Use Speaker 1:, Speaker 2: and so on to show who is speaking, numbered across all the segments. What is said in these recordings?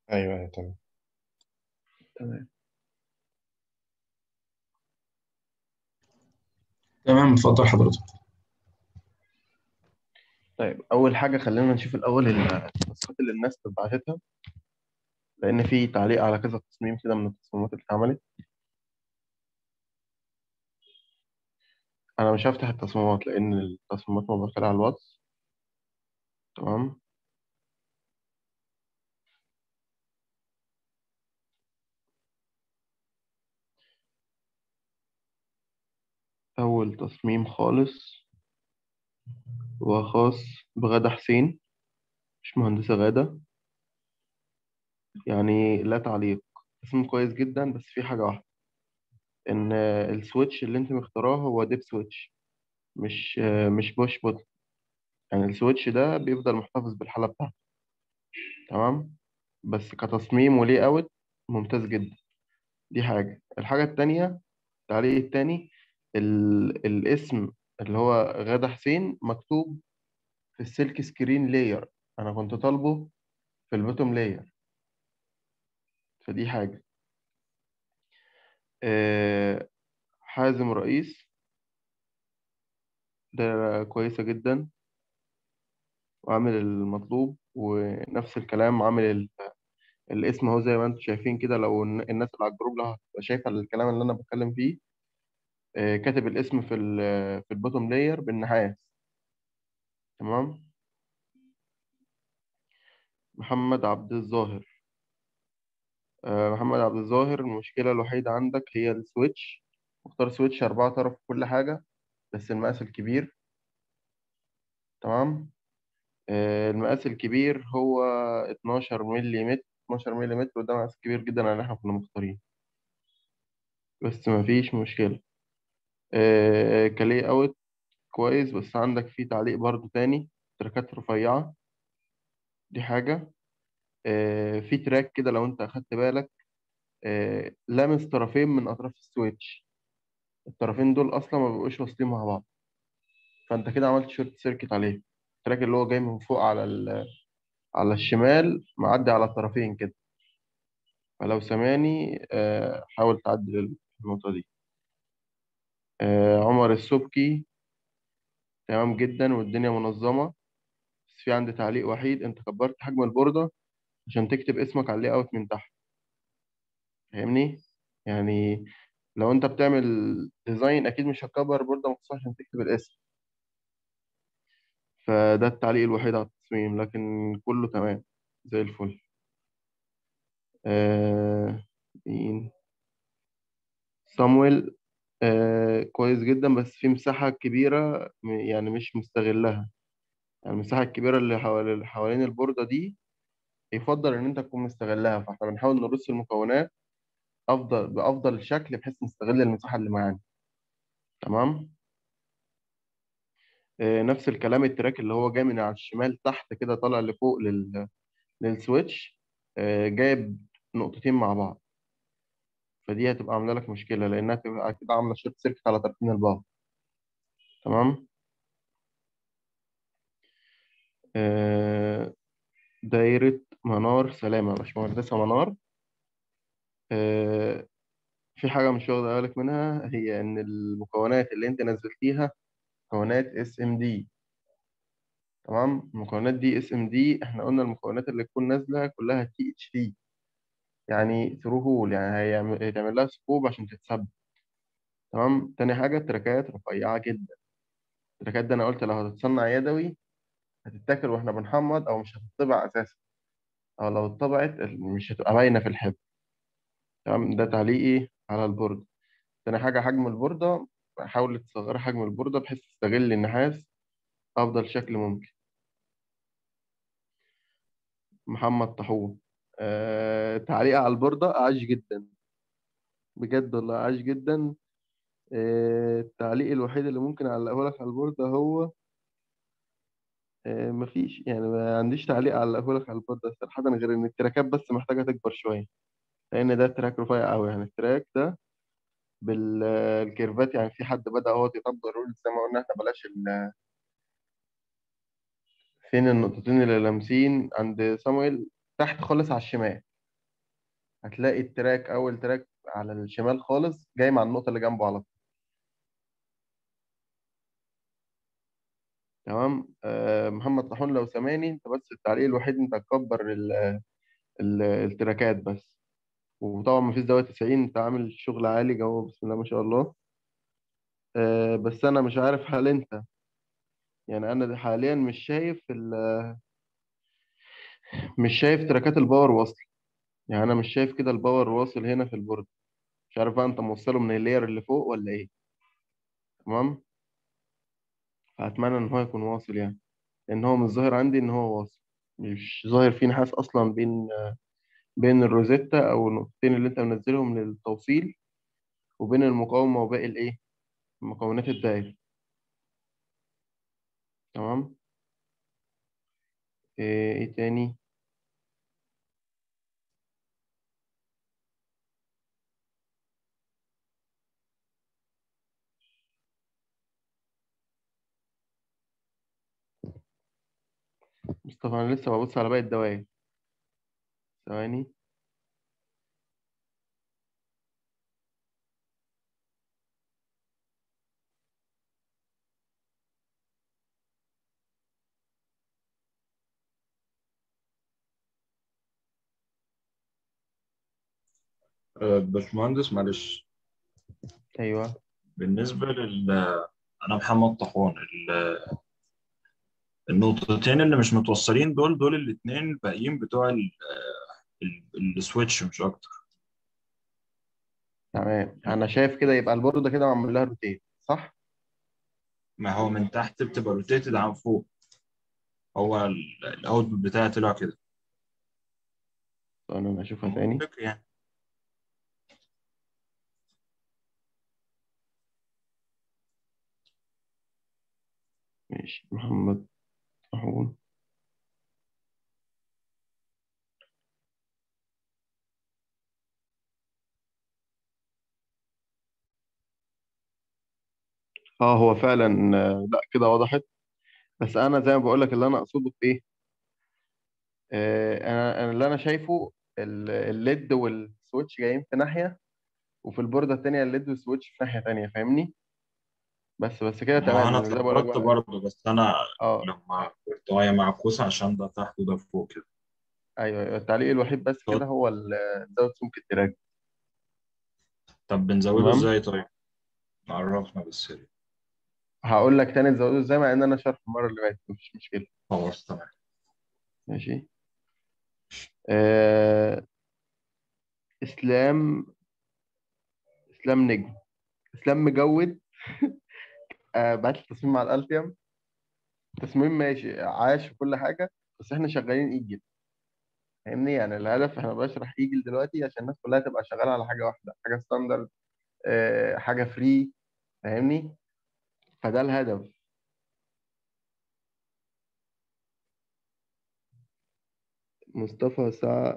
Speaker 1: ايوه ايوه تمام
Speaker 2: تمام
Speaker 3: تمام اتفضل حضرتك
Speaker 2: طيب اول حاجه خلينا نشوف الاول التاسكات اللي الناس بعتتها لان في تعليق على كذا تصميم كده من التصميمات اللي اتعملت انا مش هفتح التصميمات لان التصميمات مبعوثه لي على الواتس تمام اول تصميم خالص هو خاص بغادة حسين مش مهندسة غادة يعني لا تعليق تصميم كويس جدا بس في حاجة واحدة إن السويتش اللي أنت مختاراه هو ديب سويتش مش مش بوش بوت يعني السويتش ده بيفضل محتفظ بالحالة بتاعته تمام بس كتصميم ولي أوت ممتاز جدا دي حاجة الحاجة التانية التعليق التاني ال... الاسم اللي هو غادة حسين مكتوب في السلك سكرين لاير أنا كنت طالبه في البوتوم لاير فدي حاجة آه، حازم رئيس ده كويسة جدا وعامل المطلوب ونفس الكلام عامل ال... الاسم اهو زي ما انتم شايفين كده لو الن- الناس اللي على الجروب لو هتبقى شايفة الكلام اللي انا بتكلم فيه آه، كاتب الاسم في ال في البوتوم لاير بالنحاس تمام محمد عبد الظاهر آه، محمد عبد الظاهر المشكلة الوحيدة عندك هي السويتش مختار سويتش أربعة طرف في كل حاجة بس المقاس الكبير تمام آه، المقاس الكبير هو 12 ملم 12 ملم وده مقاس كبير جدا على اللي احنا كنا مختارين بس مفيش مشكلة آه، كلي اوت كويس بس عندك فيه تعليق برضو تاني تراكات رفيعة دي حاجة آه، في تراك كده لو انت أخدت بالك آه، لامس طرفين من أطراف السويتش الطرفين دول أصلا ما بيبقوش واصلين مع بعض فانت كده عملت شورت سيركت عليه التراك اللي هو جاي من فوق على ال- على الشمال معدي على الطرفين كده فلو سامعني آه، حاول تعدل النقطة دي آه، عمر السبكي تمام جدا والدنيا منظمة بس في عندي تعليق وحيد انت كبرت حجم البوردة عشان تكتب اسمك على اللي اوت من تحت فاهمني يعني لو انت بتعمل ديزاين اكيد مش هتكبر البوردة مخصوص عشان تكتب الاسم فده التعليق الوحيد على التصميم لكن كله تمام زي الفل آه مين صامويل آه كويس جدا بس في مساحة كبيرة م- يعني مش مستغلها يعني المساحة الكبيرة اللي حوالين اللي حوالين البوردة دي يفضل إن أنت تكون مستغلها فإحنا بنحاول نرص المكونات أفضل بأفضل شكل بحيث نستغل المساحة اللي معانا تمام آه نفس الكلام التراك اللي هو جاي من على الشمال تحت كده طالع لفوق لل... للسويتش آه جايب نقطتين مع بعض فدي هتبقى عاملة لك مشكلة لأنها تبقى كده عاملة شورت سيركت على طرفين البعض تمام آه دايرة منار سلامة باشمهندسة منار آه في حاجة مش واخدة بالك منها هي إن المكونات اللي أنت نزلتيها مكونات اس ام دي تمام المكونات دي اس ام دي احنا قلنا المكونات اللي تكون نازلة كلها تي اتش دي يعني ثرو هول يعني هيعمل هيتعمل لها سكوب عشان تتثبت تمام تاني حاجة التراكات رفيعة جدا التراكات دي أنا قلت لو هتتصنع يدوي هتتاكل واحنا بنحمض أو مش هتطبع أساسا أو لو اتطبعت مش هتبقى باينة في الحبر تمام ده تعليقي على البورد تاني حاجة حجم البوردة حاول تصغر حجم البوردة بحيث تستغل النحاس أفضل شكل ممكن محمد طاحون أه تعليق على البوردة عاش جدا بجد والله عاش جدا أه التعليق الوحيد اللي ممكن أعلقه لك على البوردة هو أه مفيش يعني ما عنديش تعليق أعلقه لك على البوردة صراحة غير إن التراكات بس محتاجة تكبر شوية لأن ده تراك رفيع أوي يعني التراك ده بالكيرفات يعني في حد بدأ هو يطبق الرولز زي ما قلنا احنا بلاش ال- فين النقطتين اللي لامسين عند صامويل تحت خالص على الشمال هتلاقي التراك اول تراك على الشمال خالص جاي مع النقطه اللي جنبه على طول تمام آه محمد طاحون لو سامعني انت بس التعليق الوحيد انت هتكبر ال ال التراكات بس وطبعا مفيش زاويه 90 انت عامل شغل عالي جو بسم الله ما شاء الله آه بس انا مش عارف هل انت يعني انا حاليا مش شايف ال- مش شايف تراكات الباور واصل يعني انا مش شايف كده الباور واصل هنا في البورد مش عارف بقى انت موصله من اللير اللي فوق ولا ايه تمام فاتمنى ان هو يكون واصل يعني لان هو مش ظاهر عندي ان هو واصل مش ظاهر فيه نحاس اصلا بين بين الروزيتا او النقطتين اللي انت منزلهم للتوصيل وبين المقاومه وباقي الايه مكونات الدايره تمام ايه, إيه تاني مصطفى انا لسه ببص على باقي الدوائر ثواني
Speaker 3: آه، باشمهندس معلش
Speaker 2: ايوه
Speaker 3: بالنسبة لل أنا محمد طاحون ال- النقطتين اللي مش متوصلين دول دول الاتنين الباقيين بتوع ال- ال- السويتش مش أكتر
Speaker 2: تمام انا شايف كده يبقى البورده كده معمول لها روتين صح
Speaker 3: ما هو من تحت بتبقى روتيتد عن فوق هو الأوتبوت بتاعي طلع كده
Speaker 2: انا اشوفها تاني
Speaker 3: منطقي يعني
Speaker 2: ماشي محمد طاحون اه هو فعلا آه، لا كده وضحت بس انا زي ما بقول لك اللي انا اقصده في ايه آه، انا انا اللي انا شايفه ال- الليد والسويتش جايين في ناحيه وفي البورده التانيه الليد والسويتش في ناحيه تانيه فاهمني بس بس كده
Speaker 3: ما هو
Speaker 2: تمام
Speaker 3: أنا
Speaker 2: يعني زي ما بقول لك
Speaker 3: اتلخبطت
Speaker 2: بقى
Speaker 3: برضه بس أنا
Speaker 2: اه
Speaker 3: لما قلت هي معكوسة عشان ده تحت وده فوق كده
Speaker 2: ايوه أيوة، التعليق الوحيد بس كده هو ال- زاويه سمك التراك
Speaker 3: طب بنزوده
Speaker 2: تمام
Speaker 3: إزاي طيب؟ عرفنا بالسري
Speaker 2: هقول لك تاني تزوده ازاي مع ان انا شرح المره اللي فاتت مفيش مشكله
Speaker 3: خلاص تمام
Speaker 2: ماشي آه اسلام اسلام نجم اسلام مجود آه بعت لي تصميم على الالتيم تصميم ماشي عاش وكل حاجه بس احنا شغالين ايجل فاهمني يعني الهدف احنا بشرح ايجل دلوقتي عشان الناس كلها تبقى شغاله على حاجه واحده حاجه ستاندرد آه حاجه فري فاهمني فده الهدف مصطفى سعد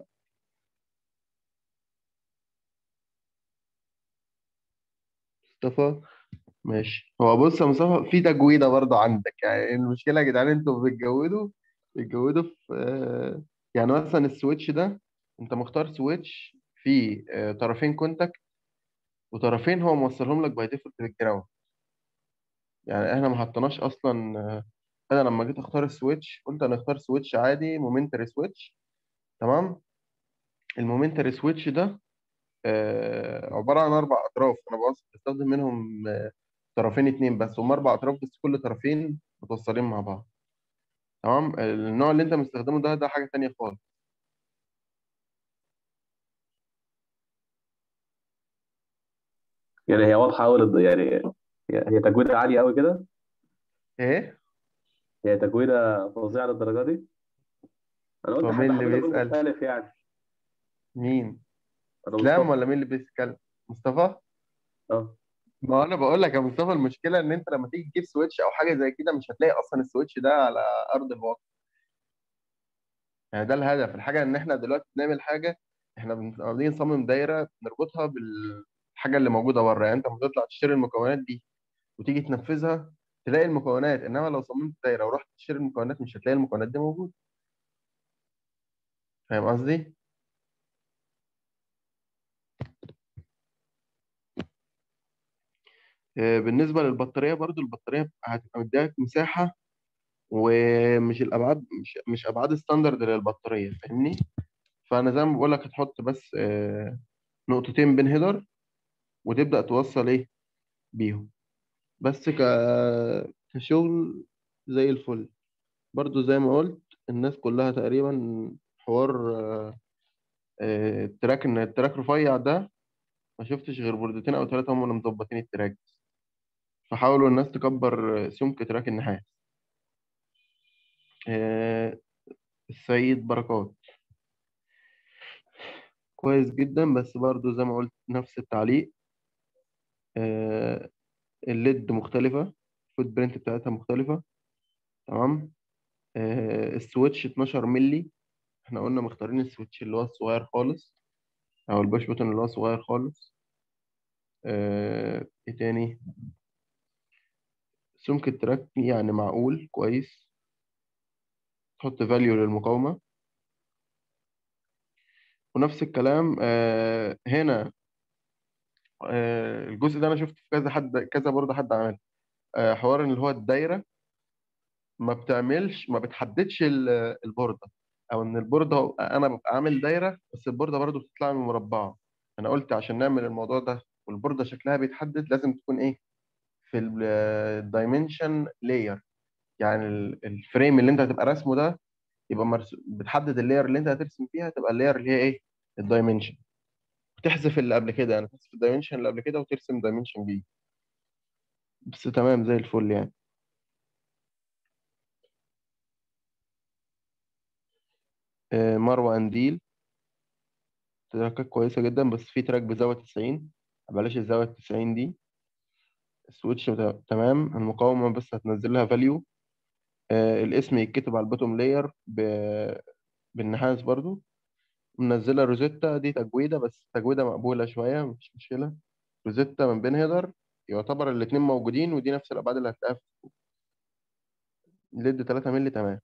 Speaker 2: مصطفى ماشي هو بص يا مصطفى في تجويدة برضه عندك يعني المشكلة يا جدعان انتوا بتجودوا بتجودوا في آه، يعني مثلا السويتش ده انت مختار سويتش فيه آه، طرفين كونتاكت وطرفين هو موصلهم لك باي ديفولت بالجراوند يعني احنا ما حطيناش اصلا آه، انا لما جيت اختار السويتش قلت انا اختار سويتش عادي مومنتري سويتش تمام المومنتري سويتش ده آه، عبارة عن اربع اطراف انا بوصل- بستخدم منهم آه، طرفين اتنين بس هم اربع اطراف بس كل طرفين متوصلين مع بعض تمام النوع اللي انت مستخدمه ده ده حاجة تانية خالص
Speaker 1: يعني هي واضحة أوي للض- يعني هي تجويدة عالية أوي كده
Speaker 2: ايه
Speaker 1: هي تجويدة فظيعة للدرجة دي أنا قلت
Speaker 2: هو مين
Speaker 1: حد
Speaker 2: اللي
Speaker 1: حضرتك يكون
Speaker 2: بيسأل
Speaker 1: مختلف يعني
Speaker 2: مين
Speaker 1: أنا
Speaker 2: اسلام
Speaker 1: مصطفى
Speaker 2: ولا مين اللي بيتكلم مصطفى
Speaker 1: أه
Speaker 2: ما انا بقول لك يا مصطفى المشكلة ان انت لما تيجي تجيب سويتش او حاجة زي كده مش هتلاقي اصلا السويتش ده على ارض الواقع يعني ده الهدف الحاجة ان احنا دلوقتي بنعمل حاجة احنا بن- عاوزين نصمم دايرة نربطها بالحاجة اللي موجودة بره يعني انت لما تطلع تشتري المكونات دي وتيجي تنفذها تلاقي المكونات انما لو صممت دايرة ورحت تشتري المكونات مش هتلاقي المكونات دي موجودة فاهم قصدي؟ آه، بالنسبة للبطارية برضو البطارية هتبقى مديك مساحة ومش الأبعاد مش مش أبعاد ستاندرد للبطارية فاهمني فأنا زي ما بقول لك هتحط بس آه، نقطتين بين هيدر وتبدأ توصل إيه بيهم بس ك... كشغل زي الفل برضو زي ما قلت الناس كلها تقريبا حوار آه، آه، التراك ان التراك رفيع ده ما شفتش غير بوردتين او ثلاثه هم اللي مظبطين التراك فحاولوا الناس تكبر سمك تراك النحاس آه، السيد بركات كويس جدا بس برضو زي ما قلت نفس التعليق آه، الليد مختلفة الفوت برنت بتاعتها مختلفة تمام آه، السويتش 12 ملي احنا قلنا مختارين السويتش اللي هو الصغير خالص او البوش بوتن اللي هو صغير خالص آه، ايه تاني سمك التراك يعني معقول كويس تحط فاليو للمقاومة ونفس الكلام آه، هنا آه، الجزء ده انا شفت في كذا حد كذا برضه حد عمل آه، حوار ان اللي هو الدايره ما بتعملش ما بتحددش ال- البورده او ان البورده انا ببقى عامل دايره بس البورده برضه بتطلع من مربعه انا قلت عشان نعمل الموضوع ده والبورده شكلها بيتحدد لازم تكون ايه في الدايمنشن لاير يعني ال- الفريم اللي انت هتبقى راسمه ده يبقى مرسوم بتحدد اللاير اللي انت هترسم فيها تبقى اللاير اللي هي ايه الدايمنشن وتحذف اللي قبل كده يعني تحذف الدايمنشن اللي قبل كده وترسم دايمنشن جديد بس تمام زي الفل يعني آه، مروة قنديل تراكات كويسة جدا بس في تراك بزاوية 90 بلاش الزاوية 90 دي السويتش بتا- تمام المقاومة بس هتنزل لها فاليو آه الاسم يتكتب على البوتوم لاير ب... بالنحاس برضو منزلة روزيتا دي تجويدة بس تجويدة مقبولة شوية مفيش مشكلة روزيتا من بين هيدر يعتبر الاتنين موجودين ودي نفس الأبعاد اللي هتلاقيها في ليد 3 مللي تمام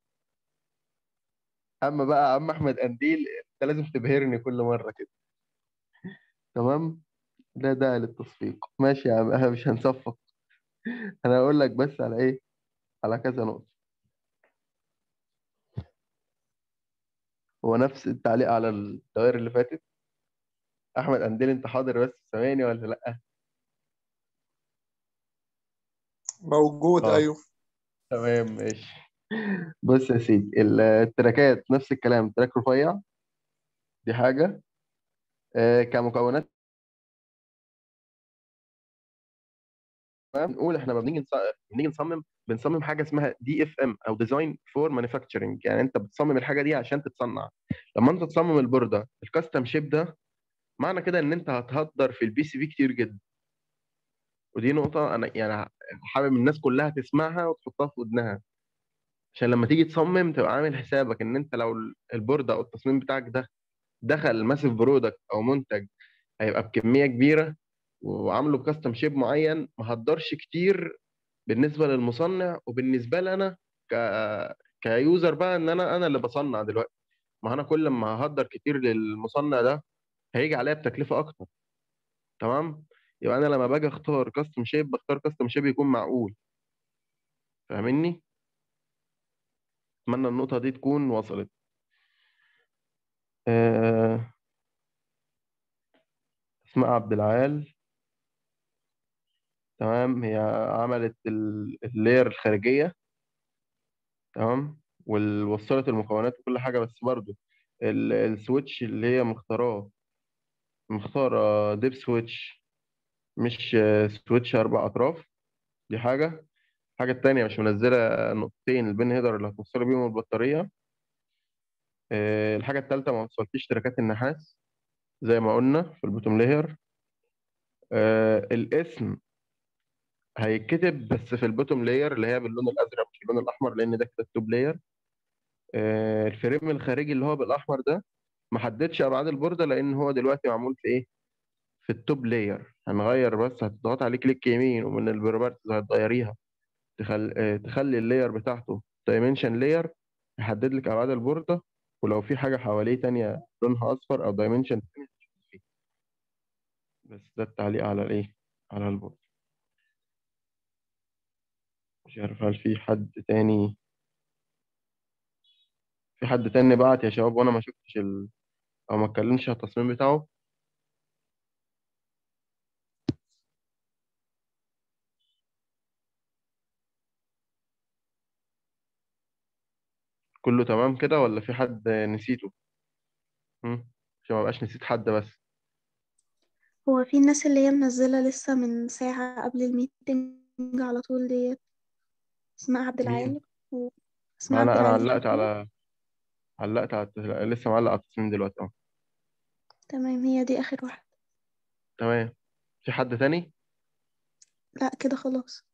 Speaker 2: أما بقى عم أحمد قنديل أنت لازم تبهرني كل مرة كده تمام لا داعي للتصفيق ماشي يا عم احنا مش هنصفق انا هقول لك بس على ايه على كذا نقطة هو نفس التعليق على الدوائر اللي فاتت احمد قنديل انت حاضر بس ثواني ولا لا
Speaker 4: موجود
Speaker 2: اه
Speaker 4: ايوه
Speaker 2: تمام ماشي بص يا سيدي ال- التراكات نفس الكلام تراك رفيع دي حاجة آه كمكونات نقول احنا لما بنيجي نص- بنيجي نصمم بنصمم حاجه اسمها دي اف ام او ديزاين فور مانيفاكتشرنج يعني انت بتصمم الحاجه دي عشان تتصنع لما انت تصمم البورده الكاستم شيب ده معنى كده ان انت هتهدر في البي سي بي كتير جدا ودي نقطه انا يعني حابب الناس كلها تسمعها وتحطها في ودنها عشان لما تيجي تصمم تبقى عامل حسابك ان انت لو البورده او التصميم بتاعك ده دخل ماسيف برودكت او منتج هيبقى بكميه كبيره وعامله بكاستم شيب معين ما هقدرش كتير بالنسبه للمصنع وبالنسبه لي انا ك كيوزر بقى ان انا انا اللي بصنع دلوقتي ما انا كل ما ههدر كتير للمصنع ده هيجي عليا بتكلفه اكتر تمام يبقى انا لما باجي اختار كاستم شيب بختار كاستم شيب يكون معقول فاهمني اتمنى النقطه دي تكون وصلت آه، اسماء عبد العال تمام هي عملت ال- اللاير الخارجيه تمام ووصلت المكونات وكل حاجه بس برضو ال- السويتش اللي هي مختاراه مختارة ديب سويتش مش آه، سويتش أربع أطراف دي حاجة الحاجة التانية مش منزلة نقطتين البين هيدر اللي هتوصل بيهم البطارية آه، الحاجة التالتة ما وصلتش تراكات النحاس زي ما قلنا في البوتوم لاير آه، الاسم هيتكتب بس في البوتوم لاير اللي هي باللون الأزرق مش اللون الأحمر لأن ده كده التوب لاير آه، الفريم الخارجي اللي هو بالأحمر ده ما حددش أبعاد البوردة لأن هو دلوقتي معمول في إيه؟ في التوب لاير هنغير بس هتضغط عليه كليك يمين ومن البروبرتيز هتغيريها تخل... آه، تخلي اللاير بتاعته دايمنشن لاير يحدد لك ابعاد البورده ولو في حاجه حواليه تانية لونها اصفر او دايمنشن تانية تشوف فيه بس ده التعليق على الايه على البورده مش عارف هل في حد تاني في حد تاني بعت يا شباب وانا ما شفتش ال... او ما اتكلمش على التصميم بتاعه كله تمام كده ولا في حد نسيته هم؟ عشان ما بقاش نسيت حد بس
Speaker 5: هو في الناس اللي هي منزلة لسه من ساعة قبل الميتنج على طول ديت اسماء عبد
Speaker 2: مين
Speaker 5: العال واسماء
Speaker 2: ما
Speaker 5: عبد
Speaker 2: انا انا
Speaker 5: العال
Speaker 2: علقت
Speaker 5: فاكرة
Speaker 2: على علقت على الت- لسه معلق على التصميم دلوقتي اه
Speaker 5: تمام هي دي آخر واحدة
Speaker 2: تمام في حد تاني
Speaker 5: لا كده خلاص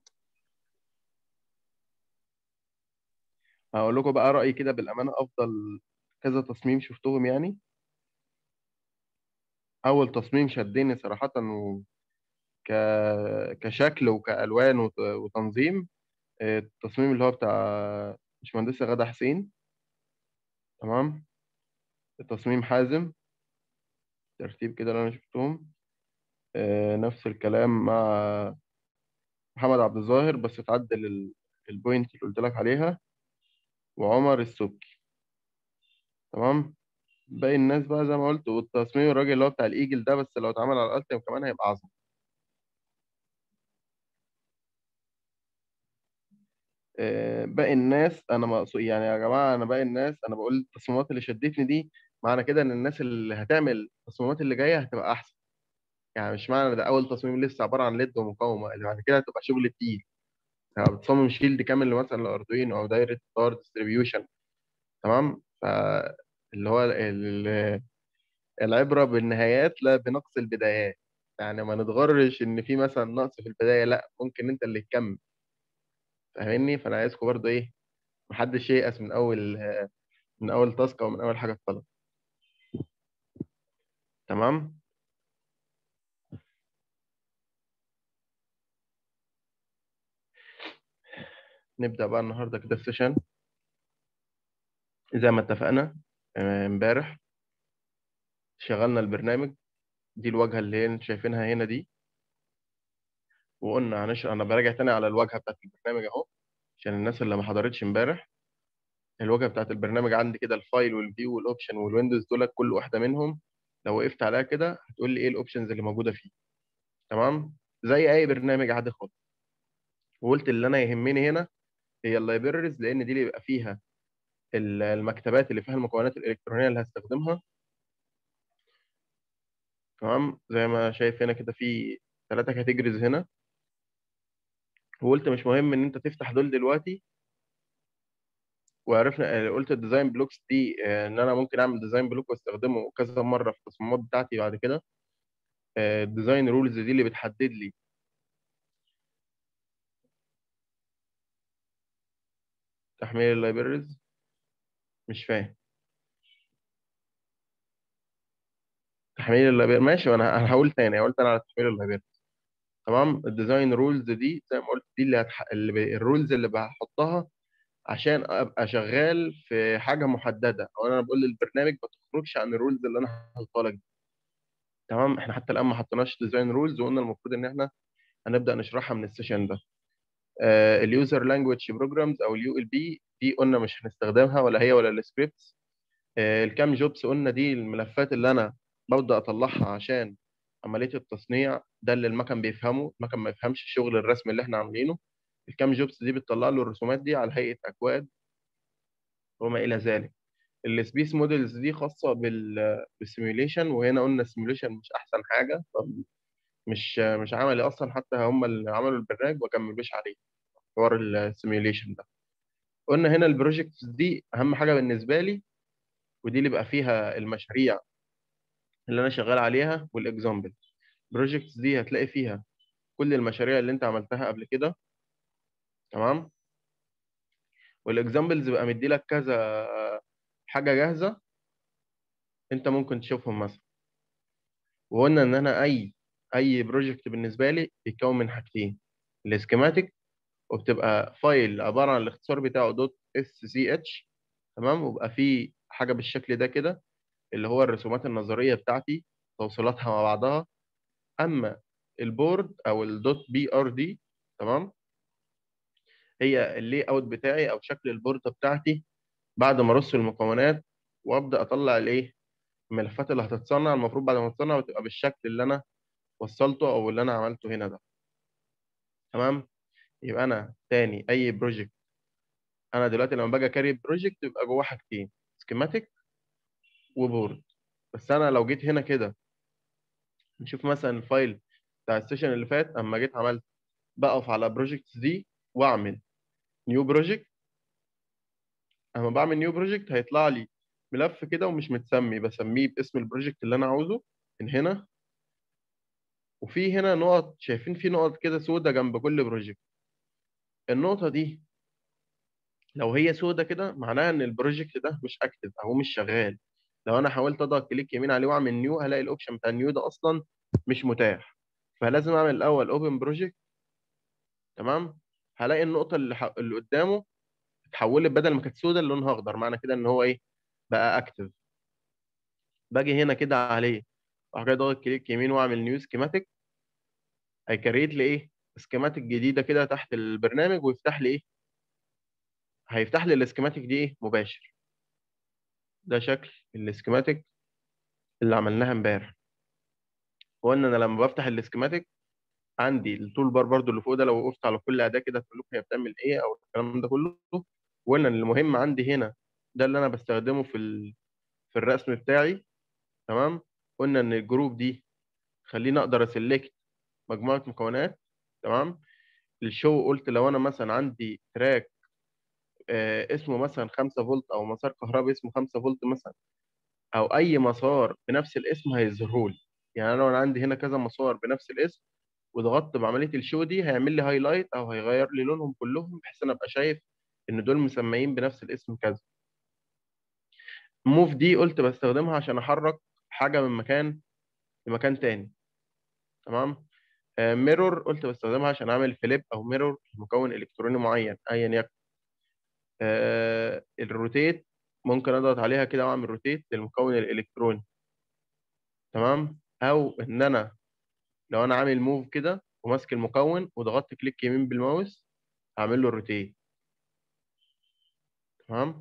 Speaker 2: هقول لكم بقى رأيي كده بالأمانة أفضل كذا تصميم شفتهم يعني أول تصميم شدني صراحة و... ك... كشكل وكألوان وت... وتنظيم آه، التصميم اللي هو بتاع باشمهندسة غادة حسين تمام التصميم حازم ترتيب كده اللي أنا شفتهم آه، نفس الكلام مع محمد عبد الظاهر بس اتعدل ال... البوينت اللي قلت لك عليها وعمر السبكي تمام باقي الناس بقى زي ما قلت والتصميم الراجل اللي هو بتاع الإيجل ده بس لو اتعمل على الألتيم كمان هيبقى أعظم آه، باقي الناس انا مقصود يعني يا جماعه انا باقي الناس انا بقول التصميمات اللي شدتني دي معنى كده ان الناس اللي هتعمل التصميمات اللي جايه هتبقى احسن يعني مش معنى ده اول تصميم لسه عباره عن ليد ومقاومه اللي بعد كده هتبقى شغل تقيل يعني بتصمم شيلد كامل مثلا لاردوينو او دايره باور ديستريبيوشن تمام فاللي هو ال- العبره بالنهايات لا بنقص البدايات يعني ما نتغرش ان في مثلا نقص في البدايه لا ممكن انت اللي تكمل فاهمني فانا عايزكم برضو ايه محدش ييأس من اول من اول تاسك او من اول حاجه اتطلب تمام نبدا بقى النهارده كده السيشن زي ما اتفقنا آه، امبارح شغلنا البرنامج دي الواجهه اللي هي انتوا شايفينها هنا دي وقلنا هنشرح انا براجع تاني على الواجهه بتاعت البرنامج اهو عشان الناس اللي ما حضرتش امبارح الواجهه بتاعت البرنامج عندي كده الفايل والفيو والاوبشن والويندوز دول كل واحده منهم لو وقفت عليها كده هتقول لي ايه الاوبشنز اللي موجوده فيه تمام زي اي برنامج عادي خالص وقلت اللي انا يهمني هنا هي اللايبريز لان دي اللي بيبقى فيها ال- المكتبات اللي فيها المكونات الالكترونيه اللي هستخدمها تمام زي ما شايف هنا كده في ثلاثه كاتيجوريز هنا وقلت مش مهم ان انت تفتح دول دلوقتي وعرفنا قلت الديزاين بلوكس دي آه، ان انا ممكن اعمل ديزاين بلوك واستخدمه كذا مره في التصميمات بتاعتي بعد كده الديزاين رولز دي اللي بتحدد لي تحميل اللايبريز مش فاهم تحميل اللايبريز ماشي انا انا هقول تاني قلت انا على تحميل اللايبريز تمام الديزاين رولز دي زي ما قلت دي اللي, هتح... اللي ب... الرولز اللي بحطها عشان ابقى شغال في حاجه محدده او انا بقول للبرنامج ما تخرجش عن الرولز اللي انا هحطها لك دي. تمام احنا حتى الان ما حطيناش ديزاين رولز وقلنا المفروض ان احنا هنبدا نشرحها من السيشن ده اليوزر لانجويج بروجرامز او اليو ال بي دي قلنا مش هنستخدمها ولا هي ولا السكريبتس الكام جوبس قلنا دي الملفات اللي انا ببدا اطلعها عشان عمليه التصنيع ده اللي المكن بيفهمه المكن ما يفهمش الشغل الرسمي اللي احنا عاملينه الكام جوبس دي بتطلع له الرسومات دي على هيئه اكواد وما الى ذلك السبيس موديلز دي خاصه بال بالسيميوليشن وهنا قلنا السيميوليشن مش احسن حاجه مش مش عملي اصلا حتى هم اللي عملوا البرنامج ما كملوش عليه حوار السيميوليشن ده قلنا هنا البروجكتس دي اهم حاجه بالنسبه لي ودي اللي بقى فيها المشاريع اللي انا شغال عليها والاكزامبل البروجكتس دي هتلاقي فيها كل المشاريع اللي انت عملتها قبل كده تمام والاكزامبلز بقى مدي لك كذا حاجه جاهزه انت ممكن تشوفهم مثلا وقلنا ان انا اي اي بروجكت بالنسبه لي بيتكون من حاجتين السكيماتيك وبتبقى فايل عباره عن الاختصار بتاعه دوت اس سي اتش تمام وبقى فيه حاجه بالشكل ده كده اللي هو الرسومات النظريه بتاعتي توصيلاتها مع بعضها اما البورد او الدوت بي ار دي تمام هي اللي اوت بتاعي او شكل البوردة بتاعتي بعد ما ارص المكونات وابدا اطلع الايه الملفات اللي هتتصنع المفروض بعد ما تتصنع وتبقى بالشكل اللي انا وصلته او اللي انا عملته هنا ده تمام يبقى انا تاني اي بروجكت انا دلوقتي لما باجي كاري بروجكت يبقى جواه حاجتين سكيماتيك وبورد بس انا لو جيت هنا كده نشوف مثلا الفايل بتاع السيشن اللي فات اما جيت عملت بقف على بروجكتس دي واعمل نيو بروجكت اما بعمل نيو بروجكت هيطلع لي ملف كده ومش متسمي بسميه باسم البروجكت اللي انا عاوزه من هنا وفي هنا نقط شايفين في نقط كده سودة جنب كل بروجكت النقطة دي لو هي سودة كده معناها ان البروجكت ده مش اكتف او مش شغال لو انا حاولت اضغط كليك يمين عليه واعمل نيو هلاقي الاوبشن بتاع النيو ده اصلا مش متاح فلازم اعمل الاول اوبن بروجكت تمام هلاقي النقطة اللي, ح... اللي قدامه اتحولت بدل ما كانت سودة لونها اخضر معنى كده ان هو ايه بقى اكتف باجي هنا كده عليه اروح جاي ضاغط كليك يمين واعمل نيو سكيماتيك هيكريت لي ايه سكيماتيك جديده كده تحت البرنامج ويفتح لي ايه هيفتح لي السكيماتيك دي ايه مباشر ده شكل السكيماتيك اللي عملناها امبارح وقلنا انا لما بفتح السكيماتيك عندي التول بار برضو اللي فوق ده لو وقفت على كل اداه كده تقول لكم هي بتعمل ايه او الكلام ده كله وقلنا ان المهم عندي هنا ده اللي انا بستخدمه في ال... في الرسم بتاعي تمام قلنا ان الجروب دي خليني اقدر اسلكت مجموعه مكونات تمام الشو قلت لو انا مثلا عندي تراك آه اسمه مثلا 5 فولت او مسار كهربي اسمه 5 فولت مثلا او اي مسار بنفس الاسم هيظهره لي يعني انا لو انا عندي هنا كذا مسار بنفس الاسم وضغطت بعمليه الشو دي هيعمل لي هايلايت او هيغير لي لونهم كلهم بحيث انا ابقى شايف ان دول مسميين بنفس الاسم كذا موف دي قلت بستخدمها عشان احرك حاجه من مكان لمكان تاني تمام ميرور قلت بستخدمها عشان اعمل فليب او ميرور لمكون الكتروني معين ايا يكن آه الروتيت ممكن اضغط عليها كده واعمل روتيت للمكون الالكتروني تمام او ان انا لو انا عامل موف كده وماسك المكون وضغطت كليك يمين بالماوس هعمل له روتيت تمام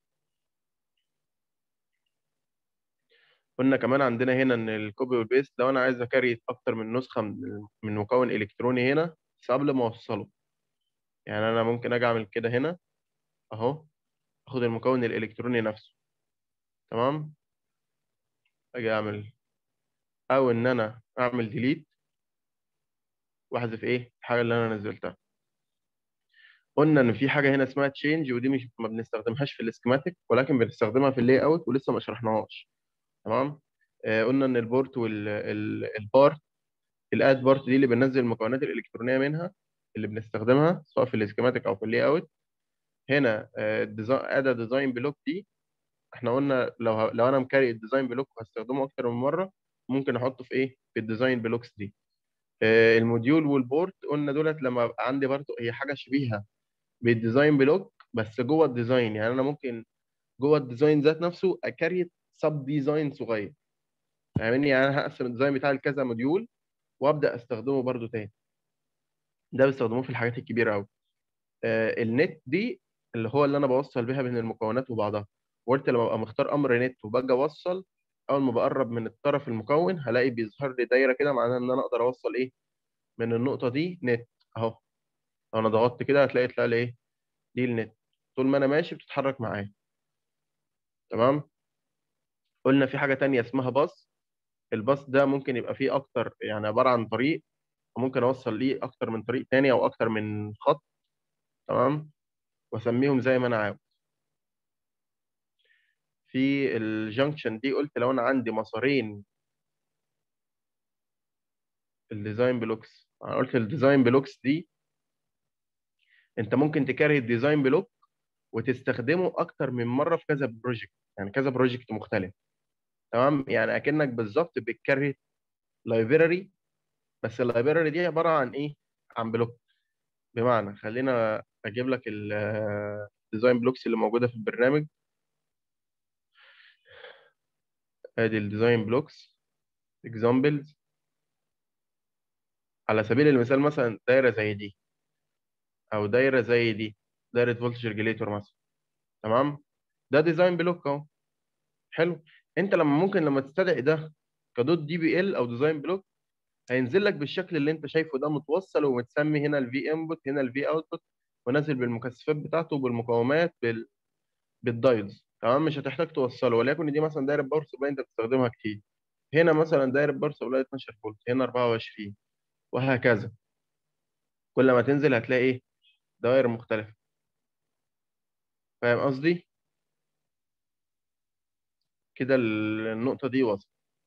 Speaker 2: قلنا كمان عندنا هنا ان الكوبي والبيست لو انا عايز اكريت اكتر من نسخه من من مكون الكتروني هنا بس قبل ما اوصله يعني انا ممكن اجي اعمل كده هنا اهو اخد المكون الالكتروني نفسه تمام اجي اعمل او ان انا اعمل ديليت واحذف ايه الحاجه اللي انا نزلتها قلنا ان في حاجه هنا اسمها تشينج ودي مش ما بنستخدمهاش في السكيماتيك ولكن بنستخدمها في اللاي اوت ولسه ما شرحناهاش تمام آه قلنا ان البورت والبارت الاد بارت دي اللي بننزل المكونات الالكترونيه منها اللي بنستخدمها سواء في السكيماتيك او في اللاي اوت هنا الديزاين ادا ديزاين بلوك دي احنا قلنا لو ه... لو انا مكاري الديزاين بلوك وهستخدمه اكتر من مره ممكن احطه في ايه في الديزاين بلوكس دي آه الموديول والبورت قلنا دولت لما ابقى عندي برضه هي حاجه شبيهه بالديزاين بلوك بس جوه الديزاين يعني انا ممكن جوه الديزاين ذات نفسه اكريت سب ديزاين صغير فاهمني يعني انا هقسم الديزاين بتاعي لكذا موديول وابدا استخدمه برضو تاني ده بيستخدموه في الحاجات الكبيره قوي آه النت دي اللي هو اللي انا بوصل بيها بين المكونات وبعضها وقلت لما ابقى مختار امر نت وباجي اوصل اول ما بقرب من الطرف المكون هلاقي بيظهر لي دايره كده معناها ان انا اقدر اوصل ايه من النقطه دي نت اهو لو انا ضغطت كده هتلاقي طلع لي ايه دي النت طول ما انا ماشي بتتحرك معايا تمام قلنا في حاجه تانية اسمها باص الباص ده ممكن يبقى فيه اكتر يعني عباره عن طريق وممكن اوصل ليه اكتر من طريق تاني او اكتر من خط تمام واسميهم زي ما انا عاوز في الجنكشن دي قلت لو انا عندي مسارين الديزاين بلوكس انا قلت الديزاين بلوكس دي انت ممكن تكره الديزاين بلوك وتستخدمه اكتر من مره في كذا بروجكت يعني كذا بروجكت مختلف تمام يعني اكنك بالظبط بتكريت لايبراري بس اللايبراري دي عباره عن ايه عن بلوك بمعنى خلينا اجيب لك الديزاين بلوكس اللي موجوده في البرنامج ادي الديزاين بلوكس اكزامبلز على سبيل المثال مثلا دايره زي دي او دايره زي دي دايره فولتج ريجليتور مثلا تمام ده ديزاين بلوك اهو حلو انت لما ممكن لما تستدعي ده كدوت دي بي ال او ديزاين بلوك هينزل لك بالشكل اللي انت شايفه ده متوصل ومتسمي هنا الفي انبوت هنا الفي اوتبوت ونازل بالمكثفات بتاعته بالمقاومات بال... بالدايودز تمام مش هتحتاج توصله وليكن دي مثلا دايره باور سبلاي انت بتستخدمها كتير هنا مثلا دايره باور سبلاي 12 فولت هنا 24 وهكذا كل ما تنزل هتلاقي ايه دوائر مختلفه فاهم قصدي كده ال- النقطه دي وصل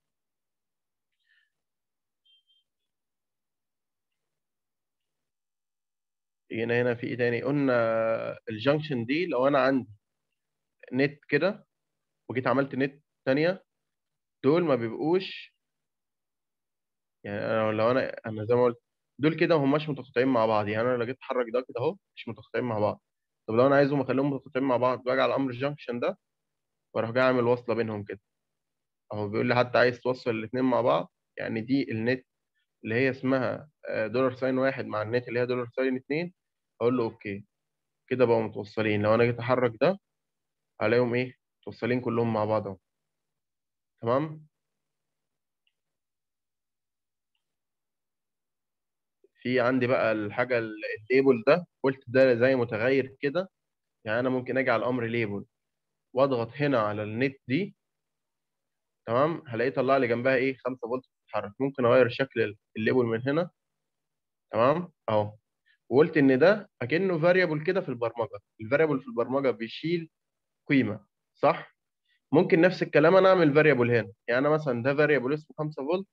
Speaker 2: هنا هنا في ايه تاني قلنا الجنكشن دي لو انا عندي نت كده وجيت عملت نت تانية دول ما بيبقوش يعني أنا لو انا انا زي ما قلت دول كده ما هماش متقاطعين مع بعض يعني انا لو جيت احرك ده كده اهو مش متقاطعين مع بعض طب لو انا عايزهم اخليهم متقاطعين مع بعض باجي على امر الجنكشن ده واروح جاي اعمل وصله بينهم كده اهو بيقول لي حتى عايز توصل الاثنين مع بعض يعني دي النت اللي هي اسمها آه، دولار ساين واحد مع النت اللي هي دولار ساين اتنين اقول له اوكي كده بقوا متوصلين لو انا جيت احرك ده هلاقيهم ايه متوصلين كلهم مع بعض اهو تمام في عندي بقى الحاجه ال- الليبل ده قلت ده زي متغير كده يعني انا ممكن اجي على الامر ليبل واضغط هنا على النت دي تمام هلاقيه طلع لي جنبها ايه 5 فولت بتتحرك ممكن اغير شكل الليبل من هنا تمام اهو وقلت ان ده اكنه فاريبل كده في البرمجه الفاريبل في البرمجه بيشيل قيمه صح ممكن نفس الكلام انا اعمل فاريبل هنا يعني انا مثلا ده فاريبل اسمه 5 فولت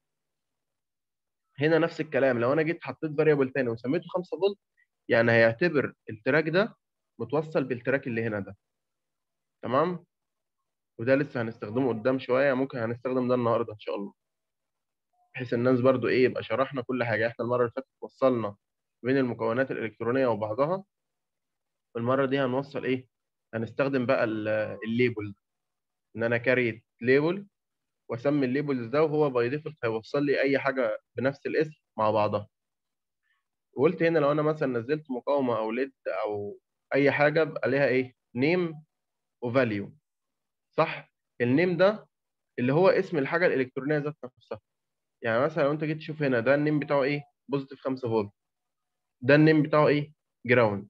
Speaker 2: هنا نفس الكلام لو انا جيت حطيت فاريبل تاني وسميته 5 فولت يعني هيعتبر التراك ده متوصل بالتراك اللي هنا ده تمام وده لسه هنستخدمه قدام شويه ممكن هنستخدم ده النهارده ان شاء الله بحيث الناس برضو ايه يبقى شرحنا كل حاجه احنا المره اللي فاتت وصلنا بين المكونات الالكترونيه وبعضها والمره دي هنوصل ايه هنستخدم بقى ال- الليبل ان انا كاري ليبل واسمي الليبلز ده وهو باي ديفولت هيوصل لي اي حاجه بنفس الاسم مع بعضها وقلت هنا لو انا مثلا نزلت مقاومه او ليد او اي حاجه بقى ليها ايه نيم وفاليو صح النيم ده اللي هو اسم الحاجه الالكترونيه ذات نفسها يعني مثلا لو انت جيت تشوف هنا ده النيم بتاعه ايه بوزيتيف 5 فولت ده النيم بتاعه ايه جراوند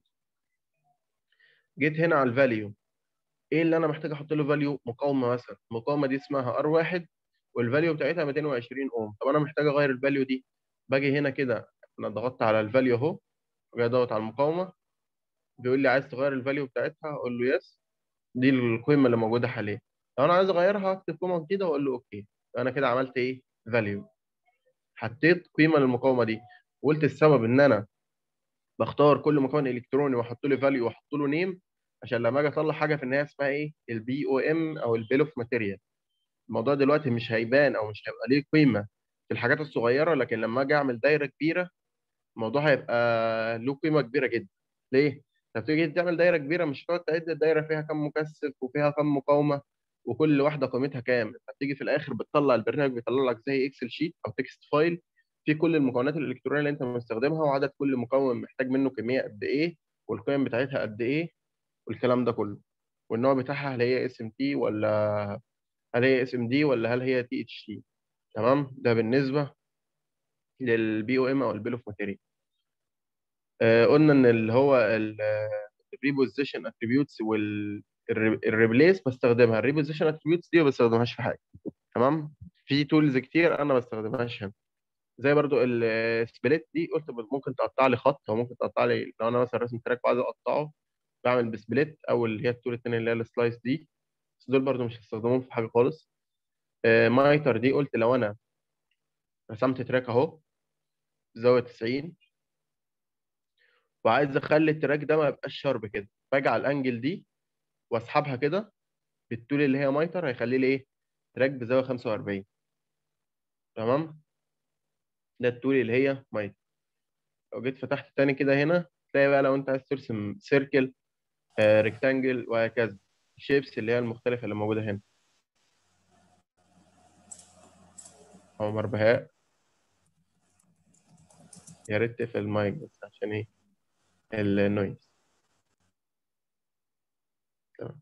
Speaker 2: جيت هنا على الفاليو ايه اللي انا محتاج احط له فاليو مقاومه مثلا المقاومه دي اسمها ار 1 والفاليو بتاعتها 220 اوم طب انا محتاج اغير الفاليو دي باجي هنا كده انا ضغطت على الفاليو اهو وجاي اضغط على المقاومه بيقول لي عايز تغير الفاليو بتاعتها اقول له يس دي القيمه اللي موجوده حاليا لو انا عايز اغيرها هكتب قيمه جديده واقول له اوكي انا كده عملت ايه فاليو حطيت قيمه للمقاومه دي وقلت السبب ان انا بختار كل مكون الكتروني واحط له فاليو واحط له نيم عشان لما اجي اطلع حاجه في النهايه اسمها ايه البي او ام او البيل اوف ماتيريال الموضوع دلوقتي مش هيبان او مش هيبقى ليه قيمه في الحاجات الصغيره لكن لما اجي اعمل دايره كبيره الموضوع هيبقى له قيمه كبيره جدا ليه؟ انت بتيجي تعمل دايره كبيره مش هتقعد تعد الدايره فيها كام مكثف وفيها كام مقاومه وكل واحده قيمتها كام انت بتيجي في الاخر بتطلع البرنامج بيطلع لك زي اكسل شيت او تكست فايل في كل المكونات الالكترونيه اللي انت مستخدمها وعدد كل مكون محتاج منه كميه قد ايه والقيم بتاعتها قد ايه والكلام ده كله والنوع بتاعها هل هي اس ام تي ولا هل هي اس ام دي ولا هل هي تي اتش تي تمام ده بالنسبه للبي او ام او البيل اوف ماتيريال آه قلنا ان اللي هو الريبوزيشن اتريبيوتس والريبليس بستخدمها الريبوزيشن اتريبيوتس دي ما بستخدمهاش في حاجه تمام في تولز كتير انا ما بستخدمهاش هنا زي برضو السبليت دي قلت ممكن تقطع لي خط او ممكن تقطع لي لو انا مثلا راسم تراك وعايز اقطعه بعمل بسبليت او اللي هي التول التانية اللي هي السلايس دي بس دول برضو مش هستخدمهم في حاجه خالص آه مايتر دي قلت لو انا رسمت تراك اهو زاويه 90 وعايز اخلي التراك ده ما يبقاش شارب كده باجي على الانجل دي واسحبها كده بالتول اللي هي مايتر هيخلي لي ايه تراك بزاويه 45 تمام ده التول اللي هي مايتر لو جيت فتحت تاني كده هنا تلاقي بقى لو انت عايز ترسم سيركل آه ريكتانجل وهكذا الشيبس اللي هي المختلفه اللي موجوده هنا عمر بهاء يا ريت تقفل المايك بس عشان ايه النويز تمام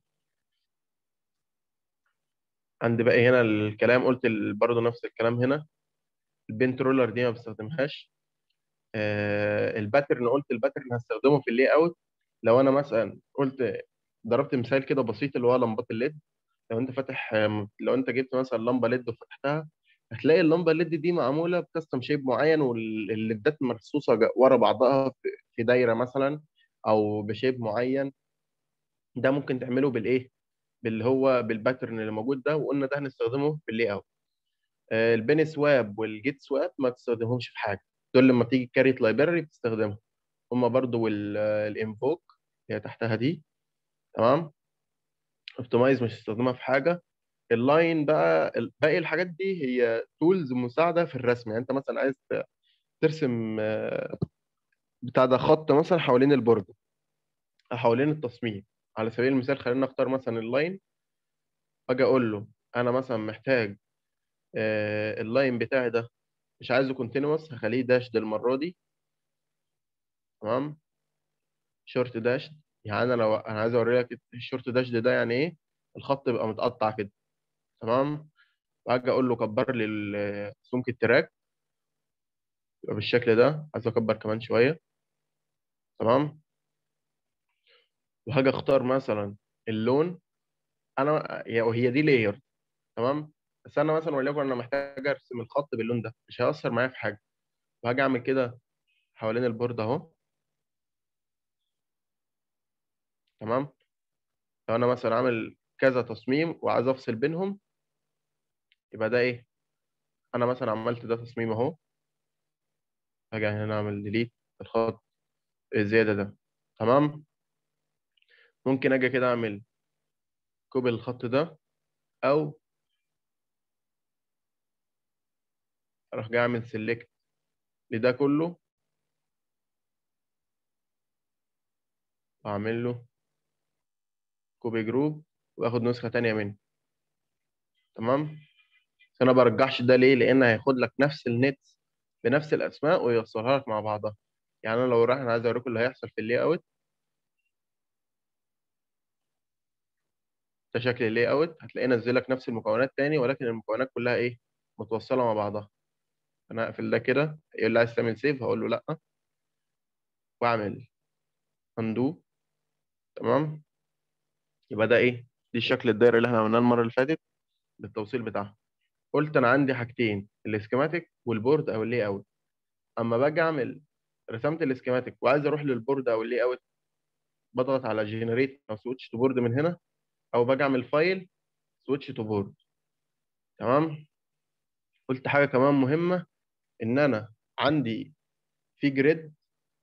Speaker 2: عندي بقى هنا الكلام قلت ال- برضه نفس الكلام هنا البنت رولر دي ما بستخدمهاش آه الباترن قلت الباترن هستخدمه في اللي اوت لو انا مثلا قلت ضربت مثال كده بسيط اللي هو لمبات الليد لو انت فاتح آم، لو انت جبت مثلا لمبه ليد وفتحتها هتلاقي اللمبه الليد دي معموله بكاستم شيب معين والليدات مرصوصه جا- ورا بعضها في- في دايره مثلا او بشيب معين ده ممكن تعمله بالايه باللي هو بالباترن اللي موجود ده وقلنا ده هنستخدمه في اللي اوت آه، البين سواب والجيت سواب ما تستخدمهمش في حاجه دول لما تيجي كاريت لايبراري بتستخدمهم هما برضو والانفوك هي تحتها دي تمام اوبتمايز مش هتستخدمها في حاجه اللاين بقى ال- باقي الحاجات دي هي تولز مساعده في الرسم يعني انت مثلا عايز ت- ترسم آه، بتاع ده خط مثلا حوالين البورد أو حوالين التصميم على سبيل المثال خلينا نختار مثلا اللاين اجي اقول له انا مثلا محتاج آه، اللاين بتاعي ده مش عايزه كونتينوس هخليه داشد المره دي تمام شورت داشد يعني انا لو انا عايز اوري لك الشورت داشد ده يعني ايه الخط يبقى متقطع كده تمام واجي اقول له كبر لي ال- سمك التراك يبقى بالشكل ده عايز اكبر كمان شويه تمام وهاجي اختار مثلا اللون انا هي وهي دي لاير تمام بس انا مثلا وليكن انا محتاج ارسم الخط باللون ده مش هيأثر معايا في حاجه وهاجي اعمل كده حوالين البورد اهو تمام لو انا مثلا عامل كذا تصميم وعايز افصل بينهم يبقى ده ايه انا مثلا عملت ده تصميم اهو هاجي هنا اعمل ديليت الخط الزياده ده تمام ممكن اجي كده اعمل كوبي الخط ده او اروح جاي اعمل سيلكت لده كله واعمل له كوبي جروب واخد نسخه تانية منه تمام بس انا برجحش ده ليه لان هياخد لك نفس النت بنفس الاسماء ويوصلها لك مع بعضها يعني انا لو رايح انا عايز اوريكم اللي هيحصل في اللي اوت ده شكل اللي اوت هتلاقيه نزل لك نفس المكونات تاني ولكن المكونات كلها ايه متوصله مع بعضها انا هقفل ده كده يقول لي عايز تعمل سيف هقول له لا واعمل اندو تمام يبقى ده ايه دي الشكل الدايره اللي احنا عملناه المره اللي فاتت بالتوصيل بتاعها قلت انا عندي حاجتين الاسكيماتيك والبورد او اللي اوت اما باجي اعمل رسمت الاسكيماتيك وعايز اروح للبورد او اللي اوت بضغط على جنريت او سويتش تو بورد من هنا او باجي اعمل فايل سويتش تو بورد تمام قلت حاجه كمان مهمه ان انا عندي في جريد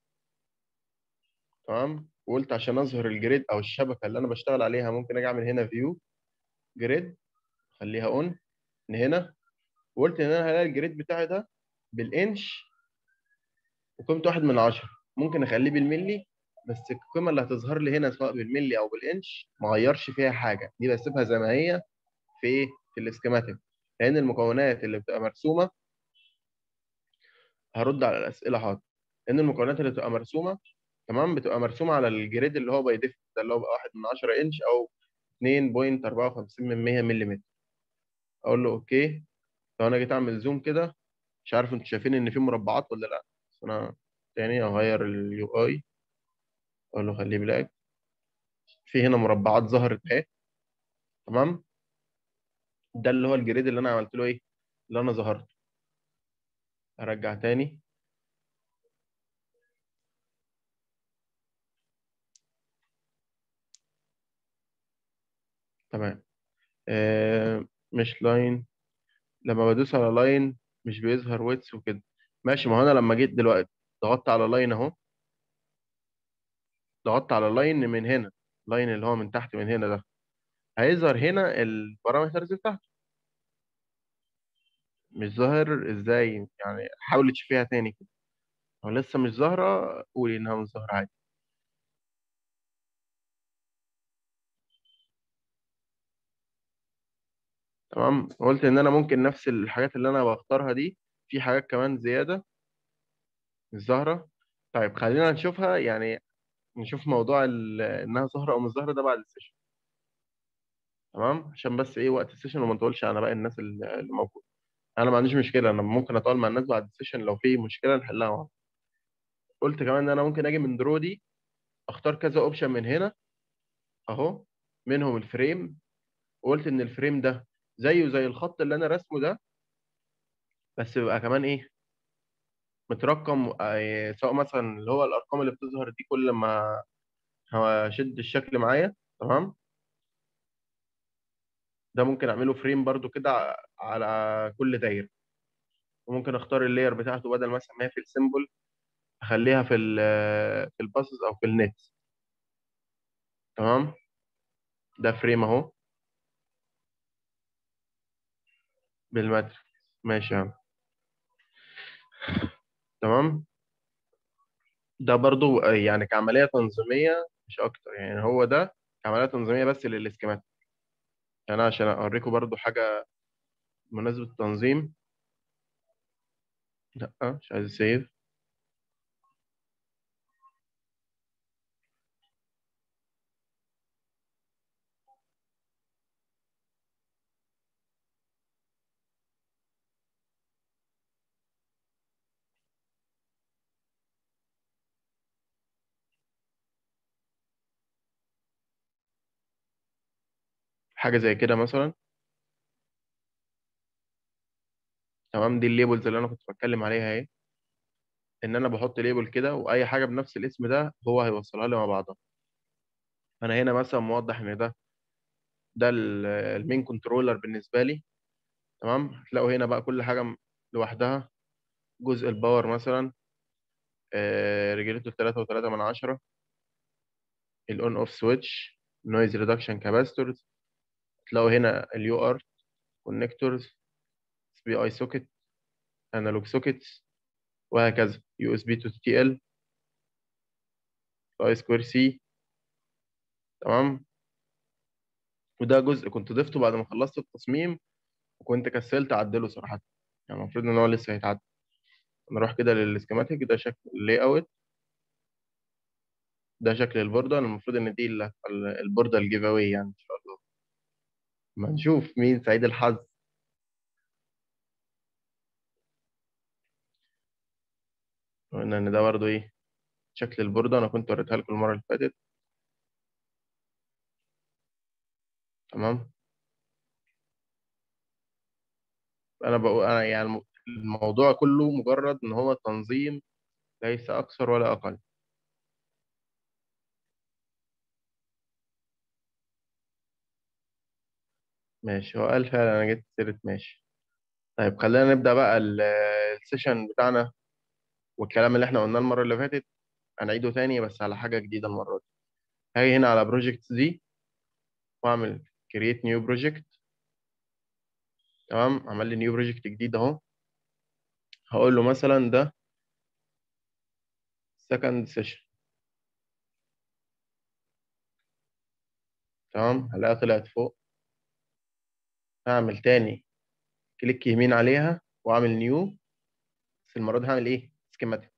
Speaker 2: تمام وقلت عشان اظهر الجريد او الشبكه اللي انا بشتغل عليها ممكن اجي اعمل هنا فيو جريد خليها اون من هنا وقلت ان انا هلاقي الجريد بتاعي ده بالانش وقيمته واحد من عشرة ممكن اخليه بالملي بس القيمه اللي هتظهر لي هنا سواء بالملي او بالانش ما غيرش فيها حاجه دي بسيبها زي ما هي في ايه في الاسكيماتيك لان المكونات اللي بتبقى مرسومه هرد على الاسئله حاضر لان المكونات اللي بتبقى مرسومه تمام بتبقى مرسومه على الجريد اللي هو باي ديفولت ده اللي هو بقى 1 من 10 انش او 2.54 من 100 ملم اقول له اوكي لو انا جيت اعمل زوم كده مش عارف انتوا شايفين ان في مربعات ولا لا بس انا تاني اغير اليو اي اقول له خليه بلاك في هنا مربعات ظهرت اهي تمام ده اللي هو الجريد اللي انا عملت له ايه اللي انا ظهرته ارجع تاني تمام آه مش لاين لما بدوس على لاين مش بيظهر ويتس وكده ماشي ما هو انا لما جيت دلوقتي ضغطت على لاين اهو ضغطت على لاين من هنا لاين اللي هو من تحت من هنا ده هيظهر هنا البارامترز بتاعته مش ظاهر ازاي يعني حاول تشوفيها تاني كده لو لسه مش ظاهرة قولي انها مش ظاهرة عادي تمام قلت ان انا ممكن نفس الحاجات اللي انا بختارها دي في حاجات كمان زيادة مش ظاهرة طيب خلينا نشوفها يعني نشوف موضوع ال- انها ظاهره او مش ظاهره ده بعد السيشن تمام عشان بس ايه وقت السيشن وما نطولش على باقي الناس اللي اللي موجوده انا ما عنديش مشكله انا ممكن اطول مع الناس بعد السيشن لو في مشكله نحلها مع بعض. قلت كمان ان انا ممكن اجي من درو دي اختار كذا اوبشن من هنا اهو منهم الفريم وقلت ان الفريم ده زيه زي الخط اللي انا راسمه ده بس بيبقى كمان ايه مترقم آه، سواء مثلا اللي هو الارقام اللي بتظهر دي كل ما هشد الشكل معايا تمام ده ممكن اعمله فريم برضو كده ع- على كل دايره وممكن اختار اللاير بتاعته بدل مثلا ما هي في السيمبل اخليها في ال في الباسز او في النت تمام ده فريم اهو بالمتر ماشي يا عم تمام ده برضو آه، يعني كعمليه تنظيميه مش اكتر يعني هو ده كعمليه تنظيميه بس للاسكيمات يعني انا عشان اوريكم برضو حاجه بمناسبه التنظيم لا مش عايز سيف حاجه زي كده مثلا تمام دي الليبلز اللي انا كنت بتكلم عليها اهي ان انا بحط ليبل كده واي حاجه بنفس الاسم ده هو هيوصلها لي مع بعضها انا هنا مثلا موضح ان ده ده ال- المين كنترولر بالنسبه لي تمام هتلاقوا هنا بقى كل حاجه م- لوحدها جزء الباور مثلا ريجليتور 3 و3 من 10 الاون اوف سويتش نويز ريدكشن كاباستورز تلاقوا هنا اليو ار كونكتورز اس بي اي سوكت انالوج سوكيتس وهكذا يو اس بي تو تي ال اي سكوير سي تمام وده جزء كنت ضفته بعد ما خلصت التصميم وكنت كسلت اعدله صراحه يعني المفروض ان هو لسه هيتعدل نروح كده للسكيماتيك ده شكل اللاي اوت ده شكل البوردة أنا المفروض ان دي ال- ال- البوردة الجيف اواي يعني ان شاء الله ما نشوف مين سعيد الحظ قلنا ان ده برضه ايه شكل البوردة انا كنت وريتها لكم المرة اللي فاتت تمام انا بقول انا يعني الم- الموضوع كله مجرد ان هو تنظيم ليس اكثر ولا اقل ماشي هو قال فعلا انا جبت سيرة ماشي طيب خلينا نبدأ بقى ال- السيشن بتاعنا والكلام اللي احنا قلناه المرة اللي فاتت هنعيده تاني بس على حاجة جديدة المرة دي هاجي هنا على بروجكت دي واعمل create new project تمام عمل لي نيو بروجكت جديد اهو هقول له مثلا ده second session تمام هلاقيها طلعت فوق هعمل تاني كليك يمين عليها واعمل نيو بس المره دي هعمل ايه سكيماتيك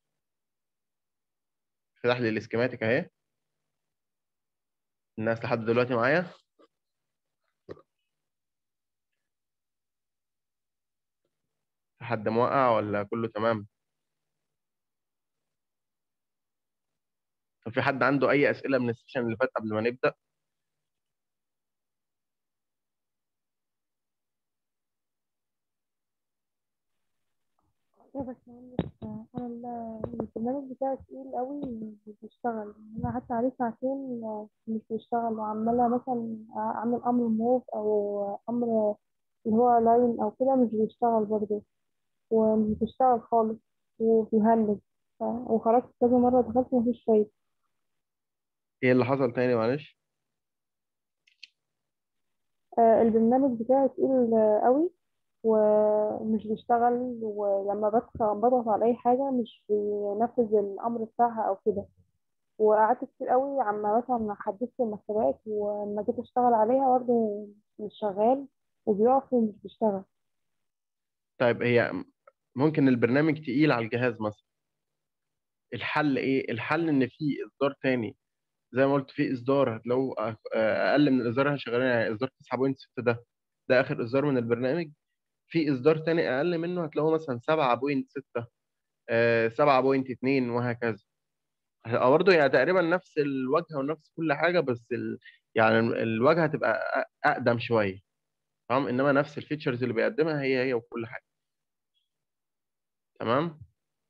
Speaker 2: فتح لي السكيماتيك اهي الناس لحد دلوقتي معايا في حد موقع ولا كله تمام طب في حد عنده اي اسئله من السيشن اللي فات قبل ما نبدا
Speaker 6: يا باشمهندس انا ال- البرنامج بتاعي تقيل قوي مش بيشتغل انا قعدت عليه ساعتين مش بيشتغل وعماله مثلا اعمل امر موف او امر اللي هو لاين او كده مش بيشتغل برضه ومش بيشتغل خالص وبيهلك ف- وخرجت كذا مره دخلت مفيش فايده
Speaker 2: ايه اللي حصل تاني معلش
Speaker 6: آه، البرنامج بتاعي تقيل آه، قوي ومش بيشتغل ولما بدخل بضغط على اي حاجه مش بينفذ الامر بتاعها او كده وقعدت كتير قوي عما مثلا حددت المكتبات ولما جيت اشتغل عليها برضه مش شغال وبيقف ومش بيشتغل
Speaker 2: طيب هي ممكن البرنامج تقيل على الجهاز مثلا الحل ايه الحل ان في اصدار تاني زي ما قلت في اصدار هتلاقوا أ- اقل من الاصدار اللي احنا شغالين يعني اصدار 9.6 ده ده اخر اصدار من البرنامج في اصدار تاني اقل منه هتلاقوه مثلا 7.6 آه، 7.2 وهكذا هتبقى برضه يعني تقريبا نفس الواجهه ونفس كل حاجه بس ال... يعني الواجهه هتبقى أ- اقدم شويه تمام انما نفس الفيتشرز اللي بيقدمها هي هي وكل حاجه تمام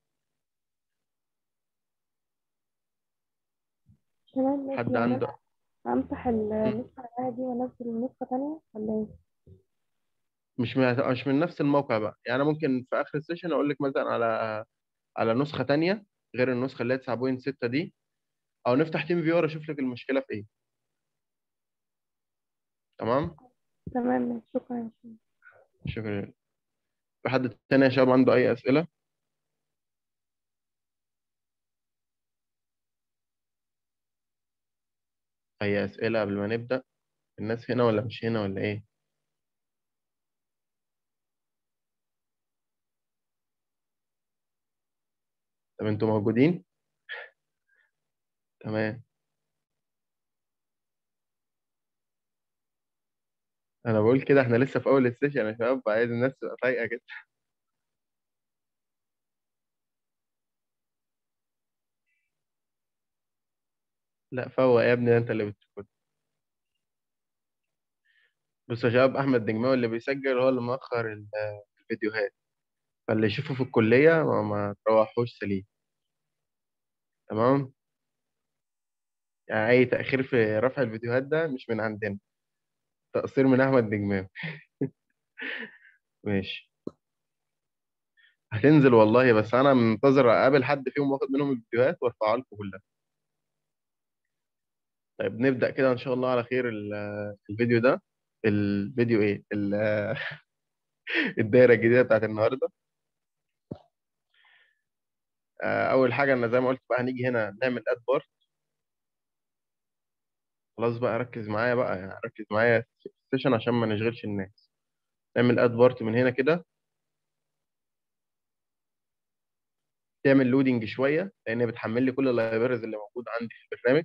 Speaker 6: تمام ماشي
Speaker 2: حد
Speaker 6: يعني
Speaker 2: عنده
Speaker 6: أنا أمسح النسخة العادية دي وأنزل النسخة تانية ولا إيه؟
Speaker 2: مش من مش من نفس الموقع بقى يعني أنا ممكن في اخر السيشن اقول لك مثلا على على نسخه تانية غير النسخه اللي هي 9.6 دي او نفتح تيم فيور اشوف لك المشكله في ايه تمام
Speaker 6: تمام ماشي شكرا يا شيخ.
Speaker 2: شكرا في حد تاني يا شباب عنده اي اسئله اي اسئله قبل ما نبدا الناس هنا ولا مش هنا ولا ايه طب انتوا موجودين تمام انا بقول كده احنا لسه في اول السيشن يا شباب عايز الناس تبقى فايقه كده لا فوق يا ابني انت اللي بتسكت بص يا شباب احمد نجماوي اللي بيسجل هو اللي مؤخر ال- الفيديوهات فاللي يشوفه في الكليه ما, ما تروحوش سليم تمام يعني اي تاخير في رفع الفيديوهات ده مش من عندنا تقصير من احمد نجماوي ماشي هتنزل والله بس انا منتظر اقابل حد فيهم واخد منهم الفيديوهات وارفعها لكم كلها طيب نبدا كده ان شاء الله على خير ال- الفيديو ده الفيديو ايه ال- الدايره الجديده بتاعت النهارده آه، اول حاجه انا زي ما قلت بقى هنيجي هنا نعمل اد بار خلاص بقى ركز معايا بقى يعني ركز معايا في السيشن عشان ما نشغلش الناس نعمل اد بارت من هنا كده تعمل لودنج شويه لان بتحمل لي كل اللايبرز اللي موجوده عندي في البرنامج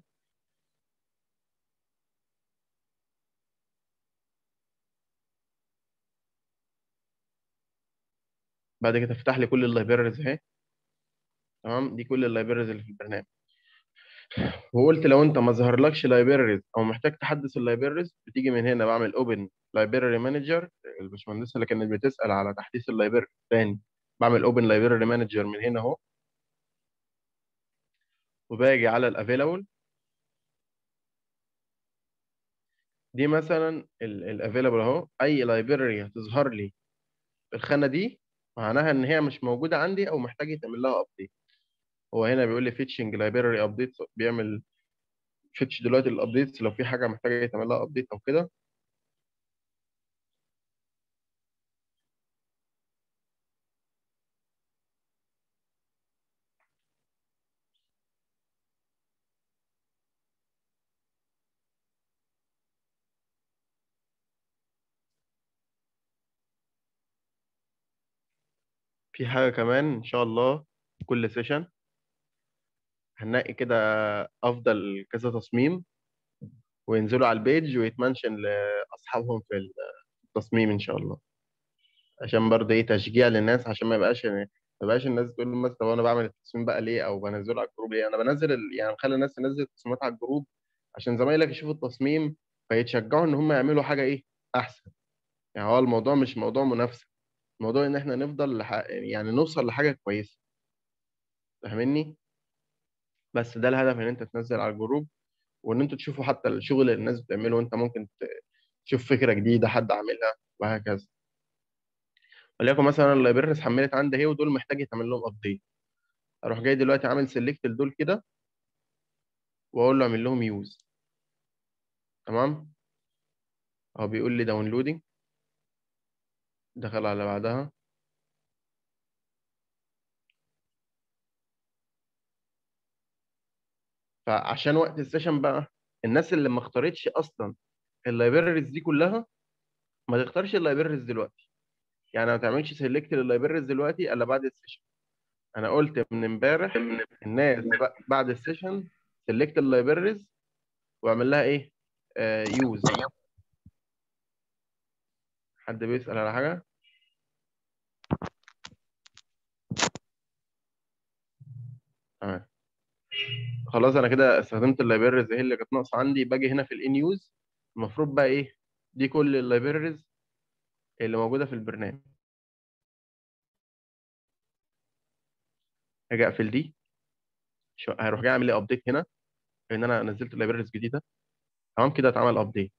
Speaker 2: بعد كده تفتح لي كل اللايبرز اهي تمام دي كل اللايبرز اللي في البرنامج وقلت لو انت ما ظهرلكش لايبرز او محتاج تحدث اللايبرز بتيجي من هنا بعمل اوبن لايبراري مانجر الباشمهندسه اللي كانت بتسال على تحديث اللايبرري تاني بعمل اوبن لايبراري مانجر من هنا اهو وباجي على الافيلابل دي مثلا الافيلابل اهو اي لايبراري هتظهر لي في الخانه دي معناها ان هي مش موجوده عندي او محتاج يتعمل لها ابديت هو هنا بيقول لي فيتشنج لايبراري ابديت بيعمل فيتش دلوقتي الابديتس لو في حاجه محتاجه يتعمل لها ابديت او كده في حاجه كمان ان شاء الله في كل سيشن هنلاقي كده افضل كذا تصميم وينزلوا على البيج ويتمنشن لاصحابهم في التصميم ان شاء الله عشان برضه ايه تشجيع للناس عشان ما يبقاش ما يبقاش الناس تقول مثلا طب انا بعمل التصميم بقى ليه او بنزله على الجروب ليه انا بنزل ال... يعني بخلي الناس تنزل التصميمات على الجروب عشان زمايلك يشوفوا التصميم فيتشجعوا ان هم يعملوا حاجه ايه احسن يعني هو الموضوع مش موضوع منافسه الموضوع ان احنا نفضل لح... يعني نوصل لحاجه كويسه فاهمني بس ده الهدف ان انت تنزل على الجروب وان انتوا تشوفوا حتى الشغل اللي الناس بتعمله وانت ممكن ت- تشوف فكره جديده حد عاملها وهكذا وليكن مثلا اللايبريز حملت عندي اهي ودول محتاج يتعمل لهم ابديت اروح جاي دلوقتي عامل سيلكت لدول كده واقول له اعمل لهم يوز تمام هو بيقول لي داونلودنج دخل على بعدها فعشان وقت السيشن بقى الناس اللي ما اختارتش اصلا اللايبريز دي كلها ما تختارش اللايبريز دلوقتي يعني ما تعملش سيلكت لللايبريز دلوقتي الا بعد السيشن انا قلت من امبارح الناس ب- بعد السيشن سيلكت اللايبريز واعمل لها ايه يوز حد بيسأل على حاجة تمام خلاص انا كده استخدمت اللايبريز هي اللي كانت ناقصه عندي باجي هنا في الان يوز المفروض بقى ايه دي كل اللايبريز اللي موجوده في البرنامج هاجي اقفل دي شو- هروح جاي اعمل ايه ابديت هنا لان انا نزلت لايبريز جديده تمام كده اتعمل ابديت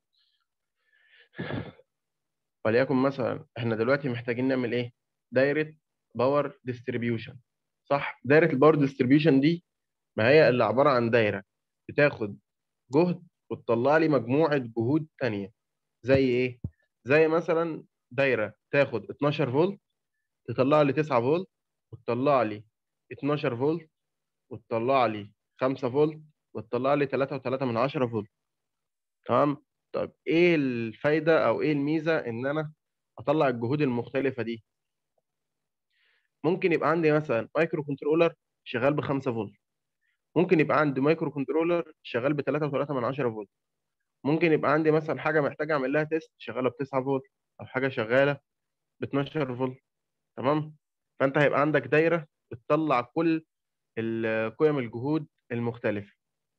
Speaker 2: وليكن مثلا احنا دلوقتي محتاجين نعمل ايه دايره باور ديستريبيوشن صح دايره الباور ديستريبيوشن دي ما هي اللي عباره عن دايره بتاخد جهد وتطلع لي مجموعه جهود تانية زي ايه زي مثلا دايره تاخد 12 فولت تطلع لي 9 فولت وتطلع لي 12 فولت وتطلع لي 5 فولت وتطلع لي 3.3 من 10 فولت تمام طب ايه الفايده او ايه الميزه ان انا اطلع الجهود المختلفه دي ممكن يبقى عندي مثلا مايكرو كنترولر شغال ب 5 فولت ممكن يبقى عندي مايكرو كنترولر شغال ب 3.3 من 10 فولت ممكن يبقى عندي مثلا حاجه محتاج اعمل لها تيست شغاله ب 9 فولت او حاجه شغاله ب 12 فولت تمام فانت هيبقى عندك دايره بتطلع كل ال- قيم الجهود المختلفه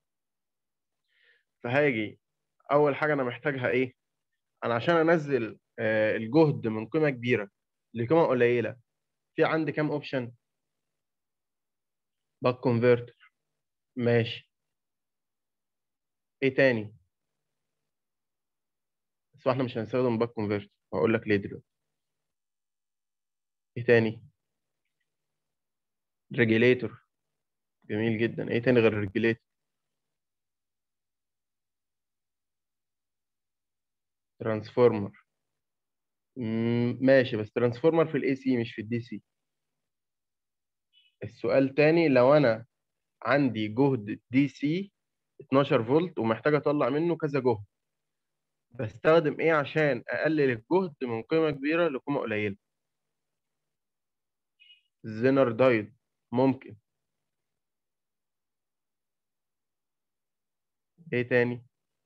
Speaker 2: فهاجي اول حاجه انا محتاجها ايه انا عشان انزل آه، الجهد من قيمه كبيره لقيمه قليله في عندي كام اوبشن باك كونفرتر ماشي ايه تاني بس احنا مش هنستخدم باك كونفرتر هقول لك ليه دلوقتي ايه تاني ريجيليتور جميل جدا ايه تاني غير الريجيليتور ترانسفورمر ماشي بس ترانسفورمر في الاي سي مش في الدي سي السؤال تاني لو انا عندي جهد دي سي 12 فولت ومحتاج اطلع منه كذا جهد بستخدم ايه عشان اقلل الجهد من قيمه كبيره لقيمه قليله زينر دايد ممكن ايه تاني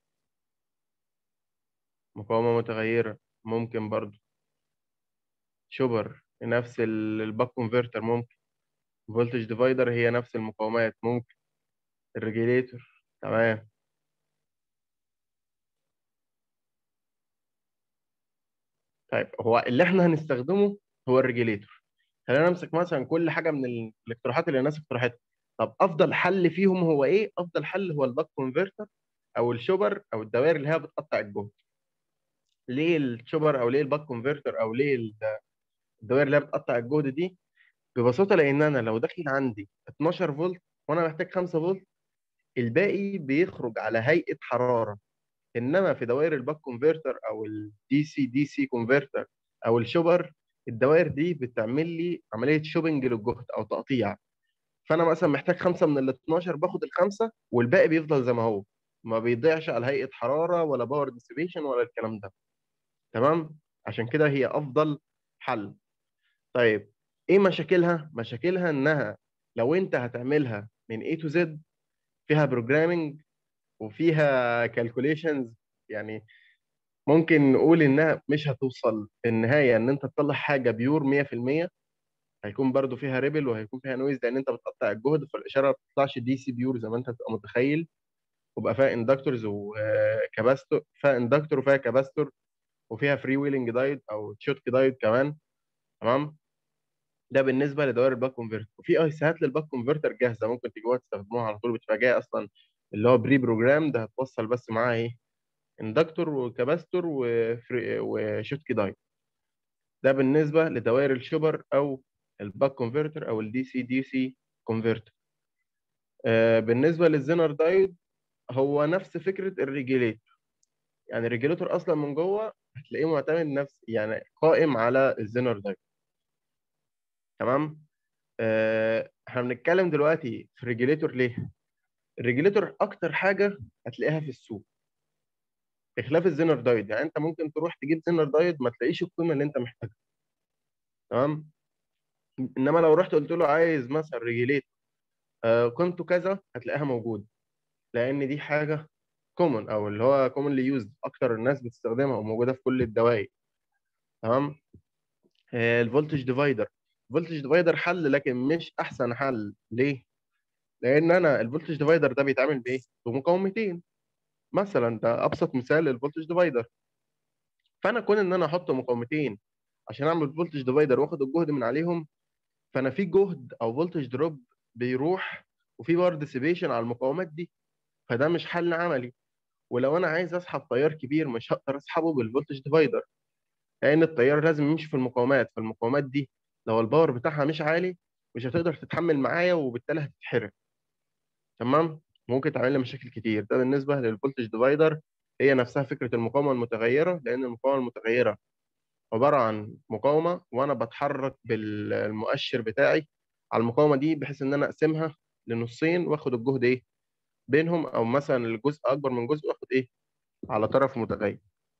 Speaker 2: مقاومه متغيره ممكن برضو شوبر نفس ال- الباك كونفرتر ممكن فولتج ديفايدر هي نفس المقاومات ممكن الريجيليتور تمام طيب هو اللي احنا هنستخدمه هو الريجيليتور خلينا نمسك مثلا كل حاجه من ال- الاقتراحات اللي الناس اقترحتها طب افضل حل فيهم هو ايه افضل حل هو الباك كونفرتر او الشوبر او الدوائر اللي هي بتقطع الجهد ليه الشوبر او ليه الباك كونفرتر او ليه ال- الدوائر اللي هي بتقطع الجهد دي ببساطه لان انا لو داخل عندي 12 فولت وانا محتاج 5 فولت الباقي بيخرج على هيئه حراره انما في دوائر الباك كونفرتر او الدي سي دي سي كونفرتر او الشوبر الدوائر دي بتعمل لي عمليه شوبنج للجهد او تقطيع فانا مثلا محتاج خمسه من ال 12 باخد الخمسه والباقي بيفضل زي ما هو ما بيضيعش على هيئه حراره ولا باور ديسيبيشن ولا الكلام ده تمام عشان كده هي افضل حل طيب ايه مشاكلها مشاكلها انها لو انت هتعملها من A to Z فيها بروجرامنج وفيها كالكوليشنز يعني ممكن نقول انها مش هتوصل في النهايه ان انت تطلع حاجه بيور 100% هيكون برضو فيها ريبل وهيكون فيها نويز لان انت بتقطع الجهد فالاشاره ما بتطلعش دي سي بيور زي ما انت بتبقى متخيل وبقى فيها اندكتورز وكاباستور فيها اندكتور وفيها كاباستور وفيها فري ويلنج دايد او تشوتك دايد كمان تمام ده بالنسبه لدوائر الباك كونفرتر وفي ايسات للباك كونفرتر جاهزه ممكن تجيبوها تستخدموها على طول بتبقى جايه اصلا اللي هو بري بروجرام ده هتوصل بس معاه ايه اندكتور وكاباستور وفري وشوتكي دايد ده بالنسبه لدوائر الشوبر او الباك كونفرتر او الدي سي دي سي كونفرتر بالنسبه للزينر دايد هو نفس فكره الريجيليتور يعني الريجيليتور اصلا من جوه هتلاقيه معتمد نفس يعني قائم على الزينر دايد تمام آه، احنا بنتكلم دلوقتي في الريجيليتور ليه الريجيليتور اكتر حاجه هتلاقيها في السوق بخلاف الزينر دايد يعني انت ممكن تروح تجيب زينر دايد ما تلاقيش القيمه اللي انت محتاجها تمام انما لو رحت قلت له عايز مثلا ريجيليت قيمته كذا هتلاقيها موجوده لان دي حاجه كومن او اللي هو كومنلي يوزد اكتر الناس بتستخدمها وموجوده في كل الدوائر تمام الفولتج ديفايدر الفولتج ديفايدر حل لكن مش احسن حل ليه لان انا الفولتج ديفايدر ده بيتعمل بايه بمقاومتين مثلا ده ابسط مثال للفولتج ديفايدر فانا كون ان انا احط مقاومتين عشان اعمل فولتج ديفايدر واخد الجهد من عليهم فانا في جهد او فولتج دروب بيروح وفي باور ديسيبيشن على المقاومات دي فده مش حل عملي ولو انا عايز اسحب تيار كبير مش هقدر اسحبه بالفولتج ديفايدر لان التيار لازم يمشي في المقاومات فالمقاومات دي لو الباور بتاعها مش عالي مش هتقدر تتحمل معايا وبالتالي هتتحرق تمام ممكن تعمل لي مشاكل كتير ده بالنسبه للفولتج ديفايدر هي نفسها فكره المقاومه المتغيره لان المقاومه المتغيره عباره عن مقاومه وانا بتحرك بالمؤشر بتاعي على المقاومه دي بحيث ان انا اقسمها لنصين واخد الجهد ايه بينهم او مثلا الجزء اكبر من جزء واخد ايه على طرف متغير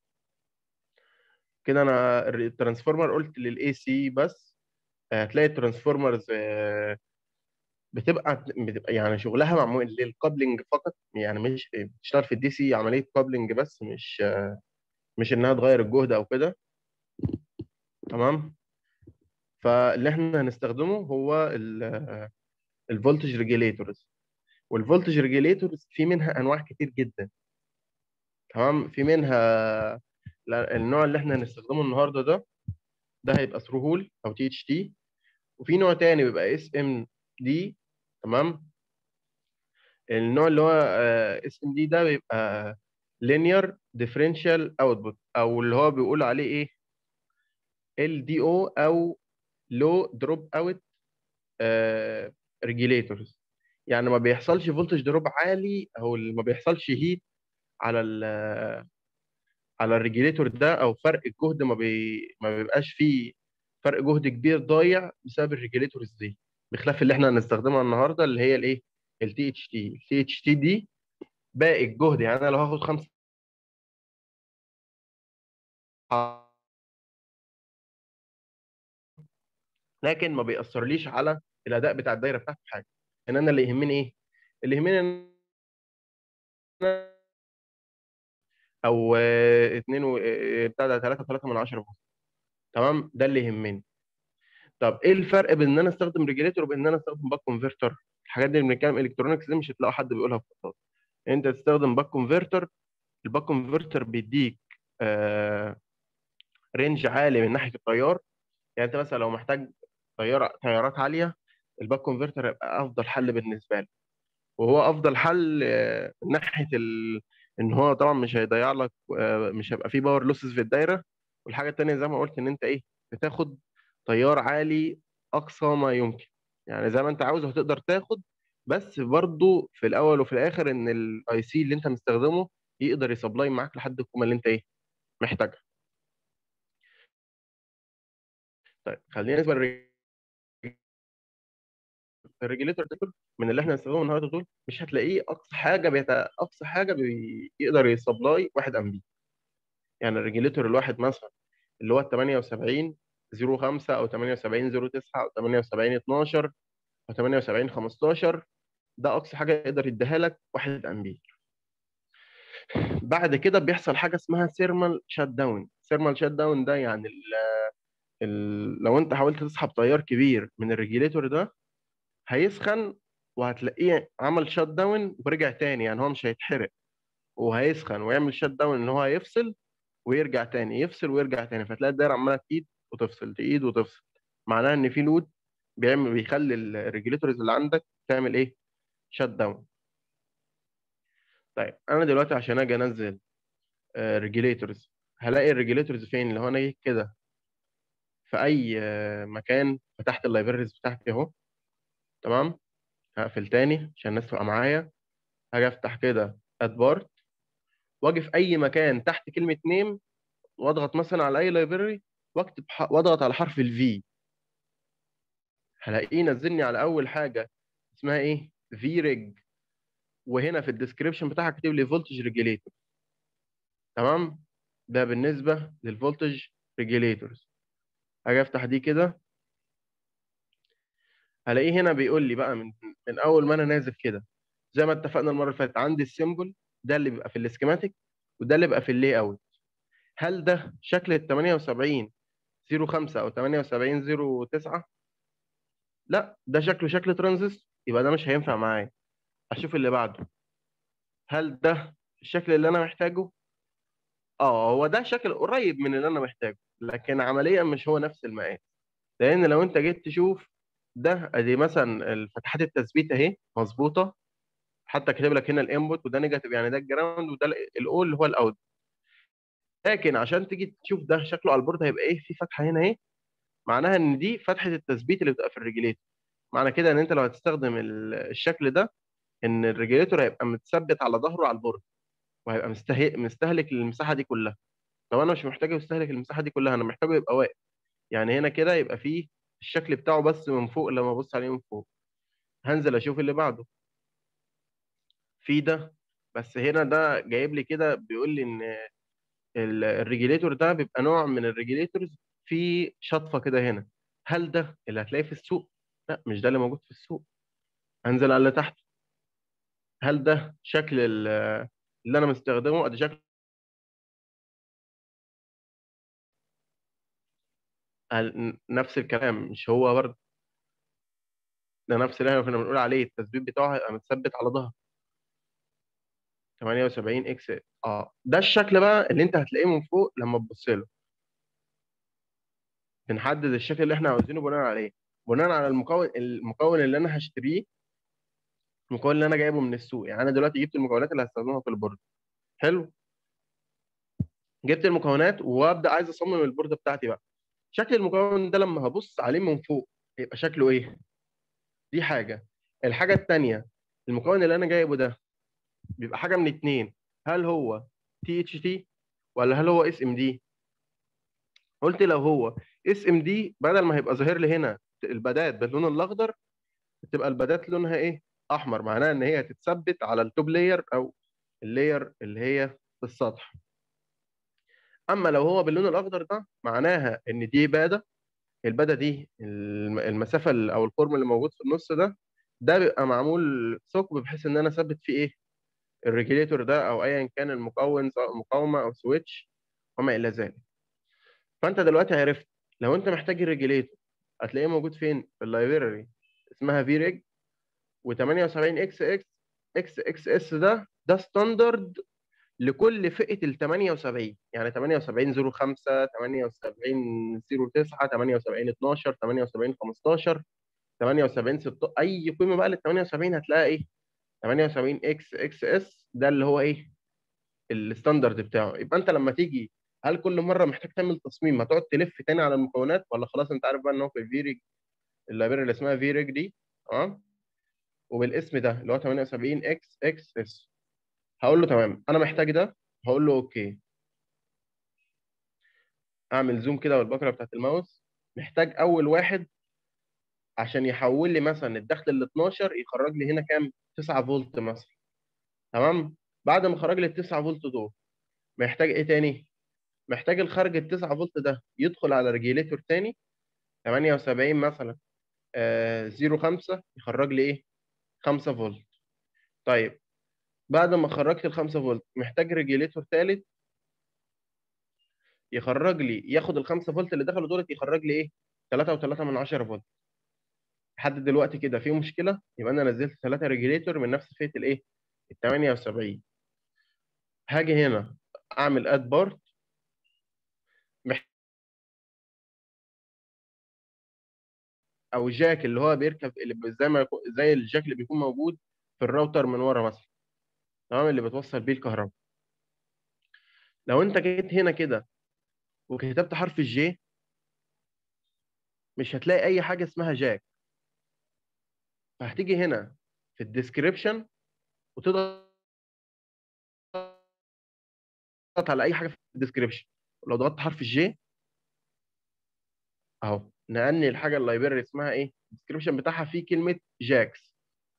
Speaker 2: كده انا الترانسفورمر قلت للاي سي بس هتلاقي الترانسفورمرز بتبقى بتبقى يعني شغلها معمول للكابلنج فقط يعني مش بتشتغل في الدي سي عمليه كابلنج بس مش مش انها تغير الجهد او كده تمام فاللي احنا هنستخدمه هو الفولتج ريجيليتورز والفولتج ريجيليتورز في منها انواع كتير جدا تمام في منها النوع اللي احنا هنستخدمه النهارده ده ده هيبقى ثرو هول او تي اتش تي وفي نوع تاني بيبقى اس ام دي تمام النوع اللي هو اس ام دي ده بيبقى linear differential output او اللي هو بيقول عليه ايه ال دي او او low drop out ريجيليتورز يعني ما بيحصلش فولتج دروب عالي او ما بيحصلش هيت على ال على الريجيليتور ده او فرق الجهد ما بي ما بيبقاش فيه فرق جهد كبير ضايع بسبب الريجيليتورز دي بخلاف اللي احنا هنستخدمها النهارده اللي هي الايه التي اتش تي التي اتش تي دي باقي الجهد يعني انا لو هاخد خمسة لكن ما بيأثرليش على الاداء بتاع الدايره بتاعتي في حاجه ان انا اللي يهمني ايه اللي يهمني ان او 2 و بتاع ده 3 3 من 10 فولت تمام ده اللي يهمني طب ايه الفرق بين ان انا استخدم ريجيليتور وبين ان انا استخدم باك كونفرتر الحاجات دي اللي بنتكلم الكترونكس دي مش هتلاقوا حد بيقولها في الخطاب انت تستخدم باك كونفرتر الباك كونفرتر بيديك آه رينج عالي من ناحيه التيار يعني انت مثلا لو محتاج تيار تيارات عاليه الباك كونفرتر هيبقى افضل حل بالنسبه لك وهو افضل حل آه من ناحيه ال... ان هو طبعا مش هيضيع لك آه مش هيبقى فيه باور لوسز في الدايره والحاجه الثانيه زي ما قلت ان انت ايه بتاخد تيار عالي اقصى ما يمكن يعني زي ما انت عاوز هتقدر تاخد بس برضو في الاول وفي الاخر ان الاي سي اللي انت مستخدمه يقدر يسبلاي معاك لحد القيمه اللي انت ايه محتاجها طيب خلينا نسبه الريجيليتور ده من اللي احنا هنستخدمه النهارده دول مش هتلاقيه اقصى حاجه بيت... اقصى حاجه بيقدر يسبلاي 1 امبير يعني الريجيليتور الواحد مثلا اللي هو 78 05 او 78 09 او 78 12 او 78 15 ده اقصى حاجه يقدر يديها لك 1 امبير بعد كده بيحصل حاجه اسمها سيرمال شات داون سيرمال شات داون ده يعني ال ال لو انت حاولت تسحب تيار كبير من الريجيليتور ده هيسخن وهتلاقيه عمل شات داون ورجع تاني يعني هو مش هيتحرق وهيسخن ويعمل شات داون ان هو هيفصل ويرجع تاني يفصل ويرجع تاني فتلاقي الدايره عماله تقيد وتفصل تقيد وتفصل معناها ان في لود بيعمل بيخلي الريجيليتورز اللي عندك تعمل ايه شات داون طيب انا دلوقتي عشان اجي انزل ريجيليتورز هلاقي الريجيليتورز فين لو انا جيت كده في اي مكان فتحت اللايبريز بتاعتي اهو تمام هقفل تاني عشان الناس تبقى معايا هاجي افتح كده ادبارت واجي في اي مكان تحت كلمه نيم واضغط مثلا على اي لايبرري واكتب ح... واضغط على حرف الفي هلاقيه نزلني على اول حاجه اسمها ايه في ريج وهنا في الديسكربشن بتاعها كاتب لي فولتج ريجيليتور تمام ده بالنسبه للفولتج ريجيليتورز هاجي افتح دي كده هلاقيه هنا بيقول لي بقى من من اول ما انا نازل كده زي ما اتفقنا المره اللي فاتت عندي السيمبل ده اللي بيبقى في السكيماتيك وده اللي بيبقى في اللاي اوت هل ده شكل ال 78 05 او 78 09 لا ده شكله شكل ترانزستور يبقى ده مش هينفع معايا اشوف اللي بعده هل ده الشكل اللي انا محتاجه اه هو ده شكل قريب من اللي انا محتاجه لكن عمليا مش هو نفس المقاس لان لو انت جيت تشوف ده ادي مثلا فتحات التثبيت اهي مظبوطه حتى كاتب لك هنا الانبوت وده نيجاتيف يعني ده الجراوند وده الاو اللي هو الاوت لكن عشان تيجي تشوف ده شكله على البورد هيبقى ايه في فتحه هنا اهي معناها ان دي فتحه التثبيت اللي بتبقى في الريجليتور معنى كده ان انت لو هتستخدم ال- الشكل ده ان الريجليتور هيبقى متثبت على ظهره على البورد وهيبقى مستهلك مستهلك للمساحه دي كلها لو انا مش محتاجه يستهلك المساحه دي كلها انا محتاجه يبقى واقف يعني هنا كده يبقى فيه الشكل بتاعه بس من فوق لما ابص عليه من فوق هنزل اشوف اللي بعده في ده بس هنا ده جايب لي كده بيقول لي ان ال- الريجيليتور ده بيبقى نوع من الريجيليتورز في شطفه كده هنا هل ده اللي هتلاقيه في السوق لا مش ده اللي موجود في السوق هنزل على اللي تحت هل ده شكل ال- اللي انا مستخدمه ادي شكل هل- نفس الكلام مش هو برضه ده نفس اللي احنا كنا بنقول عليه التثبيت بتاعه هيبقى متثبت على ظهر 78 اكس اه ده الشكل بقى اللي انت هتلاقيه من فوق لما تبص له بنحدد الشكل اللي احنا عاوزينه بناء عليه بناء على المكون المكون اللي انا هشتريه المكون اللي انا جايبه من السوق يعني انا دلوقتي جبت المكونات اللي هستخدمها في البورد حلو جبت المكونات وابدا عايز اصمم البورده بتاعتي بقى شكل المكون ده لما هبص عليه من فوق هيبقى شكله ايه دي حاجه الحاجه الثانيه المكون اللي انا جايبه ده بيبقى حاجه من اتنين هل هو تي اتش تي ولا هل هو اس ام دي قلت لو هو اس ام دي بدل ما هيبقى ظاهر لي هنا البدات باللون الاخضر تبقى البدات لونها ايه احمر معناها ان هي هتتثبت على التوب لاير او اللاير اللي هي في السطح اما لو هو باللون الاخضر ده معناها ان دي باده الباده دي الم- المسافه ال- او الخرم اللي موجود في النص ده ده بيبقى معمول ثقب بحيث ان انا اثبت فيه ايه الريجيليتور ده او ايا كان المكون سواء مقاومه او سويتش وما الى ذلك فانت دلوقتي عرفت لو انت محتاج الريجيليتور هتلاقيه موجود فين في اللايبراري اسمها في ريج و78 اكس اكس اكس اكس اس ده ده ستاندرد لكل فئه ال 78 يعني 78 05 78 09 78 12 78 15 78 6 اي قيمه بقى لل 78 هتلاقي ايه 78 اكس اكس اس ده اللي هو ايه الستاندرد بتاعه يبقى انت لما تيجي هل كل مره محتاج تعمل تصميم هتقعد تلف تاني على المكونات ولا خلاص انت عارف بقى ان هو في الفيريج اللايبراري اللي اسمها فيريج دي تمام وبالاسم ده اللي هو 78 اكس اكس اس هقول له تمام انا محتاج ده هقول له اوكي اعمل زوم كده والبكره بتاعت الماوس محتاج اول واحد عشان يحول لي مثلا الدخل ال 12 يخرج لي هنا كام 9 فولت مثلا تمام بعد ما خرج لي ال 9 فولت دول محتاج ايه تاني محتاج الخارج ال 9 فولت ده يدخل على ريجيليتور تاني 78 مثلا آه 05 يخرج لي ايه 5 فولت طيب بعد ما خرجت ال 5 فولت محتاج ريجيليتور ثالث يخرج لي ياخد ال 5 فولت اللي دخلوا دولت يخرج لي ايه 3.3 من 10 فولت لحد دلوقتي كده في مشكله يبقى انا نزلت 3 ريجيليتور من نفس فئه الايه ال 78 هاجي هنا اعمل اد بارت او جاك اللي هو بيركب اللي ب- زي ما يكون- زي الجاك اللي بيكون موجود في الراوتر من ورا مثلا تمام اللي بتوصل بيه الكهرباء لو انت جيت هنا كده وكتبت حرف الجي مش هتلاقي اي حاجه اسمها جاك فهتيجي هنا في الديسكريبشن وتضغط على اي حاجه في الديسكريبشن لو ضغطت حرف الجي اهو نقلني الحاجه اللايبراري اسمها ايه الديسكريبشن بتاعها فيه كلمه جاكس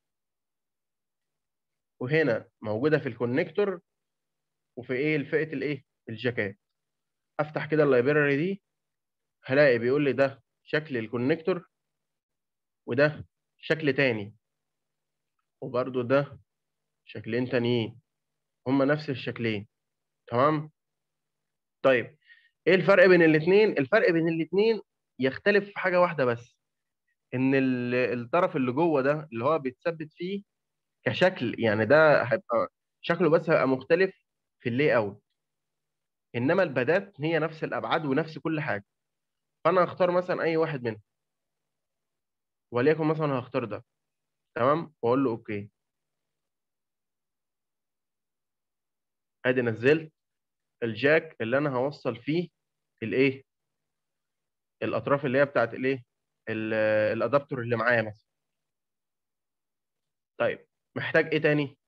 Speaker 2: وهنا موجوده في الكونكتور وفي ايه الفئه الايه الجاكات افتح كده اللايبراري دي هلاقي بيقول لي ده شكل الكونكتور وده شكل تاني وبرضو ده شكلين تانيين هما نفس الشكلين تمام طيب ايه الفرق بين الاثنين الفرق بين الاثنين يختلف في حاجه واحده بس ان ال- الطرف اللي جوه ده اللي هو بيتثبت فيه كشكل يعني ده هيبقى شكله بس هيبقى مختلف في اللي اوت انما البادات هي نفس الابعاد ونفس كل حاجه فانا هختار مثلا اي واحد منهم وليكن مثلا هختار ده تمام واقول له اوكي ادي نزلت الجاك اللي انا هوصل فيه الايه الاطراف اللي هي بتاعت الايه ال- الادابتور اللي معايا مثلا طيب محتاج ايه تاني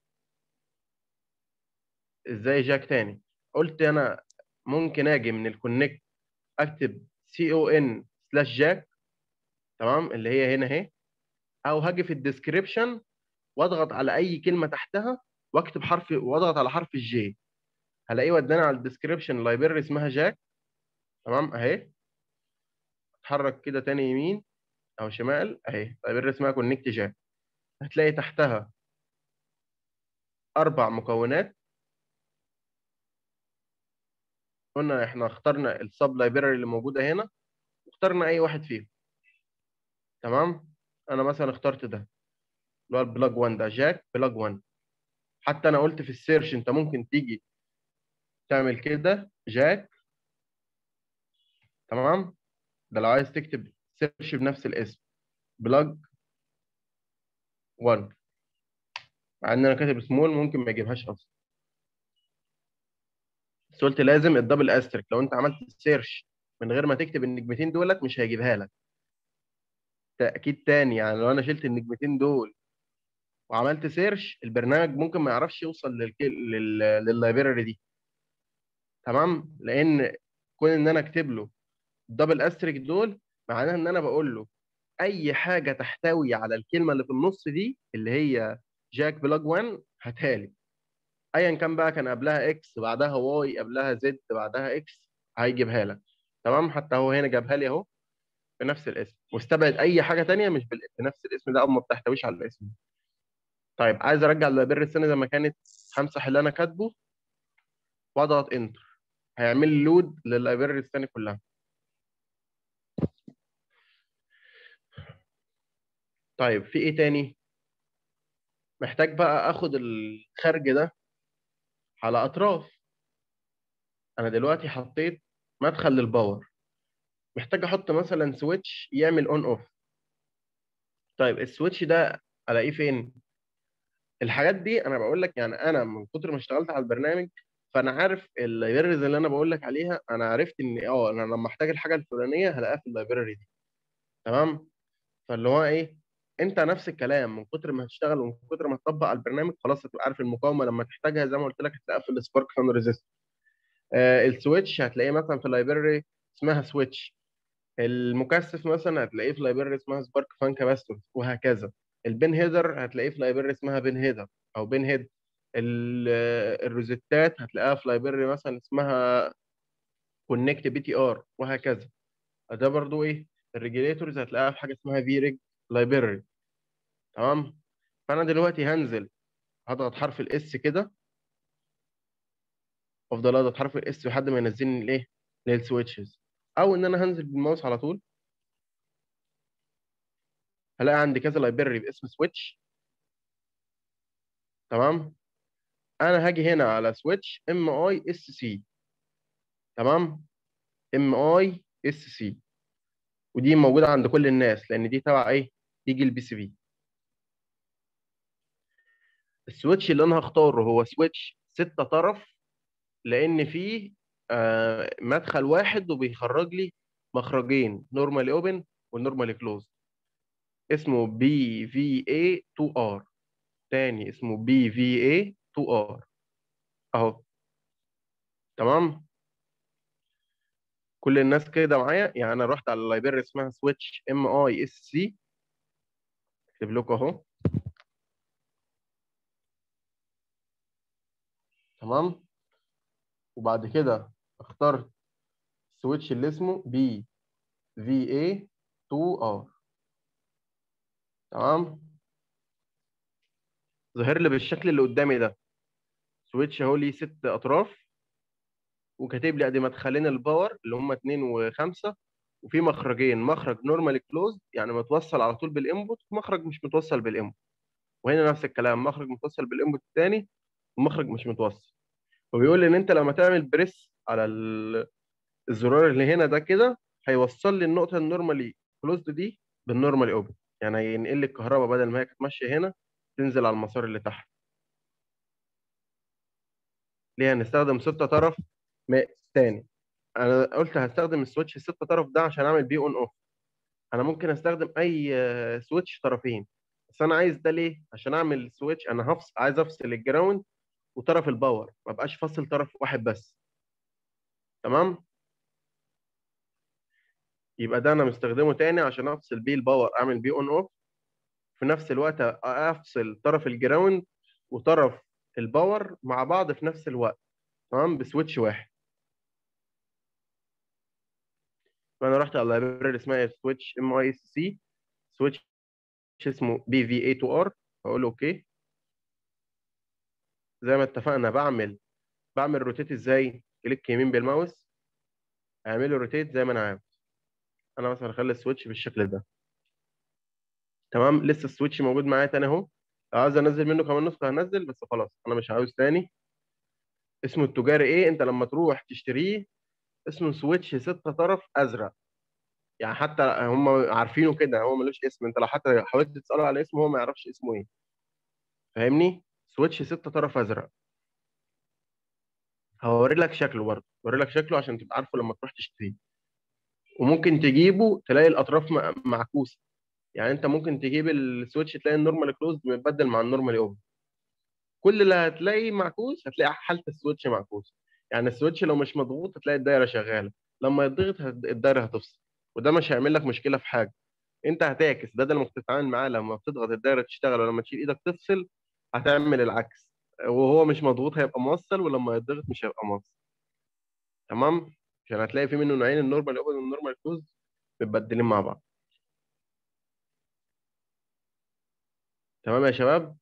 Speaker 2: ازاي جاك تاني قلت انا ممكن اجي من الكونكت اكتب سي او ان سلاش جاك تمام اللي هي هنا اهي او هاجي في الديسكريبشن واضغط على اي كلمه تحتها واكتب حرف واضغط على حرف الجي هلاقيه وداني على الديسكريبشن لايبرري اسمها جاك تمام اهي اتحرك كده تاني يمين او شمال اهي لايبرري اسمها كونكت جاك هتلاقي تحتها اربع مكونات قلنا احنا اخترنا السب لايبرري اللي موجوده هنا واخترنا اي واحد فيهم تمام انا مثلا اخترت ده اللي هو البلاج 1 ده جاك بلاج 1 حتى انا قلت في السيرش انت ممكن تيجي تعمل كده جاك تمام ده لو عايز تكتب سيرش بنفس الاسم بلاج 1 مع ان انا كاتب سمول ممكن ما يجيبهاش اصلا بس قلت لازم الدبل استريك لو انت عملت سيرش من غير ما تكتب النجمتين دولت مش هيجيبها لك تاكيد تاني يعني لو انا شلت النجمتين دول وعملت سيرش البرنامج ممكن ما يعرفش يوصل للك... لل... لللايبراري دي تمام لان كون ان انا اكتب له الدبل استريك دول معناها ان انا بقول له اي حاجه تحتوي على الكلمه اللي في النص دي اللي هي جاك بلاج 1 هاتها لي ايا كان بقى كان قبلها اكس بعدها واي قبلها زد بعدها اكس هيجيبها لك تمام حتى هو هنا جابها لي اهو بنفس الاسم واستبعد اي حاجه تانية مش بال- بنفس الاسم ده او ما بتحتويش على الاسم ده. طيب عايز ارجع اللايبرري السنه زي ما كانت همسح اللي انا كاتبه واضغط انتر هيعمل لي لود لللايبرري الثاني كلها طيب في ايه تاني محتاج بقى اخد الخرج ده على اطراف انا دلوقتي حطيت مدخل للباور محتاج احط مثلا سويتش يعمل اون اوف طيب السويتش ده الاقيه فين الحاجات دي انا بقول لك يعني انا من كتر ما اشتغلت على البرنامج فانا عارف اللايبريز اللي انا بقول لك عليها انا عرفت ان اه انا لما احتاج الحاجه الفلانيه هلاقيها في اللايبراري دي تمام فاللي هو ايه انت نفس الكلام من كتر ما هتشتغل ومن كتر ما تطبق على البرنامج خلاص هتبقى عارف المقاومه لما تحتاجها زي ما قلت لك هتلاقيها في السبارك فان ريزيست آه السويتش هتلاقيه مثلا في لايبراري اسمها سويتش المكثف مثلا هتلاقيه في لايبراري اسمها سبارك فان كاباستور وهكذا البين هيدر هتلاقيه في لايبراري اسمها بين هيدر او بين هيد ال- الروزيتات هتلاقيها في لايبراري مثلا اسمها كونكت بي تي ار وهكذا ده برضو ايه الريجيليتورز هتلاقيها في حاجه اسمها في ريج لايبراري تمام فانا دلوقتي هنزل هضغط حرف الاس كده افضل اضغط حرف الاس لحد ما ينزلني الايه للسويتشز او ان انا هنزل بالماوس على طول هلاقي عندي كذا لايبراري باسم سويتش تمام انا هاجي هنا على سويتش ام اي اس سي تمام ام اي اس سي ودي موجوده عند كل الناس لان دي تبع ايه تيجي البي سي بي السويتش اللي انا هختاره هو سويتش ستة طرف لان فيه آه مدخل واحد وبيخرج لي مخرجين نورمالي اوبن والنورمالي كلوز اسمه بي في اي 2 ار تاني اسمه بي في اي 2 ار اهو تمام كل الناس كده معايا يعني انا رحت على اللايبرري اسمها سويتش ام اي اس سي اكتب لكم اهو تمام وبعد كده اخترت السويتش اللي اسمه بي في اي 2 ار تمام ظاهر لي بالشكل اللي قدامي ده سويتش اهو ليه ست اطراف وكاتب لي ادي مدخلين الباور اللي هم 2 و5 وفي مخرجين مخرج نورمالي كلوز يعني متوصل على طول بالانبوت ومخرج مش متوصل بالانبوت وهنا نفس الكلام مخرج متوصل بالانبوت الثاني ومخرج مش متوصل وبيقول لي ان انت لما تعمل بريس على ال- الزرار اللي هنا ده كده هيوصل لي النقطه النورمالي كلوزد دي بالنورمالي اوبن يعني هينقل لي الكهرباء بدل ما هي كانت ماشيه هنا تنزل على المسار اللي تحت ليه هنستخدم ستة طرف م- تاني انا قلت هستخدم السويتش الستة طرف ده عشان اعمل بيه اون اوف انا ممكن استخدم اي آه، سويتش طرفين بس انا عايز ده ليه عشان اعمل سويتش انا هفصل عايز افصل الجراوند وطرف الباور ما بقاش فاصل طرف واحد بس تمام يبقى ده انا مستخدمه تاني عشان افصل بيه الباور اعمل بيه اون اوف في نفس الوقت افصل طرف الجراوند وطرف الباور مع بعض في نفس الوقت تمام بسويتش واحد فانا رحت على اللايبراري اللي اسمها سويتش ام اي سي سويتش اسمه بي في اي 2 ار اقول له اوكي زي ما اتفقنا بعمل بعمل روتيت ازاي كليك يمين بالماوس اعمله روتيت زي ما انا عاوز انا مثلا اخلي السويتش بالشكل ده تمام لسه السويتش موجود معايا تاني اهو لو عايز انزل منه كمان نسخه هنزل بس خلاص انا مش عاوز تاني اسمه التجاري ايه انت لما تروح تشتريه اسمه سويتش ستة طرف ازرق يعني حتى هم عارفينه كده هو ملوش اسم انت لو حتى حاولت تساله على اسمه هو ما يعرفش اسمه ايه فاهمني سويتش ستة طرف ازرق هوري لك شكله برضه هوري لك شكله عشان تبقى عارفه لما تروح تشتريه وممكن تجيبه تلاقي الاطراف م- معكوسه يعني انت ممكن تجيب السويتش تلاقي النورمال كلوز متبدل مع النورمال اوبن كل اللي هتلاقي معكوس هتلاقي حاله السويتش معكوس يعني السويتش لو مش مضغوط هتلاقي الدايره شغاله لما يضغط هت- الدايره هتفصل وده مش هيعمل لك مشكله في حاجه انت هتعكس بدل ما تتعامل معاه لما بتضغط الدايره تشتغل ولما تشيل ايدك تفصل هتعمل العكس وهو مش مضغوط هيبقى موصل ولما يضغط مش هيبقى موصل تمام عشان هتلاقي في منه نوعين النورمال اوبن والنورمال كلوز متبدلين مع بعض تمام يا شباب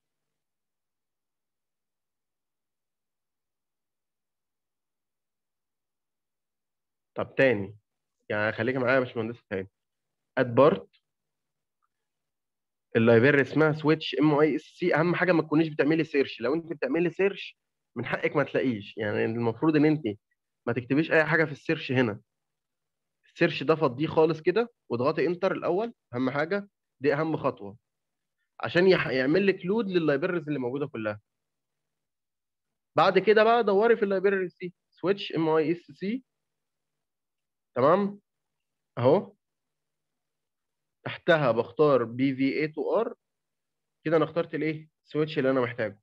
Speaker 2: طب تاني يعني خليك معايا يا باشمهندس تاني اد بارت اللايبراري اسمها سويتش ام اي اس سي اهم حاجه ما تكونيش بتعملي سيرش لو انت بتعملي سيرش من حقك ما تلاقيش يعني المفروض ان انت ما تكتبيش اي حاجه في السيرش هنا السيرش ده فضيه خالص كده واضغطي انتر الاول اهم حاجه دي اهم خطوه عشان يح- يعمل لك لود لللايبرز اللي موجوده كلها بعد كده بقى دوري في اللايبراري دي سويتش ام اي اس سي تمام اهو تحتها بختار بي في اي تو ار كده انا اخترت الايه السويتش اللي انا محتاجه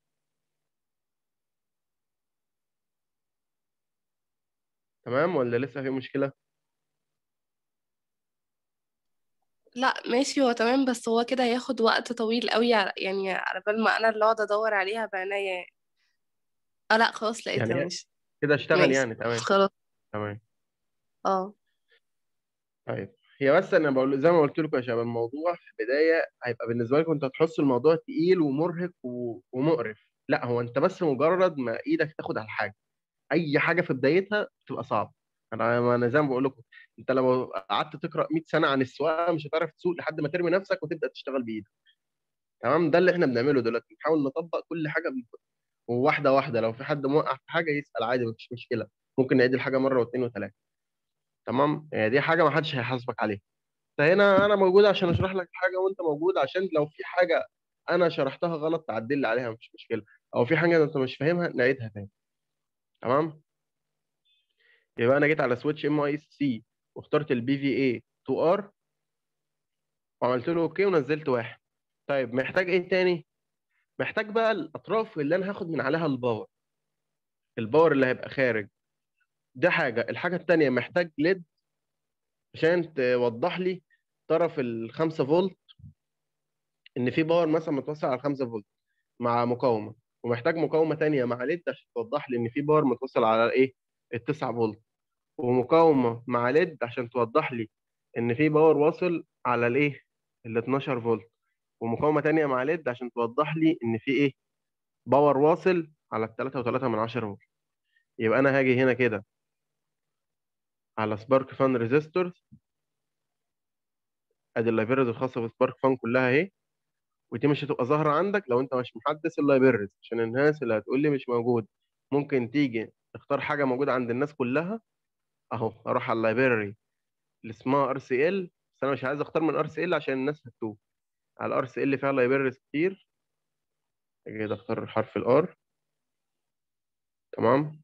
Speaker 2: تمام ولا لسه في مشكله
Speaker 7: لا ماشي هو تمام بس هو كده هياخد وقت طويل قوي على- يعني على بال ما انا اللي اقعد ادور عليها بعناية اه لا خلاص لقيتها
Speaker 2: يعني
Speaker 7: ماشي
Speaker 2: كده اشتغل
Speaker 7: ماشي
Speaker 2: يعني تمام
Speaker 7: خلاص
Speaker 2: تمام
Speaker 7: اه
Speaker 2: طيب هي بس انا بقول زي ما قلت لكم يا شباب الموضوع في البدايه هيبقى بالنسبه لكم انتوا هتحسوا الموضوع تقيل ومرهق و... ومقرف لا هو انت بس مجرد ما ايدك تاخد على الحاجه اي حاجه في بدايتها بتبقى صعبه انا ما انا زي ما بقول لكم انت لو قعدت تقرا 100 سنه عن السواقه مش هتعرف تسوق لحد ما ترمي نفسك وتبدا تشتغل بايدك تمام ده اللي احنا بنعمله دلوقتي بنحاول نطبق كل حاجه بن- وواحده واحده لو في حد موقع في حاجه يسال عادي مفيش مشكله ممكن نعيد الحاجه مره واثنين وثلاثه تمام يعني دي حاجه ما حدش هيحاسبك عليها فهنا انا موجود عشان اشرح لك الحاجه وانت موجود عشان لو في حاجه انا شرحتها غلط تعدل لي عليها مفيش مشكله او في حاجه انت مش فاهمها نعيدها تاني تمام يبقى انا جيت على سويتش ام اي اس سي واخترت البي في اي 2 ار وعملت له اوكي ونزلت واحد طيب محتاج ايه تاني محتاج بقى الاطراف اللي انا هاخد من عليها الباور الباور اللي هيبقى خارج ده حاجه الحاجه التانيه محتاج ليد عشان توضح لي طرف ال 5 فولت ان في باور مثلا متوصل على 5 فولت مع مقاومه ومحتاج مقاومه تانية مع ليد عشان توضح لي ان في باور متوصل على ايه ال 9 فولت ومقاومه مع ليد عشان توضح لي ان في باور واصل على الايه ال 12 فولت ومقاومه تانية مع ليد عشان توضح لي ان في ايه باور واصل على ال 3.3 من 10 فولت يبقى انا هاجي هنا كده على سبارك فان ريزيستورز ادي اللايبرز الخاصه بسبارك فان كلها اهي ودي مش هتبقى ظاهره عندك لو انت مش محدث اللايبرز عشان الناس اللي هتقول لي مش موجود ممكن تيجي تختار حاجه موجوده عند الناس كلها اهو اروح على اللايبراري اللي اسمها ار سي ال بس انا مش عايز اختار من ار سي ال عشان الناس هتتوه على الار سي ال فيها لايبرز كتير اجي كده اختار حرف الار تمام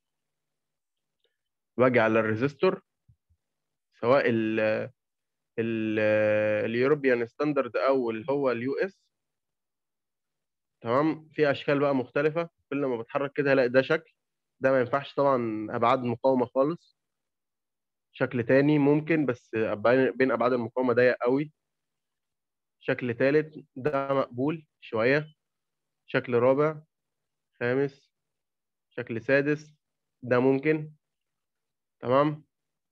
Speaker 2: واجي على الريزيستور سواء ال ال اليوروبيان ستاندرد او اللي هو اليو اس تمام في اشكال بقى مختلفه كل ما بتحرك كده هلاقي ده شكل ده ما ينفعش طبعا ابعاد مقاومه خالص شكل تاني ممكن بس أبعاد- بين ابعاد المقاومه ضيق قوي شكل تالت ده مقبول شويه شكل رابع خامس شكل سادس ده ممكن تمام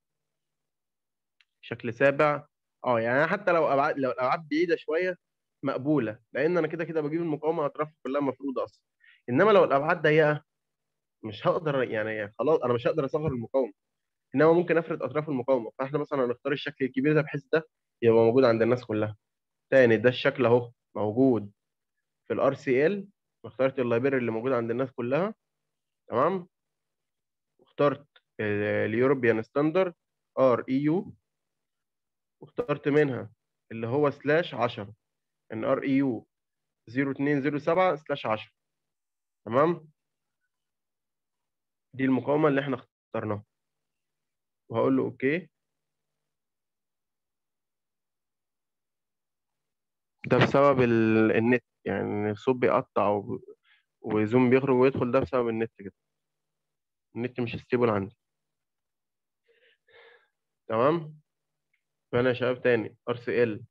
Speaker 2: شكل سابع اه يعني أنا حتى لو ابعاد لو الابعاد بعيده شويه مقبوله لان انا كده كده بجيب المقاومه اطرافها كلها مفروضه اصلا انما لو الابعاد ضيقه مش هقدر يعني خلاص انا مش هقدر اصغر المقاومه انما ممكن افرد اطراف المقاومه فاحنا مثلا هنختار الشكل الكبير ده بحيث ده يبقى موجود عند الناس كلها تاني ده الشكل اهو موجود في الار سي ال واخترت اللايبرري اللي موجود عند الناس كلها تمام واخترت اليوروبيان ستاندرد ار اي يو واخترت منها اللي هو سلاش 10 ان ار اي يو 0207 سلاش 10 تمام دي المقاومه اللي احنا اخترناها وهقول له اوكي ده بسبب ال- النت يعني الصوت بيقطع و- وزوم بيخرج ويدخل ده بسبب النت كده النت مش ستيبل عندي تمام فانا يا شباب تاني ار سي ال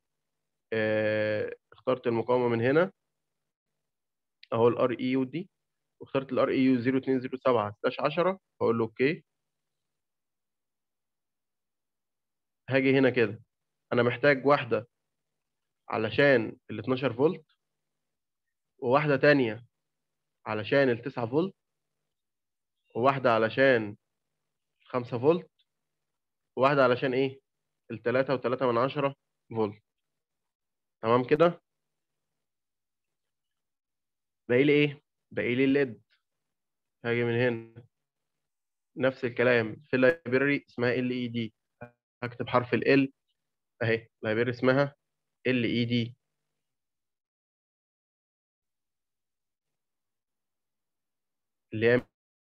Speaker 2: اخترت المقاومه من هنا اهو الار اي يو دي واخترت الار اي يو 0207 10 هقول له اوكي هاجي هنا كده انا محتاج واحده علشان ال 12 فولت وواحده تانية علشان ال 9 فولت وواحده علشان 5 فولت وواحده علشان ايه ال 3 و3 من 10 فولت تمام كده باقي لي ايه باقي لي الليد هاجي من هنا نفس الكلام في اللايبراري اسمها ال اي دي هكتب حرف ال ال اهي لايبراري اسمها ال اي دي اللي هي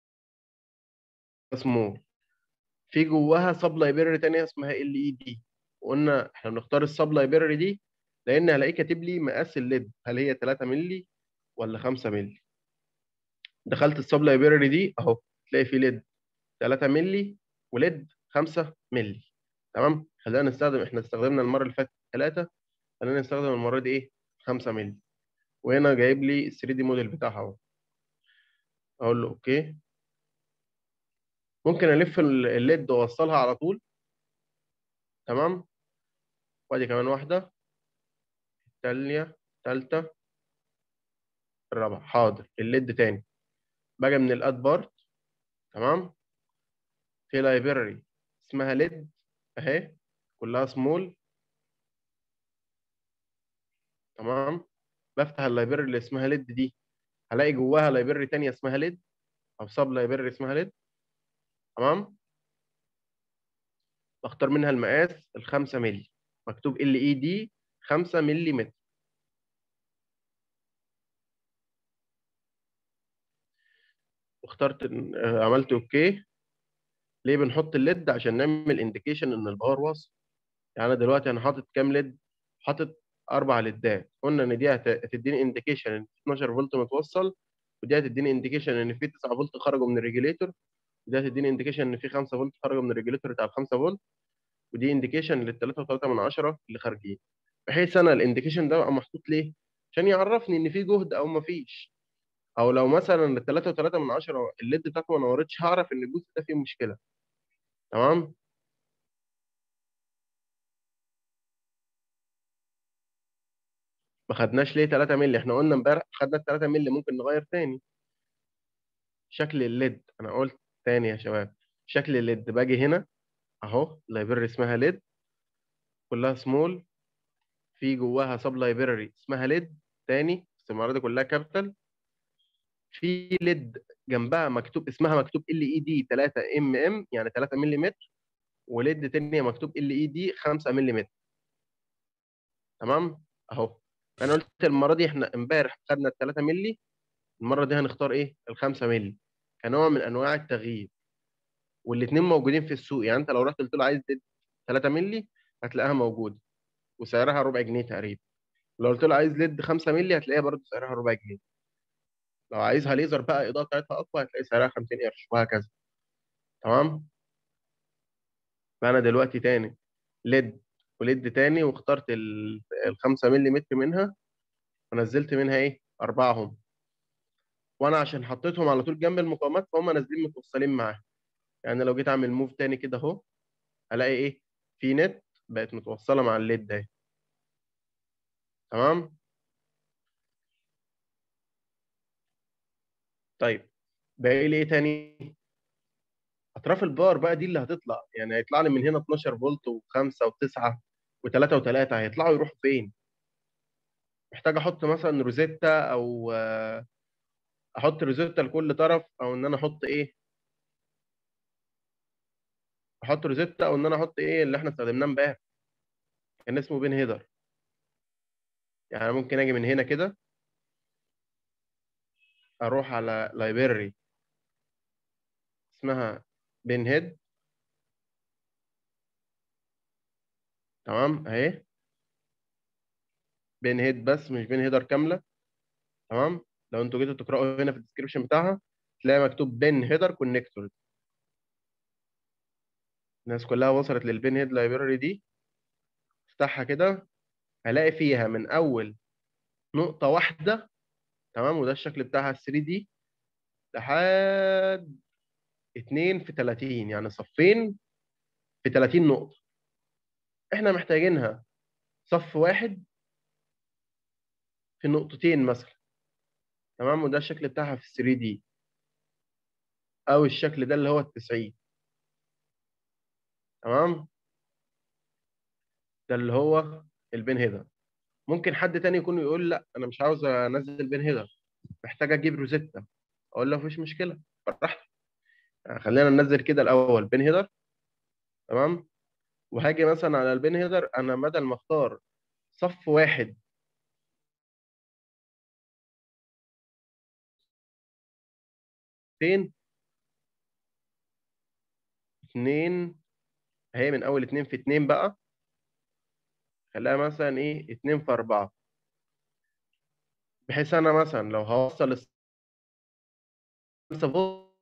Speaker 2: سمول في جواها سب لايبراري تانية اسمها ال اي دي وقلنا احنا بنختار السب لايبراري دي لان هلاقيه كاتب لي مقاس الليد هل هي 3 مللي ولا 5 مللي دخلت السب لايبراري دي اهو تلاقي في ليد 3 مللي وليد 5 مللي تمام خلينا نستخدم احنا استخدمنا المره اللي فاتت 3 خلينا نستخدم المره دي ايه 5 مللي وهنا جايب لي ال 3 دي موديل بتاعها اهو اقول له اوكي ممكن الف ال- الليد واوصلها على طول تمام وادي كمان واحده التانية التالتة الرابعة حاضر الليد تاني باجي من الاد بارت تمام في لايبراري اسمها ليد اهي كلها سمول تمام بفتح اللايبراري اللي اسمها ليد دي هلاقي جواها لايبراري تانية اسمها ليد او سب لايبراري اسمها ليد تمام بختار منها المقاس ال 5 مللي مكتوب ال اي دي 5 مللي متر واخترت آه، عملت اوكي ليه بنحط الليد عشان نعمل انديكيشن ان الباور واصل يعني انا دلوقتي انا حاطط كام ليد حاطط اربع ليدات قلنا ان دي هت- هتديني انديكيشن ان 12 فولت متوصل ودي هتديني انديكيشن ان في 9 فولت خرجوا من الريجوليتور ودي هتديني انديكيشن ان في 5 فولت خرجوا من الريجوليتور بتاع ال 5 فولت ودي انديكيشن لل 3.3 من 10 اللي خارجين بحيث انا الانديكيشن ده بقى محطوط ليه عشان يعرفني ان في جهد او ما فيش او لو مثلا ال 3.3 من 10 الليد بتاعته ما نورتش هعرف ان الجزء ده فيه مشكله تمام ما خدناش ليه 3 مللي احنا قلنا امبارح خدنا ال 3 مللي ممكن نغير تاني شكل الليد انا قلت تاني يا شباب شكل الليد باجي هنا اهو لايبرري اسمها ليد كلها سمول في جواها سب لايبرري اسمها ليد تاني بس المره دي كلها كابيتال في ليد جنبها مكتوب اسمها مكتوب ال اي دي 3 ام ام يعني 3 ملم وليد تانية مكتوب ال اي دي 5 ملم تمام اهو انا قلت المره دي احنا امبارح خدنا ال 3 مللي المره دي هنختار ايه ال 5 مللي كنوع من انواع التغيير والاثنين موجودين في السوق يعني انت لو رحت قلت له عايز 3 مللي هتلاقيها موجوده وسعرها ربع جنيه تقريبا لو قلت له عايز ليد 5 مللي هتلاقيها برضه سعرها ربع جنيه لو عايزها ليزر بقى الاضاءه بتاعتها اقوى هتلاقي سعرها 50 قرش وهكذا تمام فانا دلوقتي تاني ليد وليد تاني واخترت ال 5 ملم منها ونزلت منها ايه اربعهم وانا عشان حطيتهم على طول جنب المقاومات فهم نازلين متوصلين معاها يعني لو جيت اعمل موف تاني كده اهو هلاقي ايه في نت بقت متوصله مع الليد ده تمام طيب باقي لي ايه تاني اطراف البار بقى دي اللي هتطلع يعني هيطلع لي من هنا 12 فولت و5 و9 و3 و3 هيطلعوا يروحوا فين محتاج احط مثلا روزيتا او آه، احط روزيتا لكل طرف او ان انا احط ايه احط روزيتا او ان انا احط ايه اللي احنا استخدمناه امبارح كان اسمه بين هيدر يعني أنا ممكن اجي من هنا كده اروح على لايبرري اسمها بين هيد تمام اهي بين هيد بس مش بين هيدر كامله تمام لو انتوا جيتوا تقراوا هنا في الديسكربشن بتاعها تلاقي مكتوب بين هيدر كونكتور الناس كلها وصلت للبين هيد لايبرري دي افتحها كده هلاقي فيها من اول نقطه واحده تمام وده الشكل بتاعها 3 دي لحد 2 في 30 يعني صفين في 30 نقطه احنا محتاجينها صف واحد في نقطتين مثلا تمام وده الشكل بتاعها في 3 دي او الشكل ده اللي هو ال 90 تمام ده اللي هو البين هيدر ممكن حد تاني يكون يقول لا انا مش عاوز انزل بين هيدر محتاج اجيب روزيتا اقول له مفيش مشكله براحتك يعني خلينا ننزل كده الاول بين هيدر تمام وهاجي مثلا على البين هيدر انا بدل ما اختار صف واحد فين اتنين هي من اول اتنين في اتنين بقى خليها مثلا ايه اتنين في اربعة بحيث انا مثلا لو هوصل الس- خمسة فولت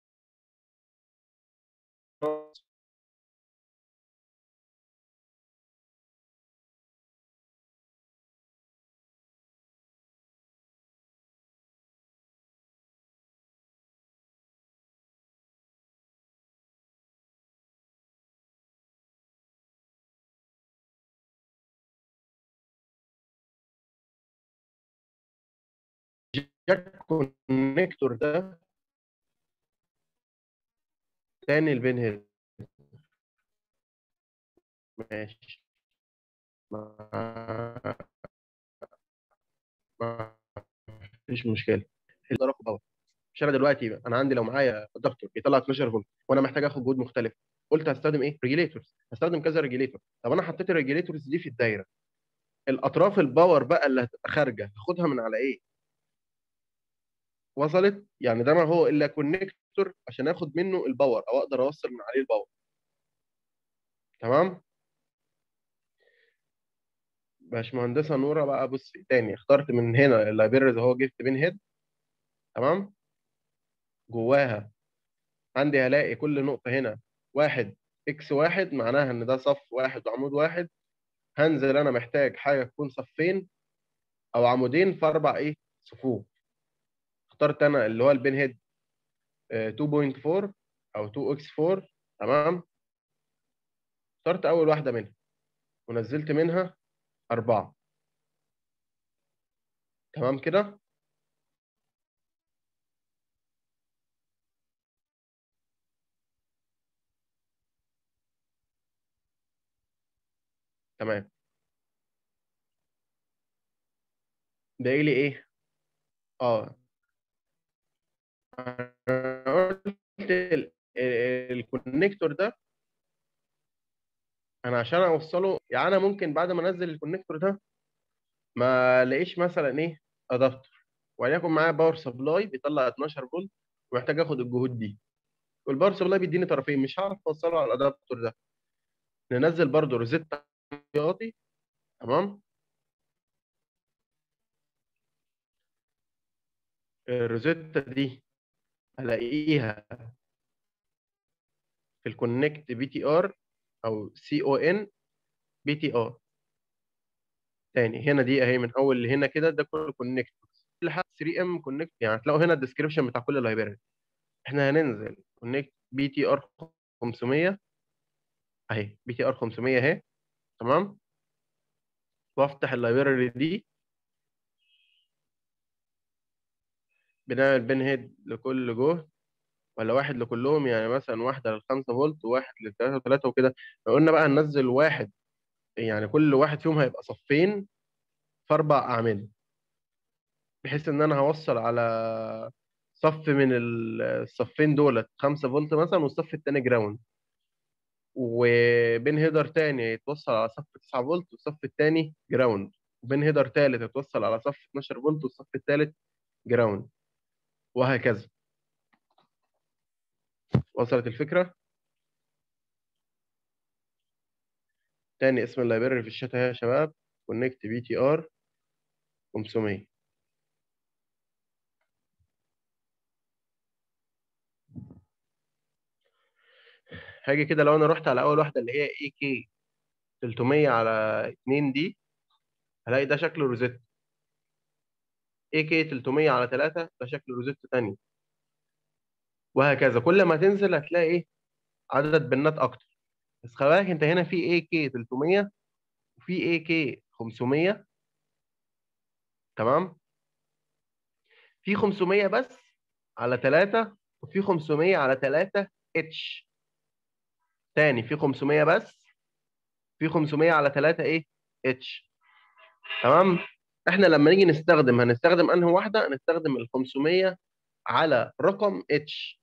Speaker 2: جاك كونكتور ده تاني البين هيد ماشي ما ما فيش مشكله الضرب باور مش انا دلوقتي انا عندي لو معايا دكتور بيطلع 12 فولت وانا محتاج اخد جهد مختلف قلت هستخدم ايه ريجيليتورز هستخدم كذا ريجيليتور طب انا حطيت الريجيليتورز دي في الدايره الاطراف الباور بقى اللي هتبقى خارجه هاخدها من على ايه وصلت يعني ده ما هو الا كونكتور عشان اخد منه الباور او اقدر اوصل من عليه الباور تمام باشمهندسه نوره بقى بص تاني اخترت من هنا اللايبرز اهو جبت بين هيد تمام جواها عندي هلاقي كل نقطه هنا واحد اكس واحد معناها ان ده صف واحد وعمود واحد هنزل انا محتاج حاجه تكون صفين او عمودين في اربع ايه صفوف اخترت انا اللي هو البين هيد آه، 2.4 او 2 اكس 4 تمام اخترت اول واحده منها ونزلت منها اربعه تمام كده تمام باقي لي ايه اه أنا قلت ال- ال- الكونكتور ده انا عشان اوصله يعني انا ممكن بعد ما انزل الكونكتور ده ما الاقيش مثلا ايه ادابتر وليكن معايا باور سبلاي بيطلع 12 فولت ومحتاج اخد الجهود دي والباور سبلاي بيديني طرفين مش هعرف اوصله على الادابتر ده ننزل برضو روزيتا احتياطي تمام الروزيتا دي هلاقيها في الكونكت بي تي ار او سي او ان بي تي ار تاني هنا دي اهي من اول لهنا كده ده كله كونكت لحد 3 ام كونكت يعني هتلاقوا هنا الديسكربشن بتاع كل لايبراري احنا هننزل كونكت بي تي ار 500 اهي بي تي ار 500 اهي تمام وافتح اللايبراري دي بنعمل بين هيد لكل جهد ولا واحد لكلهم يعني مثلا واحدة للخمسة فولت وواحد للثلاثة وثلاثة وكده لو قلنا بقى ننزل واحد يعني كل واحد فيهم هيبقى صفين في أربع أعمدة بحيث إن أنا هوصل على صف من ال- الصفين دولت 5 فولت مثلا والصف التاني جراوند وبين هيدر تاني يتوصل على صف 9 فولت والصف التاني جراوند وبين هيدر تالت يتوصل على صف 12 فولت والصف التالت جراوند وهكذا وصلت الفكرة؟ تاني اسم اللايبراري في الشات اهي يا شباب كونكت بي تي ار 500 هاجي كده لو انا رحت على اول واحده اللي هي اي كي 300 على 2 دي هلاقي ده شكل روزيتا اي كي 300 على 3 ده شكل روزيتا تاني وهكذا كل ما تنزل هتلاقي ايه عدد بنات اكتر بس خلي بالك انت هنا في اي كي 300 وفي اي كي 500 تمام في 500 بس على 3 وفي 500 على 3 اتش تاني في 500 بس في 500 على 3 ايه اتش تمام احنا لما نيجي نستخدم هنستخدم انهي واحده هنستخدم ال 500 على رقم اتش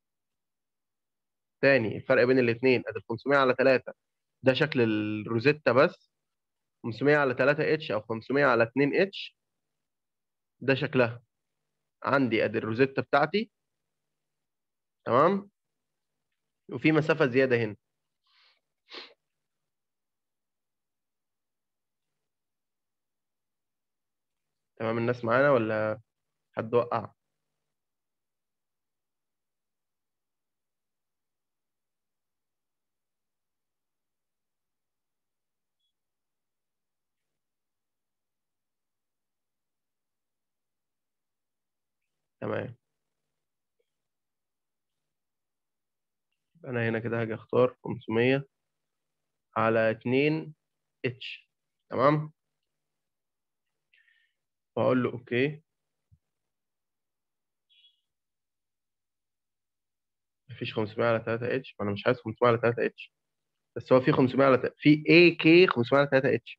Speaker 2: تاني الفرق بين الاثنين ادي 500 على 3 ده شكل الروزيتا بس 500 على 3 اتش او 500 على 2 اتش ده شكلها عندي ادي الروزيتا بتاعتي تمام وفي مسافه زياده هنا تمام الناس معانا ولا حد وقع تمام انا هنا كده هاجي اختار 500 على 2 اتش تمام واقول له اوكي مفيش 500 على 3 اتش وانا مش عايز 500 على 3 اتش بس هو في 500 على 3 في اي كي 500 على 3 اتش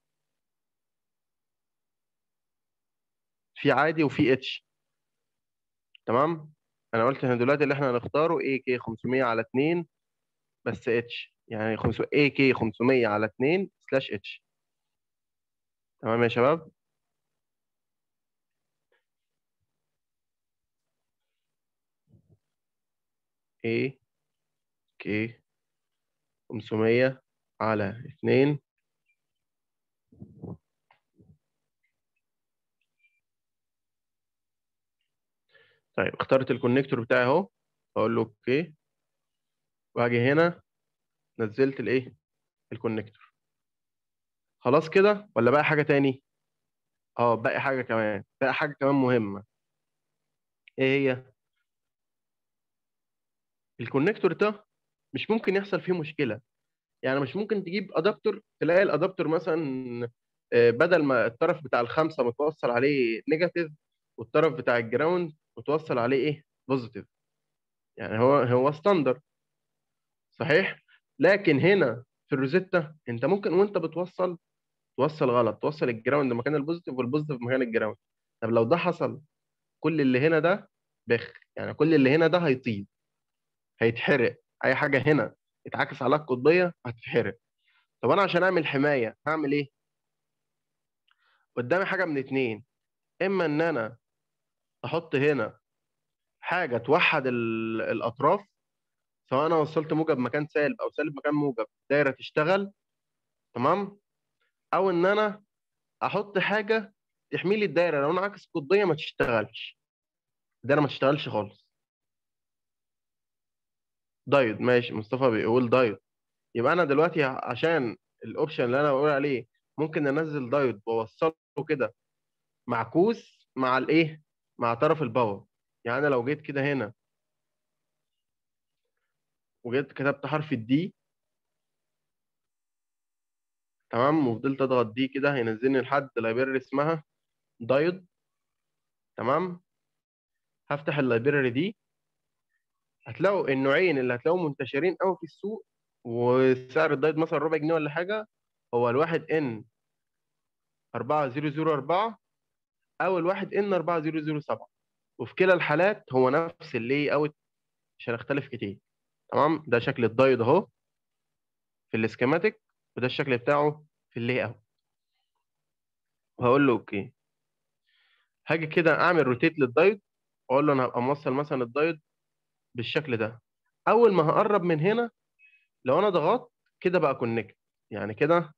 Speaker 2: في عادي وفي اتش تمام انا قلت هنا دلوقتي اللي احنا هنختاره اي كي 500 على 2 بس اتش يعني 500 اي كي 500 على 2 سلاش اتش تمام يا شباب اي كي 500 على 2 طيب اخترت الكونكتور بتاعي اهو اقول له اوكي واجي هنا نزلت الايه الكونكتور خلاص كده ولا بقى حاجه تاني اه باقي حاجه كمان باقي حاجه كمان مهمه ايه هي الكونكتور ده مش ممكن يحصل فيه مشكله يعني مش ممكن تجيب ادابتور تلاقي الادابتور مثلا آه، بدل ما الطرف بتاع الخمسه متوصل عليه نيجاتيف والطرف بتاع الجراوند متوصل عليه ايه بوزيتيف يعني هو هو ستاندر صحيح لكن هنا في الروزيتا انت ممكن وانت بتوصل توصل غلط توصل الجراوند مكان البوزيتيف والبوزيتيف مكان الجراوند طب لو ده حصل كل اللي هنا ده بخ يعني كل اللي هنا ده هيطيب هيتحرق اي حاجه هنا اتعكس عليها القطبيه هتتحرق طب انا عشان اعمل حمايه هعمل ايه قدامي حاجه من اتنين اما ان انا احط هنا حاجه توحد ال- الاطراف سواء انا وصلت موجب مكان سالب او سالب مكان موجب دايره تشتغل تمام او ان انا احط حاجه تحمي لي الدايره لو انا عكس قطبيه ما تشتغلش الدايره ما تشتغلش خالص دايود ماشي مصطفى بيقول دايود يبقى انا دلوقتي عشان الاوبشن اللي انا بقول عليه ممكن انزل دايود واوصله كده معكوس مع الايه مع طرف الباور يعني انا لو جيت كده هنا وجيت كتبت حرف الدي تمام وفضلت اضغط دي كده هينزلني لحد لايبراري اسمها دايود تمام هفتح اللايبراري دي هتلاقوا النوعين اللي هتلاقوا منتشرين قوي في السوق وسعر الدايود مثلا ربع جنيه ولا حاجه هو الواحد ان 4004 او الواحد ان 4007 وفي كلا الحالات هو نفس اللي اوت مش هنختلف كتير تمام ده شكل الدايود اهو في الاسكيماتيك وده الشكل بتاعه في اللي اوت وهقول له اوكي هاجي كده اعمل روتيت للدايود واقول له انا هبقى موصل مثلا الدايود بالشكل ده اول ما هقرب من هنا لو انا ضغطت كده بقى كونكت يعني كده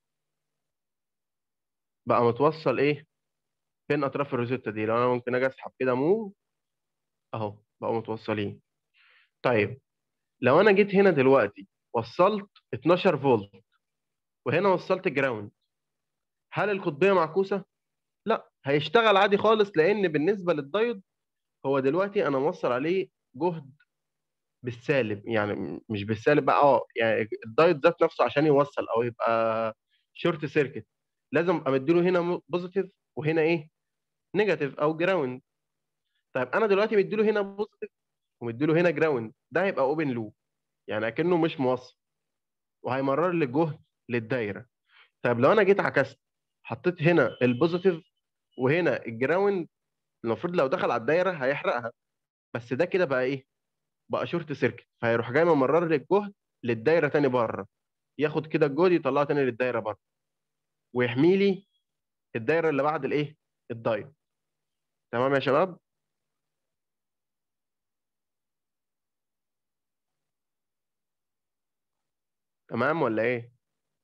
Speaker 2: بقى متوصل ايه فين اطراف الروزيتا دي لو انا ممكن اجي اسحب كده موف اهو بقوا متوصلين طيب لو انا جيت هنا دلوقتي وصلت 12 فولت وهنا وصلت جراوند هل القطبيه معكوسه لا هيشتغل عادي خالص لان بالنسبه للدايود هو دلوقتي انا موصل عليه جهد بالسالب يعني م- مش بالسالب بقى اه يعني الدايود ذات نفسه عشان يوصل او يبقى شورت سيركت لازم ابقى مديله هنا بوزيتيف وهنا ايه نيجاتيف او جراوند طيب انا دلوقتي مديله هنا بوزيتيف ومديله هنا جراوند ده هيبقى اوبن لوب يعني اكنه مش موصل وهيمرر لي الجهد للدايره طيب لو انا جيت عكست حطيت هنا البوزيتيف وهنا الجراوند المفروض لو دخل على الدايره هيحرقها بس ده كده بقى ايه بقى شورت سيركت فهيروح جاي ممرر لي الجهد للدايره تاني بره ياخد كده الجهد يطلعه تاني للدايره بره ويحمي لي الدايره اللي بعد الايه الدايت تمام يا شباب تمام ولا ايه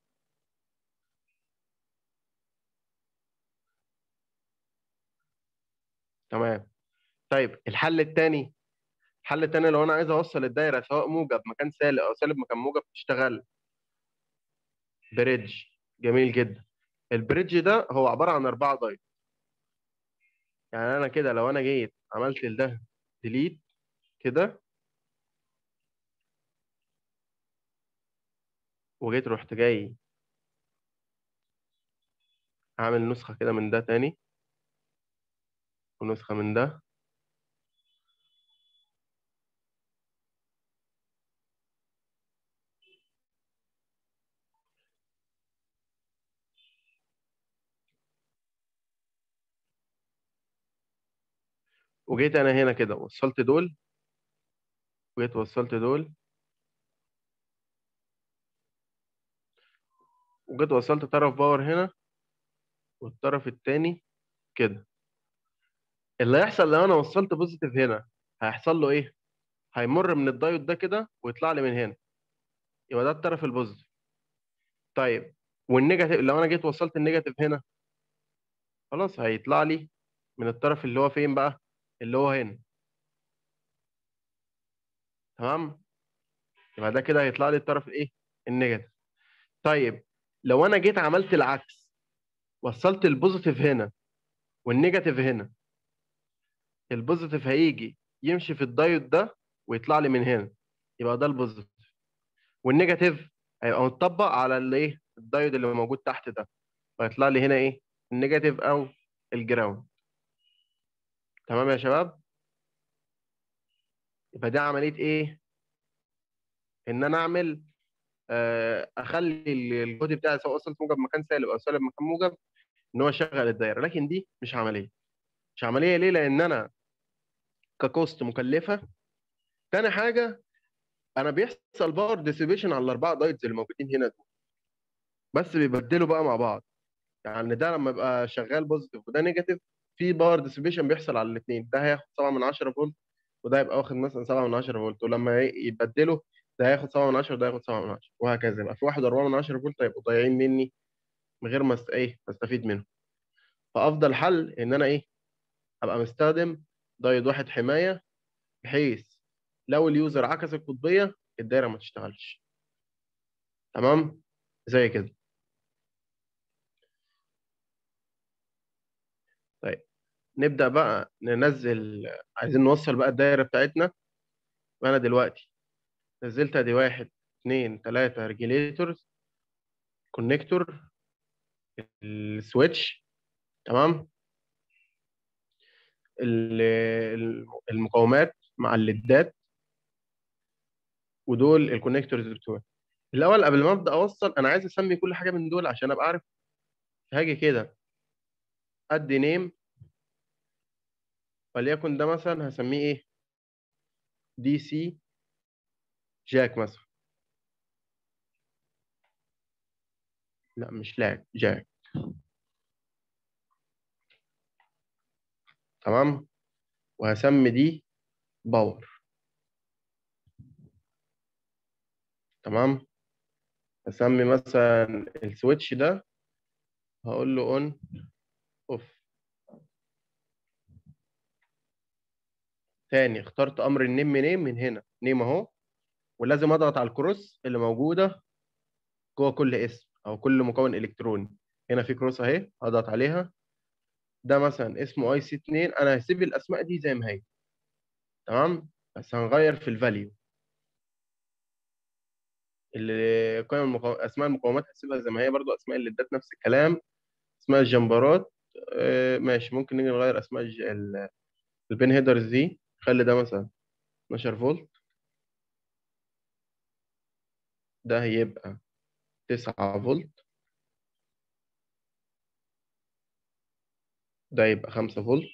Speaker 2: تمام طيب الحل الثاني الحل الثاني لو انا عايز اوصل الدايره سواء موجب مكان سالب او سالب مكان موجب تشتغل بريدج جميل جدا البريدج ده هو عباره عن اربعه دايت يعني انا كده لو انا جيت عملت لده ديليت كده وجيت رحت جاي عامل نسخه كده من ده تاني ونسخه من ده وجيت انا هنا كده وصلت دول وجيت وصلت دول وجيت وصلت طرف باور هنا والطرف التاني كده اللي هيحصل لو انا وصلت بوزيتيف هنا هيحصل له ايه هيمر من الدايود ده كده ويطلع لي من هنا يبقى ده الطرف البوزيتيف طيب والنيجاتيف لو انا جيت وصلت النيجاتيف هنا خلاص هيطلع لي من الطرف اللي هو فين بقى اللي هو هنا تمام يبقى ده كده هيطلع لي الطرف الايه النيجاتيف طيب لو انا جيت عملت العكس وصلت البوزيتيف هنا والنيجاتيف هنا البوزيتيف هيجي يمشي في الدايود ده ويطلع لي من هنا يبقى ده البوزيتيف والنيجاتيف هيبقى متطبق على الايه الدايود اللي موجود تحت ده فيطلع لي هنا ايه النيجاتيف او الجراوند تمام يا شباب يبقى دي عمليه ايه ان انا اعمل آه، اخلي الجهد بتاعي سواء وصلت موجب مكان سالب او سالب مكان موجب ان هو يشغل الدايره لكن دي مش عمليه مش عمليه ليه لان انا ككوست مكلفه تاني حاجه انا بيحصل باور ديسيبيشن على الاربعه دايتس اللي موجودين هنا دول بس بيبدلوا بقى مع بعض يعني ده لما يبقى شغال بوزيتيف وده نيجاتيف في باور ديسيبيشن بيحصل على الاثنين ده هياخد 7 من 10 فولت وده يبقى واخد مثلا 7 من 10 فولت ولما ي- يبدلوا ده هياخد 7 من 10 وده هياخد 7 من 10 وهكذا يبقى في واحد 4 من 10 فولت هيبقوا ضايعين مني من غير ما است- ايه ما استفيد منهم فافضل حل ان انا ايه ابقى مستخدم دايود واحد حمايه بحيث لو اليوزر عكس القطبيه الدايره ما تشتغلش تمام زي كده طيب نبدا بقى ننزل عايزين نوصل بقى الدايره بتاعتنا وانا دلوقتي نزلت ادي واحد اثنين ثلاثه ريجيليتورز كونكتور السويتش تمام ال- ال- المقاومات مع الليدات ودول الكونكتورز بتوعي الاول قبل ما ابدا اوصل انا عايز اسمي كل حاجه من دول عشان ابقى عارف هاجي كده ادي نيم وليكن ده مثلا هسميه ايه دي سي جاك مثلا لا مش لاك جاك تمام وهسمي دي باور تمام هسمي مثلا السويتش ده هقول له اون اوف تاني اخترت امر النيم نيم من هنا نيم اهو ولازم اضغط على الكروس اللي موجوده جوه كل اسم او كل مكون الكتروني هنا في كروس اهي هضغط عليها ده مثلا اسمه اي سي 2 انا هسيب الاسماء دي زي ما هي تمام بس هنغير في الفاليو اللي قيم المقاو... اسماء المقاومات هسيبها زي ما هي برضو اسماء الليدات نفس الكلام اسماء الجمبرات آه، ماشي ممكن نيجي نغير اسماء الج... ال- البين هيدرز دي خلي ده مثلا 12 فولت ده هيبقى 9 فولت ده يبقى 5 فولت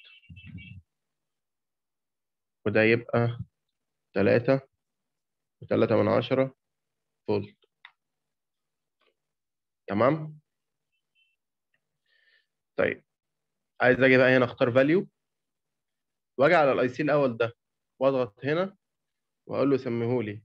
Speaker 2: وده يبقى 3 و3 من 10 فولت تمام طيب عايز اجي بقى هنا اختار فاليو واجي على الاي سي الاول ده واضغط هنا واقول له سميهولي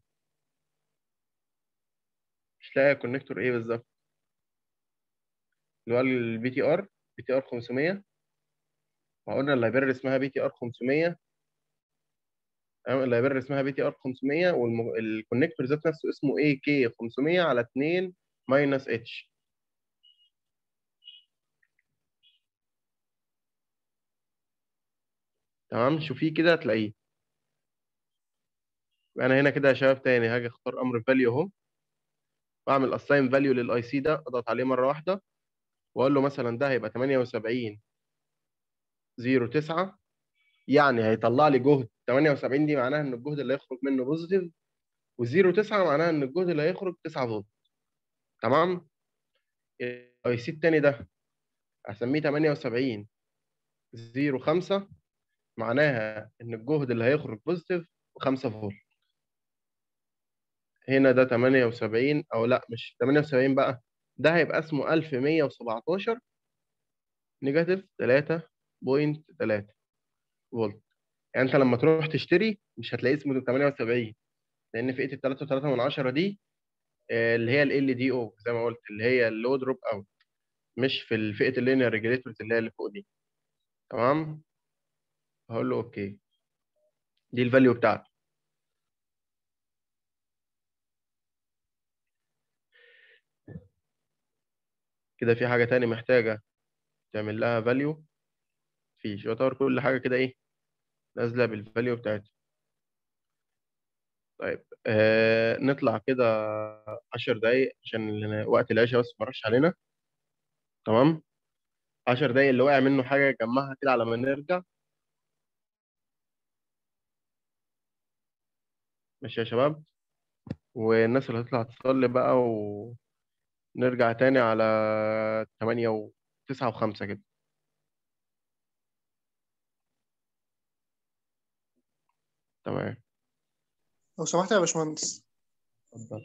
Speaker 2: مش لاقي كونكتور ايه بالظبط اللي هو البي تي ار بي تي ار 500 وقلنا اللايبراري اسمها بي تي ار 500 تمام اللايبراري اسمها بي تي ار 500 والكونكتور ذات نفسه اسمه اي كي 500 على 2 ماينس اتش تمام شوفيه كده هتلاقيه يبقى انا هنا كده يا شباب تاني هاجي اختار امر فاليو اهو واعمل اساين فاليو للاي سي ده اضغط عليه مره واحده واقول له مثلا ده هيبقى 78 09 يعني هيطلع لي جهد 78 دي معناها ان الجهد اللي هيخرج منه بوزيتيف و09 معناها ان الجهد اللي هيخرج 9 فولت تمام الاي سي التاني ده هسميه 78 05 معناها ان الجهد اللي هيخرج بوزيتيف 5 فولت هنا ده 78 او لا مش 78 بقى ده هيبقى اسمه 1117 نيجاتيف 3.3 فولت يعني انت لما تروح تشتري مش هتلاقي اسمه 78 لان فئه ال 3.3 من 10 دي آه، اللي هي ال دي او زي ما قلت اللي هي اللو دروب اوت مش في الفئه اللينير ريجوليتورز اللي هي اللي فوق دي تمام هقول له اوكي دي الفاليو بتاعته كده في حاجه تاني محتاجه تعمل لها فاليو فيش يعتبر كل حاجه كده ايه نازله بالفاليو بتاعتها طيب آه نطلع كده 10 دقايق عشان وقت العشاء بس ما راحش علينا تمام 10 دقايق اللي وقع منه حاجة جمعها كده على ما نرجع ماشي يا شباب والناس اللي هتطلع تصلي بقى ونرجع تاني على تمانية وتسعة وخمسة كده تمام
Speaker 4: لو سمحت يا باشمهندس
Speaker 2: اتفضل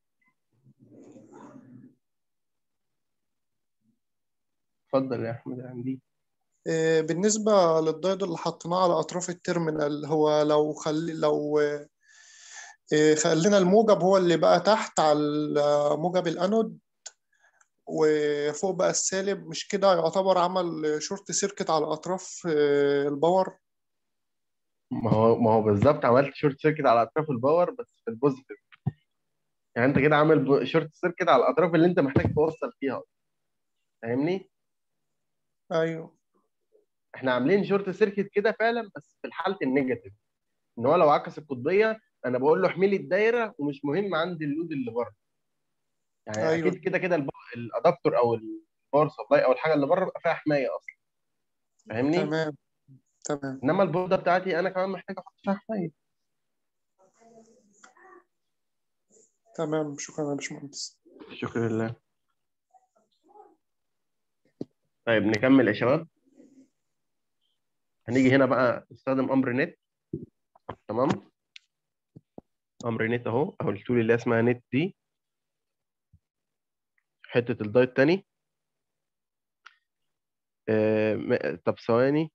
Speaker 2: اتفضل يا احمد عندي
Speaker 4: آه، بالنسبة للدايد اللي حطيناه على أطراف التيرمينال هو لو خلي لو آه، آه، خلينا الموجب هو اللي بقى تحت على موجب الأنود وفوق بقى السالب مش كده يعتبر عمل شورت سيركت على أطراف آه، الباور
Speaker 2: ما هو ما هو بالظبط عملت شورت سيركت على اطراف الباور بس في البوزيتيف يعني انت كده عامل ب- شورت سيركت على الاطراف اللي انت محتاج توصل فيها فاهمني
Speaker 4: أيوه
Speaker 2: احنا عاملين شورت سيركت كده فعلا بس في حاله النيجاتيف ان هو لو عكس القطبيه انا بقول له احملي الدايره ومش مهم عندي اللود اللي بره يعني
Speaker 4: أيوه.
Speaker 2: اكيد كده كده الب- الادابتور او الباور سبلاي او الحاجه اللي بره بيبقى فيها حمايه اصلا فاهمني
Speaker 4: تمام تمام
Speaker 2: انما البورده بتاعتي انا كمان محتاج احط فيها حمايه
Speaker 4: تمام شكرا يا باشمهندس
Speaker 2: شكرا لله طيب نكمل يا شباب هنيجي هنا بقى نستخدم امر نت تمام امر نت اهو او التول اللي اسمها نت دي حته الدايت تاني آه م- طب ثواني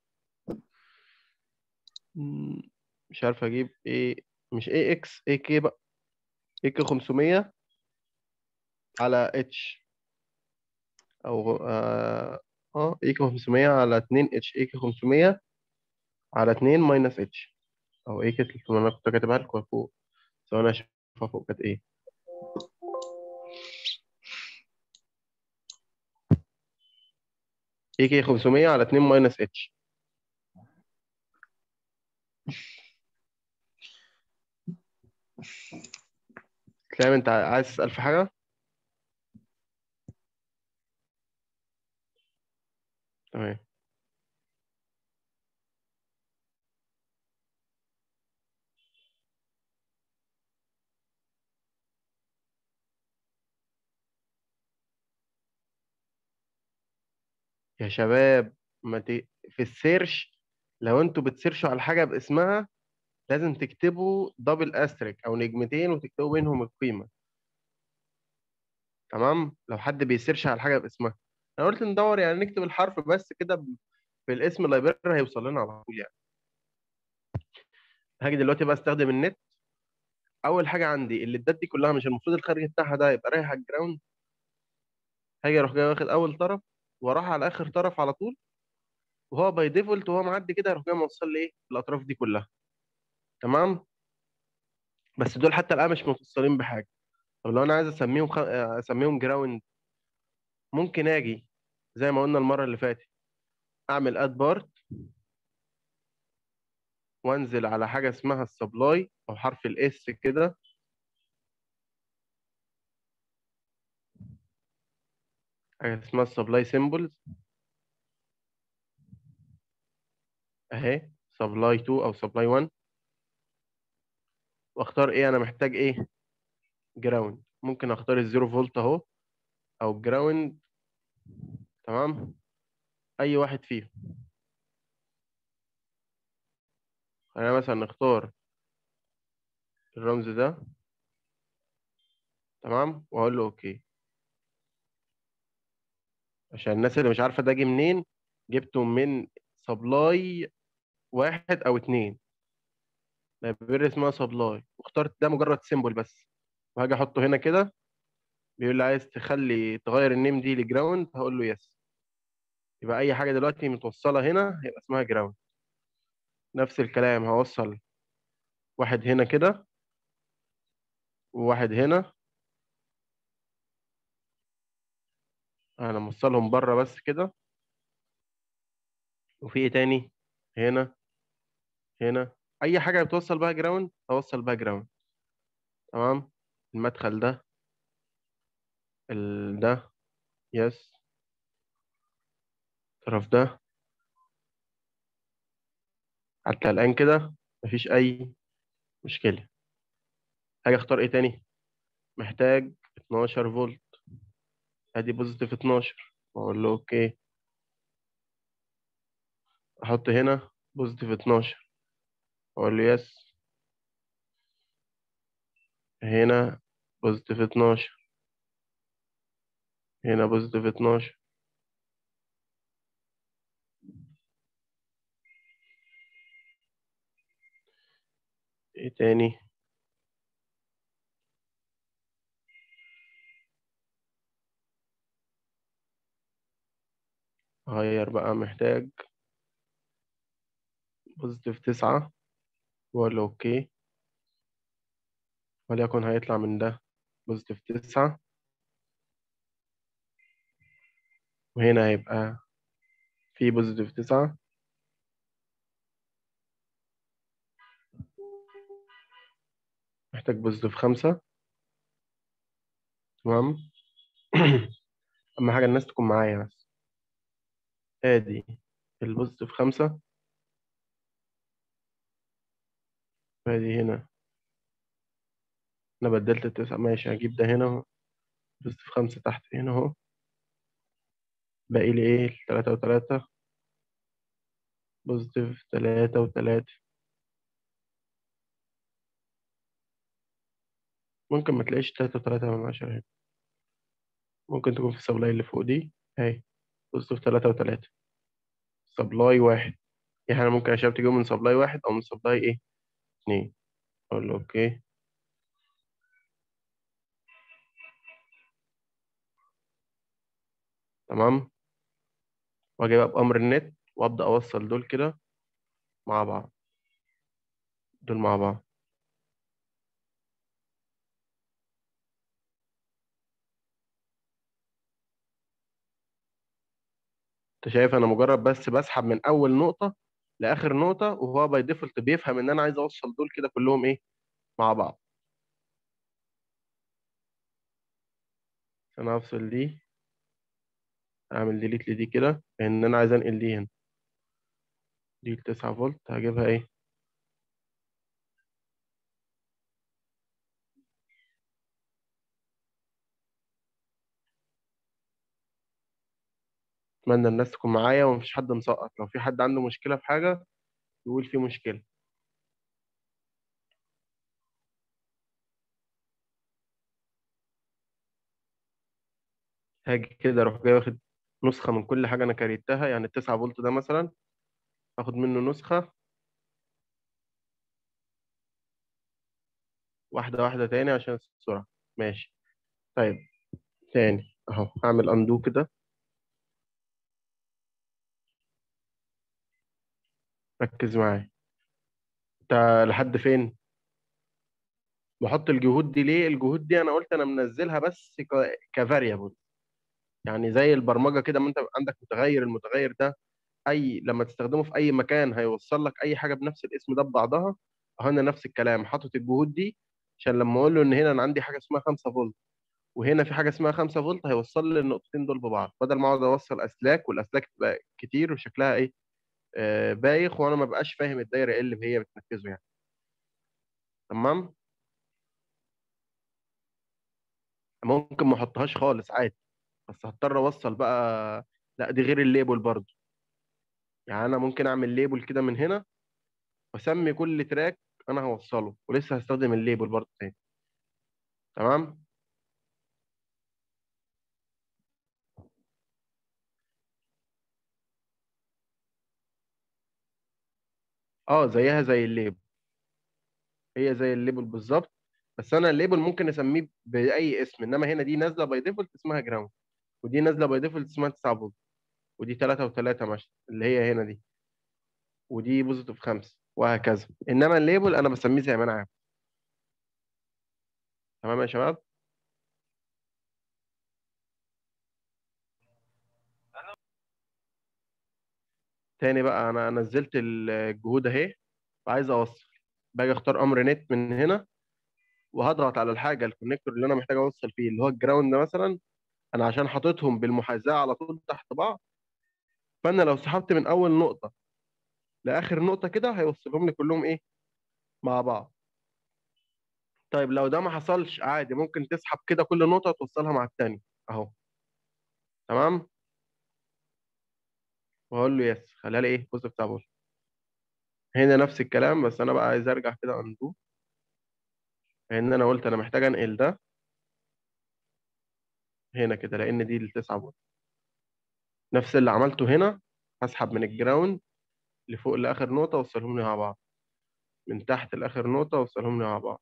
Speaker 2: مم، مش عارف اجيب ايه مش ايه اكس ايه كي بقى ايه كي 500 على اتش او اه اه ايه كي 500 على 2 اتش ايه كي 500 على 2 ماينس اتش او ايه كي 300 انا كنت كاتبها لكم فوق ثواني اشوفها فوق كانت ايه ايه كي 500 على 2 ماينس اتش تلاقي انت عايز تسأل في حاجة تمام يا شباب ما ت... في السيرش لو انتوا بتسيرشوا على حاجة باسمها لازم تكتبوا دبل استريك او نجمتين وتكتبوا بينهم القيمة تمام لو حد بيسيرش على حاجة باسمها انا قلت ندور يعني نكتب الحرف بس كده ب- في الاسم اللايبراري هيوصل لنا على طول يعني هاجي دلوقتي بقى استخدم النت اول حاجة عندي الليدات دي كلها مش المفروض الخارج بتاعها ده يبقى رايح على الجراوند هاجي اروح جاي واخد اول طرف واروح على اخر طرف على طول وهو باي ديفولت وهو معدي كده يروح جاي موصل لي ايه الاطراف دي كلها تمام بس دول حتى الان مش متوصلين بحاجه طب لو انا عايز اسميهم خ... اسميهم جراوند ممكن اجي زي ما قلنا المره اللي فاتت اعمل اد بارت وانزل على حاجه اسمها السبلاي او حرف الاس كده حاجه اسمها السبلاي سيمبلز اهي سبلاي 2 او سبلاي 1 واختار ايه انا محتاج ايه جراوند ممكن اختار الزيرو فولت اهو او الجراوند تمام اي واحد فيهم خلينا مثلا نختار الرمز ده تمام واقول له اوكي عشان الناس اللي مش عارفه ده جه منين جبته من سبلاي واحد او اتنين لايبراري اسمها سبلاي واخترت ده مجرد سيمبل بس وهاجي احطه هنا كده بيقول لي عايز تخلي تغير النيم دي لجراوند هقول له يس يبقى اي حاجه دلوقتي متوصله هنا هيبقى اسمها جراوند نفس الكلام هوصل واحد هنا كده وواحد هنا انا موصلهم بره بس كده وفي ايه تاني هنا هنا اي حاجه بتوصل بها جراوند اوصل بها جراوند تمام المدخل ده ال ده يس الطرف ده حتى الآن كده مفيش أي مشكلة هاجي أختار إيه تاني محتاج 12 فولت أدي بوزيتيف 12 وأقول له أوكي أحط هنا بوزيتيف 12 أقول له يس هنا بوزيتيف 12 هنا بوزيتيف 12 ايه تاني غير بقى محتاج بوزيتيف تسعة ولا اوكي وليكن هيطلع من ده بوزيتيف تسعة وهنا هيبقى في بوزيتيف تسعة محتاج بوزيتيف خمسة تمام أهم حاجة الناس تكون معايا بس ادي البوزيتيف خمسة وادي هنا انا بدلت التسعة ماشي هجيب ده هنا بوزيتيف خمسة تحت هنا اهو باقي لي ايه تلاتة وتلاتة بوزيتيف تلاتة وتلاتة ممكن ما تلاقيش تلاتة وتلاتة من عشرة هنا ممكن تكون في السبلاي اللي فوق دي اهي بوزيتيف تلاتة وتلاتة سبلاي واحد يعني أنا ممكن عشان تجيبه من سبلاي واحد أو من سبلاي إيه اتنين أقول له أوكي تمام وأجي بقى بأمر النت وأبدأ أوصل دول كده مع بعض دول مع بعض انت شايف انا مجرد بس بسحب من اول نقطة لاخر نقطة وهو باي ديفولت بيفهم ان انا عايز اوصل دول كده كلهم ايه مع بعض انا هفصل دي اعمل ديليت لدي كده لان انا عايز انقل دي هنا دي 9 فولت هجيبها ايه اتمنى الناس تكون معايا ومفيش حد مسقط لو في حد عنده مشكلة في حاجة يقول في مشكلة هاجي كده اروح جاي واخد نسخة من كل حاجة انا كريتها يعني التسعة فولت ده مثلا اخد منه نسخة واحدة واحدة تاني عشان السرعة ماشي طيب تاني اهو هعمل اندو كده ركز معايا انت لحد فين بحط الجهود دي ليه الجهود دي انا قلت انا منزلها بس كفاريبل يعني زي البرمجه كده ما انت عندك متغير المتغير ده اي لما تستخدمه في اي مكان هيوصل لك اي حاجه بنفس الاسم ده ببعضها اهو انا نفس الكلام حاطط الجهود دي عشان لما اقول له ان هنا انا عندي حاجه اسمها 5 فولت وهنا في حاجه اسمها 5 فولت هيوصل لي النقطتين دول ببعض بدل ما اقعد اوصل اسلاك والاسلاك تبقى كتير وشكلها ايه آه بايخ وانا ما بقاش فاهم الدايره ايه اللي هي بتنفذه يعني تمام ممكن ما احطهاش خالص عادي بس هضطر اوصل بقى لا دي غير الليبل برضو يعني انا ممكن اعمل ليبل كده من هنا واسمي كل تراك انا هوصله ولسه هستخدم الليبل برضو تاني تمام اه زيها زي الليبل هي زي الليبل بالظبط بس انا الليبل ممكن اسميه باي اسم انما هنا دي نازله باي ديفولت اسمها جراوند ودي نازله باي ديفولت اسمها 9 فولت ودي 3 و3 ماشي اللي هي هنا دي ودي بوزيتيف 5 وهكذا انما الليبل انا بسميه زي ما انا عارف تمام يا شباب تاني بقى انا نزلت الجهود اهي وعايز اوصل باجي اختار امر نت من هنا وهضغط على الحاجه الكونكتور اللي انا محتاج اوصل فيه اللي هو الجراوند مثلا انا عشان حاططهم بالمحاذاه على طول تحت بعض فانا لو سحبت من اول نقطه لاخر نقطه كده هيوصلهم لي كلهم ايه مع بعض طيب لو ده ما حصلش عادي ممكن تسحب كده كل نقطه توصلها مع التانية اهو تمام واقول له يس خليها لي ايه بوزيتيف تابل هنا نفس الكلام بس انا بقى عايز ارجع كده اندو لان انا قلت انا محتاج انقل ده هنا كده لان دي التسعة بوينت نفس اللي عملته هنا هسحب من الجراوند لفوق لاخر نقطه اوصلهم لي مع بعض من تحت لاخر نقطه اوصلهم لي مع بعض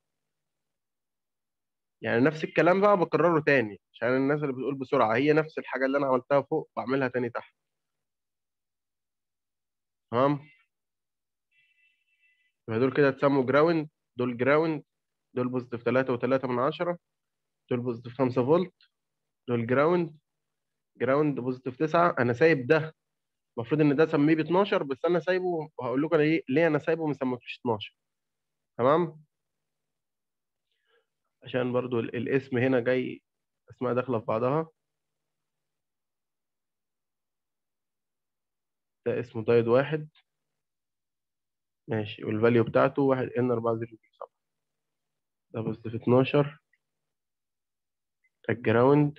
Speaker 2: يعني نفس الكلام بقى بكرره تاني عشان الناس اللي بتقول بسرعه هي نفس الحاجه اللي انا عملتها فوق بعملها تاني تحت تمام يبقى دول كده اتسموا جراوند دول جراوند دول بوزيتيف 3 و3 من 10 دول بوزيتيف 5 فولت دول جراوند جراوند بوزيتيف 9 انا سايب ده المفروض ان ده اسميه ب 12 بس انا سايبه وهقول لكم ليه ليه انا سايبه ما سميتوش 12 تمام عشان برضو ال- الاسم هنا جاي اسماء داخله في بعضها ده اسمه دايد واحد ماشي والفاليو بتاعته واحد ان 4007 ده بوزيتيف 12 ده الجراوند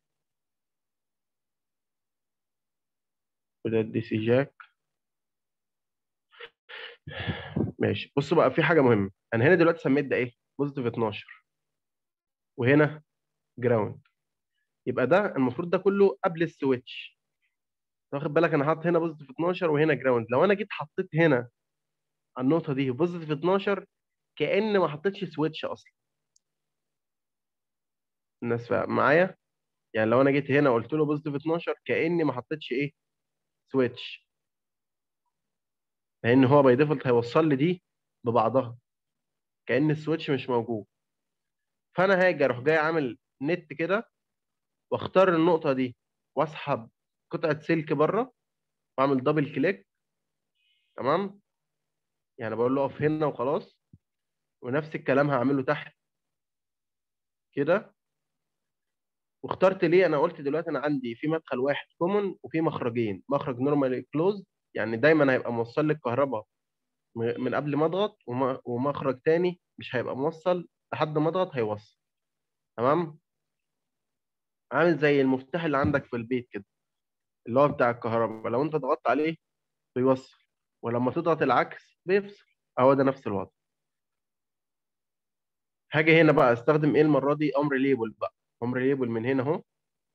Speaker 2: وده الدي سي جاك ماشي بصوا بقى في حاجه مهمه انا هنا دلوقتي سميت ده ايه بوزيتيف 12 وهنا جراوند يبقى ده المفروض ده كله قبل السويتش واخد بالك انا حاطط هنا بوزيتيف 12 وهنا جراوند لو انا جيت حطيت هنا على النقطه دي بوزيتيف 12 كأن ما حطيتش سويتش اصلا الناس فاهم معايا يعني لو انا جيت هنا قلت له بوزيتيف 12 كأني ما حطيتش ايه سويتش لان هو باي ديفولت هيوصل لي دي ببعضها كأن السويتش مش موجود فانا هاجي اروح جاي عامل نت كده واختار النقطه دي واسحب قطعه سلك بره واعمل دبل كليك تمام يعني بقول له اقف هنا وخلاص ونفس الكلام هعمله تحت كده واخترت ليه انا قلت دلوقتي انا عندي في مدخل واحد كومن وفي مخرجين مخرج نورمالي كلوز يعني دايما هيبقى موصل لي الكهرباء م- من قبل ما اضغط وم- ومخرج تاني مش هيبقى موصل لحد ما اضغط هيوصل تمام عامل زي المفتاح اللي عندك في البيت كده اللي هو بتاع الكهرباء لو انت ضغطت عليه بيوصل ولما تضغط العكس بيفصل اهو ده نفس الوضع هاجي هنا بقى استخدم ايه المره دي امر ليبل بقى امر ليبل من هنا اهو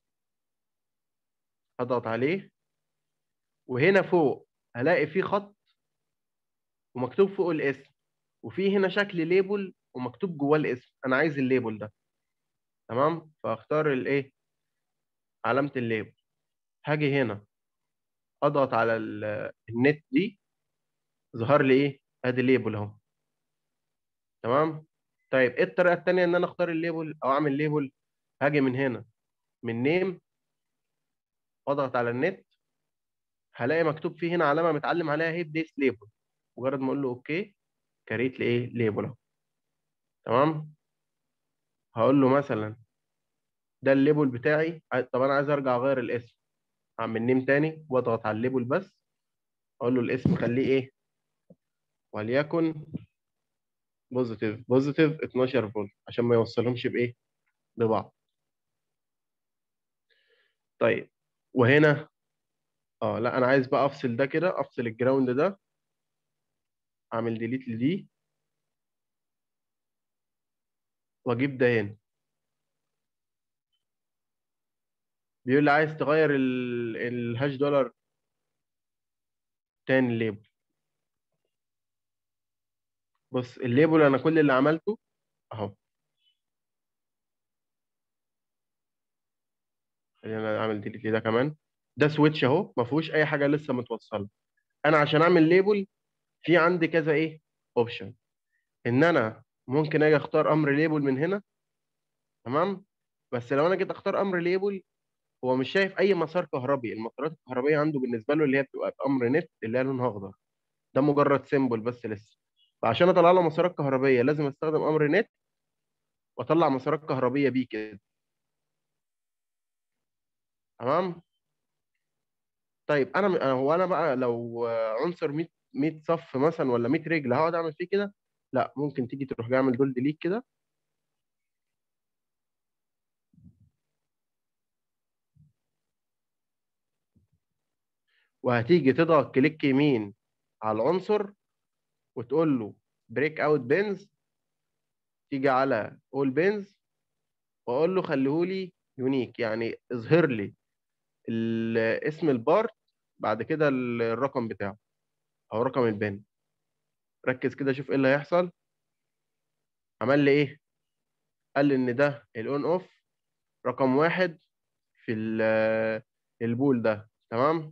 Speaker 2: اضغط عليه وهنا فوق هلاقي فيه خط ومكتوب فوق الاسم وفي هنا شكل ليبل ومكتوب جواه الاسم انا عايز الليبل ده تمام فاختار الايه علامه الليبل هاجي هنا اضغط على ال- النت دي ظهر لي ايه ادي ليبل اهو تمام طيب ايه الطريقه الثانيه ان انا اختار الليبل او اعمل ليبل هاجي من هنا من نيم واضغط على النت هلاقي مكتوب فيه هنا علامه متعلم عليها هي ديس ليبل مجرد ما اقول له اوكي كريت لي ايه ليبل اهو تمام هقول له مثلا ده الليبل بتاعي عايز- طب انا عايز ارجع اغير الاسم اعمل نيم تاني واضغط على الليبل بس اقول له الاسم خليه ايه وليكن بوزيتيف بوزيتيف 12 فولت عشان ما يوصلهمش بايه ببعض طيب وهنا اه لا انا عايز بقى افصل ده كده افصل الجراوند ده اعمل ديليت لدي واجيب ده هنا بيقول لي عايز تغير ال- الهاش دولار تاني الليبل بص الليبل انا كل اللي عملته اهو خلينا اعمل ديليت ده كمان ده سويتش اهو ما فيهوش اي حاجه لسه متوصله انا عشان اعمل ليبل في عندي كذا ايه اوبشن ان انا ممكن اجي اختار امر ليبل من هنا تمام بس لو انا جيت اختار امر ليبل هو مش شايف اي مسار كهربي المسارات الكهربائيه عنده بالنسبه له اللي هي بتبقى بامر نت اللي هي لونها اخضر ده مجرد سيمبل بس لسه فعشان اطلع له مسارات كهربيه لازم استخدم امر نت واطلع مسارات كهربيه بيه كده تمام طيب انا أنا- هو انا بقى لو آه، عنصر 100 100 صف مثلا ولا 100 رجل هقعد اعمل فيه كده لا ممكن تيجي تروح جاي اعمل دول ديليت كده وهتيجي تضغط كليك يمين على العنصر وتقول له بريك اوت بينز تيجي على اول بينز واقول له خليهولي يونيك يعني اظهر لي ال- اسم البارت بعد كده ال- الرقم بتاعه او رقم البن ركز كده شوف ايه اللي هيحصل عمل لي ايه قال لي ان ده الاون اوف رقم واحد في ال- البول ده تمام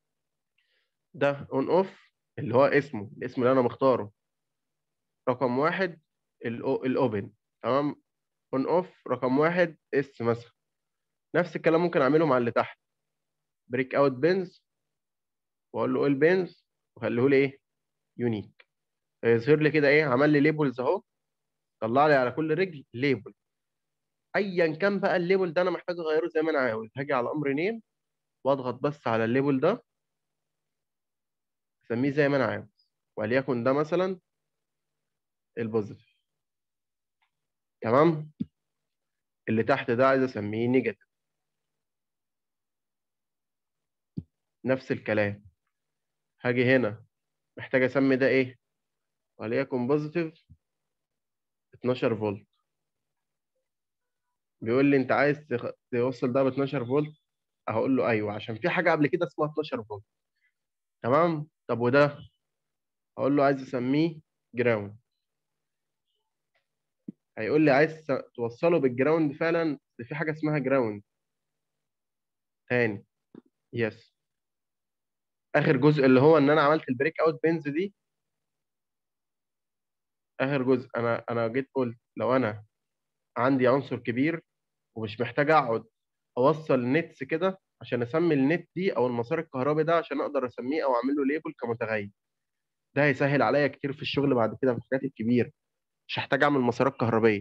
Speaker 2: ده اون اوف اللي هو اسمه الاسم اللي انا مختاره رقم واحد الاوبن تمام اون اوف رقم واحد اس مثلا نفس الكلام ممكن اعمله مع اللي تحت بريك اوت بينز واقول له ايه البينز وخليه لي ايه يونيك يظهر لي كده ايه عمل لي ليبلز اهو طلع لي على كل رجل ليبل ايا كان بقى الليبل ده انا محتاج اغيره زي ما انا عاوز هاجي على امر نيم واضغط بس على الليبل ده اسميه زي ما انا عاوز وليكن ده مثلا البوزيتيف تمام اللي تحت ده عايز اسميه نيجاتيف نفس الكلام هاجي هنا محتاج اسمي ده ايه وليكن بوزيتيف 12 فولت بيقول لي انت عايز تخ- توصل ده ب 12 فولت هقول له ايوه عشان في حاجه قبل كده اسمها 12 فولت تمام طب وده هقول له عايز اسميه جراوند هيقول لي عايز ت- توصله بالجراوند فعلا بس في حاجه اسمها جراوند تاني يس اخر جزء اللي هو ان انا عملت البريك اوت بينز دي اخر جزء انا انا جيت قلت لو انا عندي عنصر كبير ومش محتاج اقعد اوصل نتس كده عشان اسمي النت دي او المسار الكهربي ده عشان اقدر اسميه او اعمل له ليبل كمتغير ده هيسهل عليا كتير في الشغل بعد كده في الحاجات الكبيره مش هحتاج اعمل مسارات كهربيه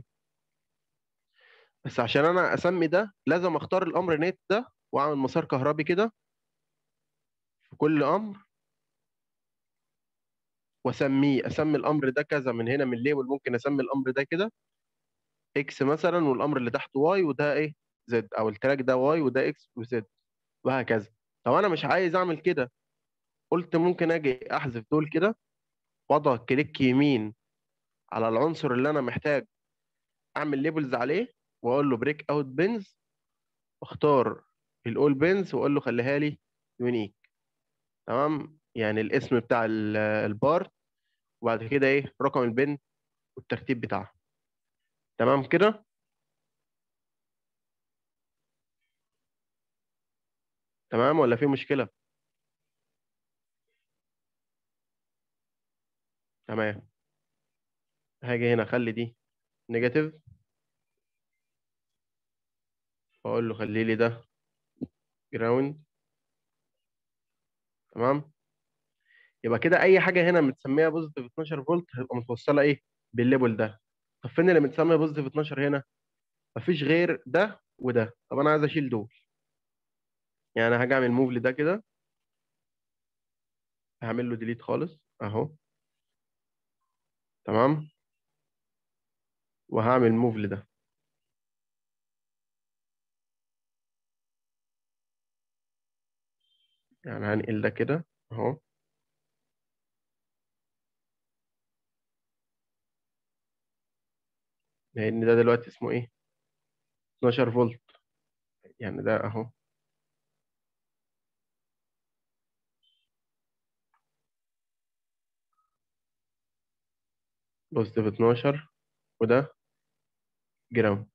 Speaker 2: بس عشان انا اسمي ده لازم اختار الامر نت ده واعمل مسار كهربي كده في كل امر واسميه اسمي الامر ده كذا من هنا من ليبل ممكن اسمي الامر ده كده اكس مثلا والامر اللي تحته واي وده ايه زد او التراك ده واي وده اكس وزد وهكذا طب انا مش عايز اعمل كده قلت ممكن اجي احذف دول كده واضغط كليك يمين على العنصر اللي انا محتاج اعمل ليبلز عليه واقول له بريك اوت بينز واختار الاول بينز واقول له خليها لي يونيك تمام يعني الاسم بتاع ال- البارت وبعد كده ايه رقم البن والترتيب بتاعها تمام كده تمام ولا في مشكلة تمام هاجي هنا اخلي دي نيجاتيف واقول له خلي لي ده جراوند تمام يبقى كده اي حاجه هنا متسميه بوزيتيف 12 فولت هتبقى متوصله ايه بالليبل ده طب فين اللي متسمي بوزيتيف 12 هنا مفيش غير ده وده طب انا عايز اشيل دول يعني انا هاجي اعمل موف لده كده هعمل له ديليت خالص اهو تمام وهعمل موف لده يعني هنقل ده كده اهو لان ده دلوقتي اسمه ايه 12 فولت يعني ده اهو بوزيتيف 12 وده جراوند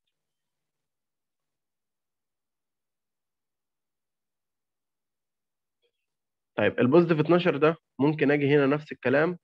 Speaker 2: طيب البوزيتيف 12 ده ممكن اجي هنا نفس الكلام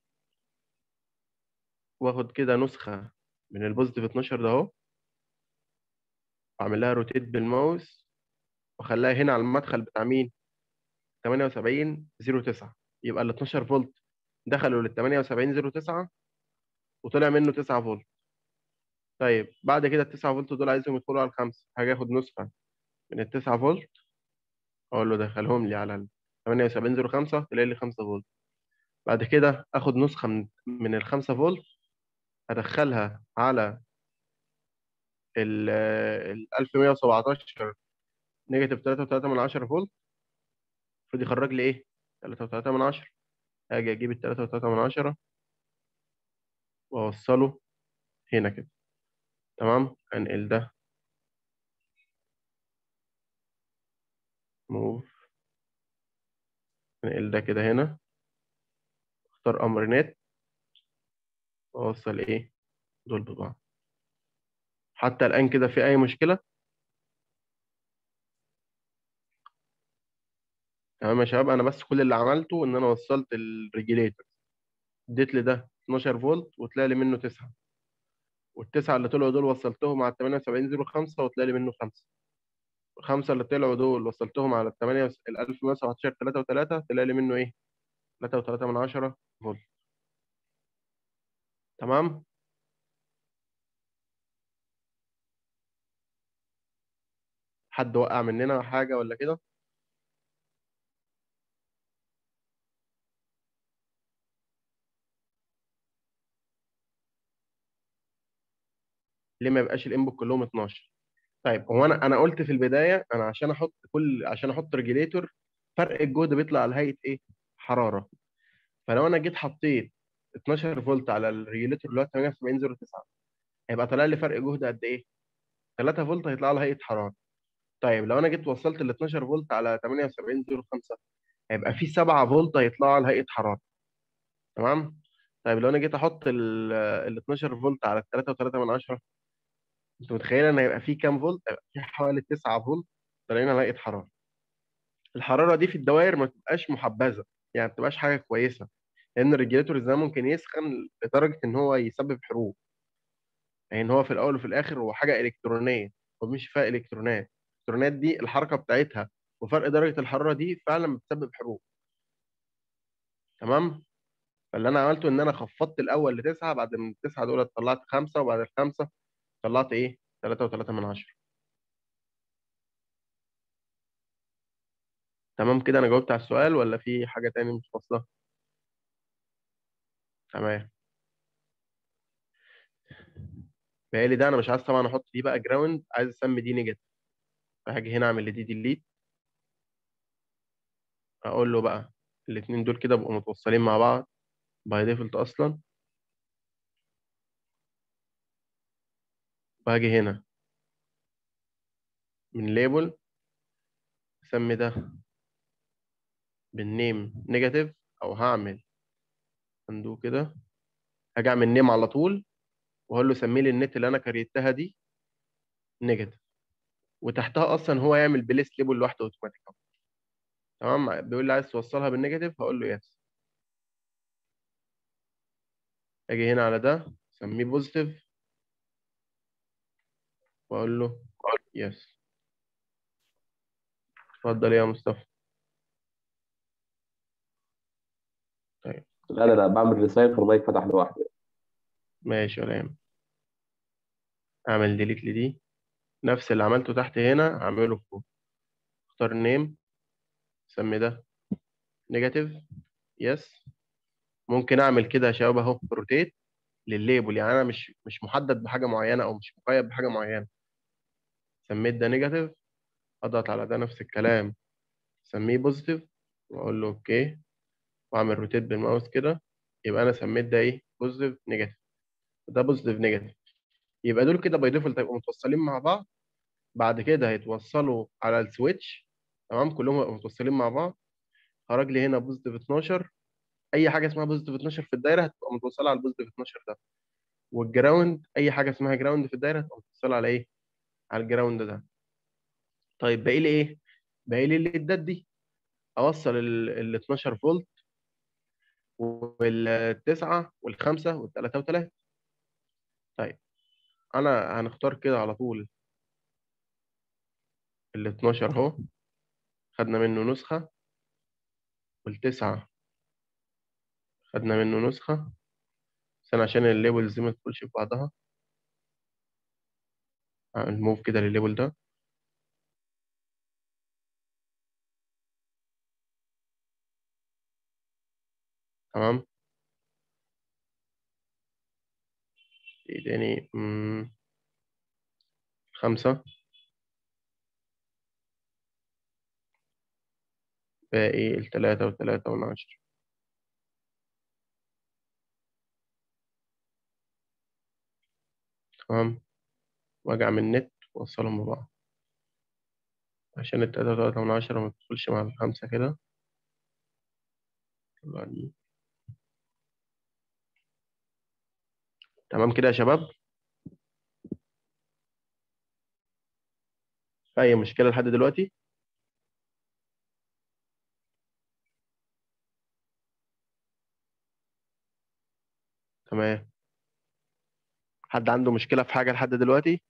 Speaker 2: واخد كده نسخة من البوزيتيف 12 ده اهو واعمل لها روتيت بالماوس واخليها هنا على المدخل بتاع مين 78 09 يبقى ال 12 فولت دخلوا لل 78 09 وطلع منه 9 فولت طيب بعد كده ال 9 فولت دول عايزهم يدخلوا على الخمسة هاجي اخد نسخة من ال 9 فولت اقول له دخلهم لي على ال 7805 تلاقي لي 5 فولت بعد كده اخد نسخه من من ال 5 فولت ادخلها على ال ال 1117 نيجاتيف 3.3 من 10 فولت المفروض يخرج لي ايه 3.3 من 10 اجي اجيب ال 3.3 من 10 واوصله هنا كده تمام انقل ده موف انقل ده كده هنا اختار امر نت واوصل ايه دول ببعض حتى الان كده في اي مشكله تمام يا شباب انا بس كل اللي عملته ان انا وصلت الريجيليتور اديت لي ده 12 فولت وطلع لي منه 9 والتسعه اللي طلعوا دول وصلتهم على 7805 وطلع لي منه 5 الخمسه اللي طلعوا دول وصلتهم على 8 ال 1117 3 و3 طلع لي منه ايه 3.3 من 10 فولت تمام حد وقع مننا حاجه ولا كده ليه ما يبقاش الانبوت كلهم 12 طيب هو انا انا قلت في البدايه انا عشان احط كل عشان احط ريجيليتور فرق الجهد بيطلع على هيئه ايه حراره فلو انا جيت حطيت 12 فولت على الريجيليتور اللي هو 7809 هيبقى طالع لي فرق جهد قد ايه 3 فولت هيطلع على هيئه حراره طيب لو انا جيت وصلت ال 12 فولت على 7805 هيبقى في 7 فولت هيطلعوا على هيئه حراره تمام طيب لو انا جيت احط ال 12 فولت على 3.3 من 10 انت متخيل ان هيبقى في كام فولت هيبقى في حوالي 9 فولت طالعين على هيئه حراره الحراره دي في الدوائر ما تبقاش محبذه يعني ما بتبقاش حاجه كويسه لان الريجيليتور ده ممكن يسخن لدرجه ان هو يسبب حروق يعني ان هو في الاول وفي الاخر هو حاجه الكترونيه هو مش فيها الكترونات الالكترونات دي الحركه بتاعتها وفرق درجه الحراره دي فعلا بتسبب حروق تمام فاللي انا عملته ان انا خفضت الاول لتسعه بعد من التسعه دول طلعت خمسه وبعد الخمسه طلعت ايه 3.3 من 10 تمام كده انا جاوبت على السؤال ولا في حاجه تاني مش واصله تمام بقالي ده انا مش عايز طبعا احط دي بقى جراوند عايز اسمي دي نيجاتيف فهاجي هنا اعمل لدي ديليت اقول له بقى الاثنين دول كده بقوا متوصلين مع بعض باي ديفولت اصلا وهاجي هنا من ليبل اسمي ده بالنيم نيجاتيف او هعمل اندو كده هاجي اعمل نيم على طول واقول له سمي لي النت اللي انا كريتها دي نيجاتيف وتحتها اصلا هو يعمل بليس ليبل لوحده اوتوماتيك تمام بيقول لي عايز توصلها بالنيجاتيف هقول له يس اجي هنا على ده اسميه بوزيتيف واقول له يس اتفضل يا مصطفى طيب
Speaker 1: لا لا لا بعمل ريسايت فالمايك فتح لوحده
Speaker 2: ماشي ولا يهمك اعمل ديليت لدي نفس اللي عملته تحت هنا هعمله فوق اختار نيم سمي ده نيجاتيف يس ممكن اعمل كده يا شباب اهو روتيت للليبل يعني انا مش مش محدد بحاجه معينه او مش مقيد بحاجه معينه سميت ده نيجاتيف اضغط على ده نفس الكلام سميه بوزيتيف واقول له اوكي واعمل روتيت بالماوس كده يبقى انا سميت ده ايه بوزيتيف نيجاتيف ده بوزيتيف نيجاتيف يبقى دول كده باي ديفولت هيبقوا متوصلين مع بعض بعد كده هيتوصلوا على السويتش تمام كلهم هيبقوا متوصلين مع بعض خرج لي هنا بوزيتيف 12 اي حاجه اسمها بوزيتيف 12 في الدايره هتبقى متوصله على البوزيتيف 12 ده والجراوند اي حاجه اسمها جراوند في الدايره هتبقى متوصله على ايه على الجراوند ده طيب باقي لي ايه باقي لي الليدات دي اوصل ال 12 فولت والتسعة والخمسة والتلاتة وتلاتة طيب أنا هنختار كده على طول ال 12 أهو خدنا منه نسخة والتسعة خدنا منه نسخة بس أنا عشان الليبلز دي ما تدخلش في بعضها أعمل موف كده للليبل ده تمام ايه تاني مم. خمسة باقي التلاتة والتلاتة والعشرة تمام واجي اعمل النت واوصلهم ببعض عشان التلاتة وتلاتة من عشرة ما تدخلش مع الخمسة كده طلع دي. تمام كده يا شباب في أي مشكلة لحد دلوقتي تمام حد عنده مشكلة في حاجة لحد دلوقتي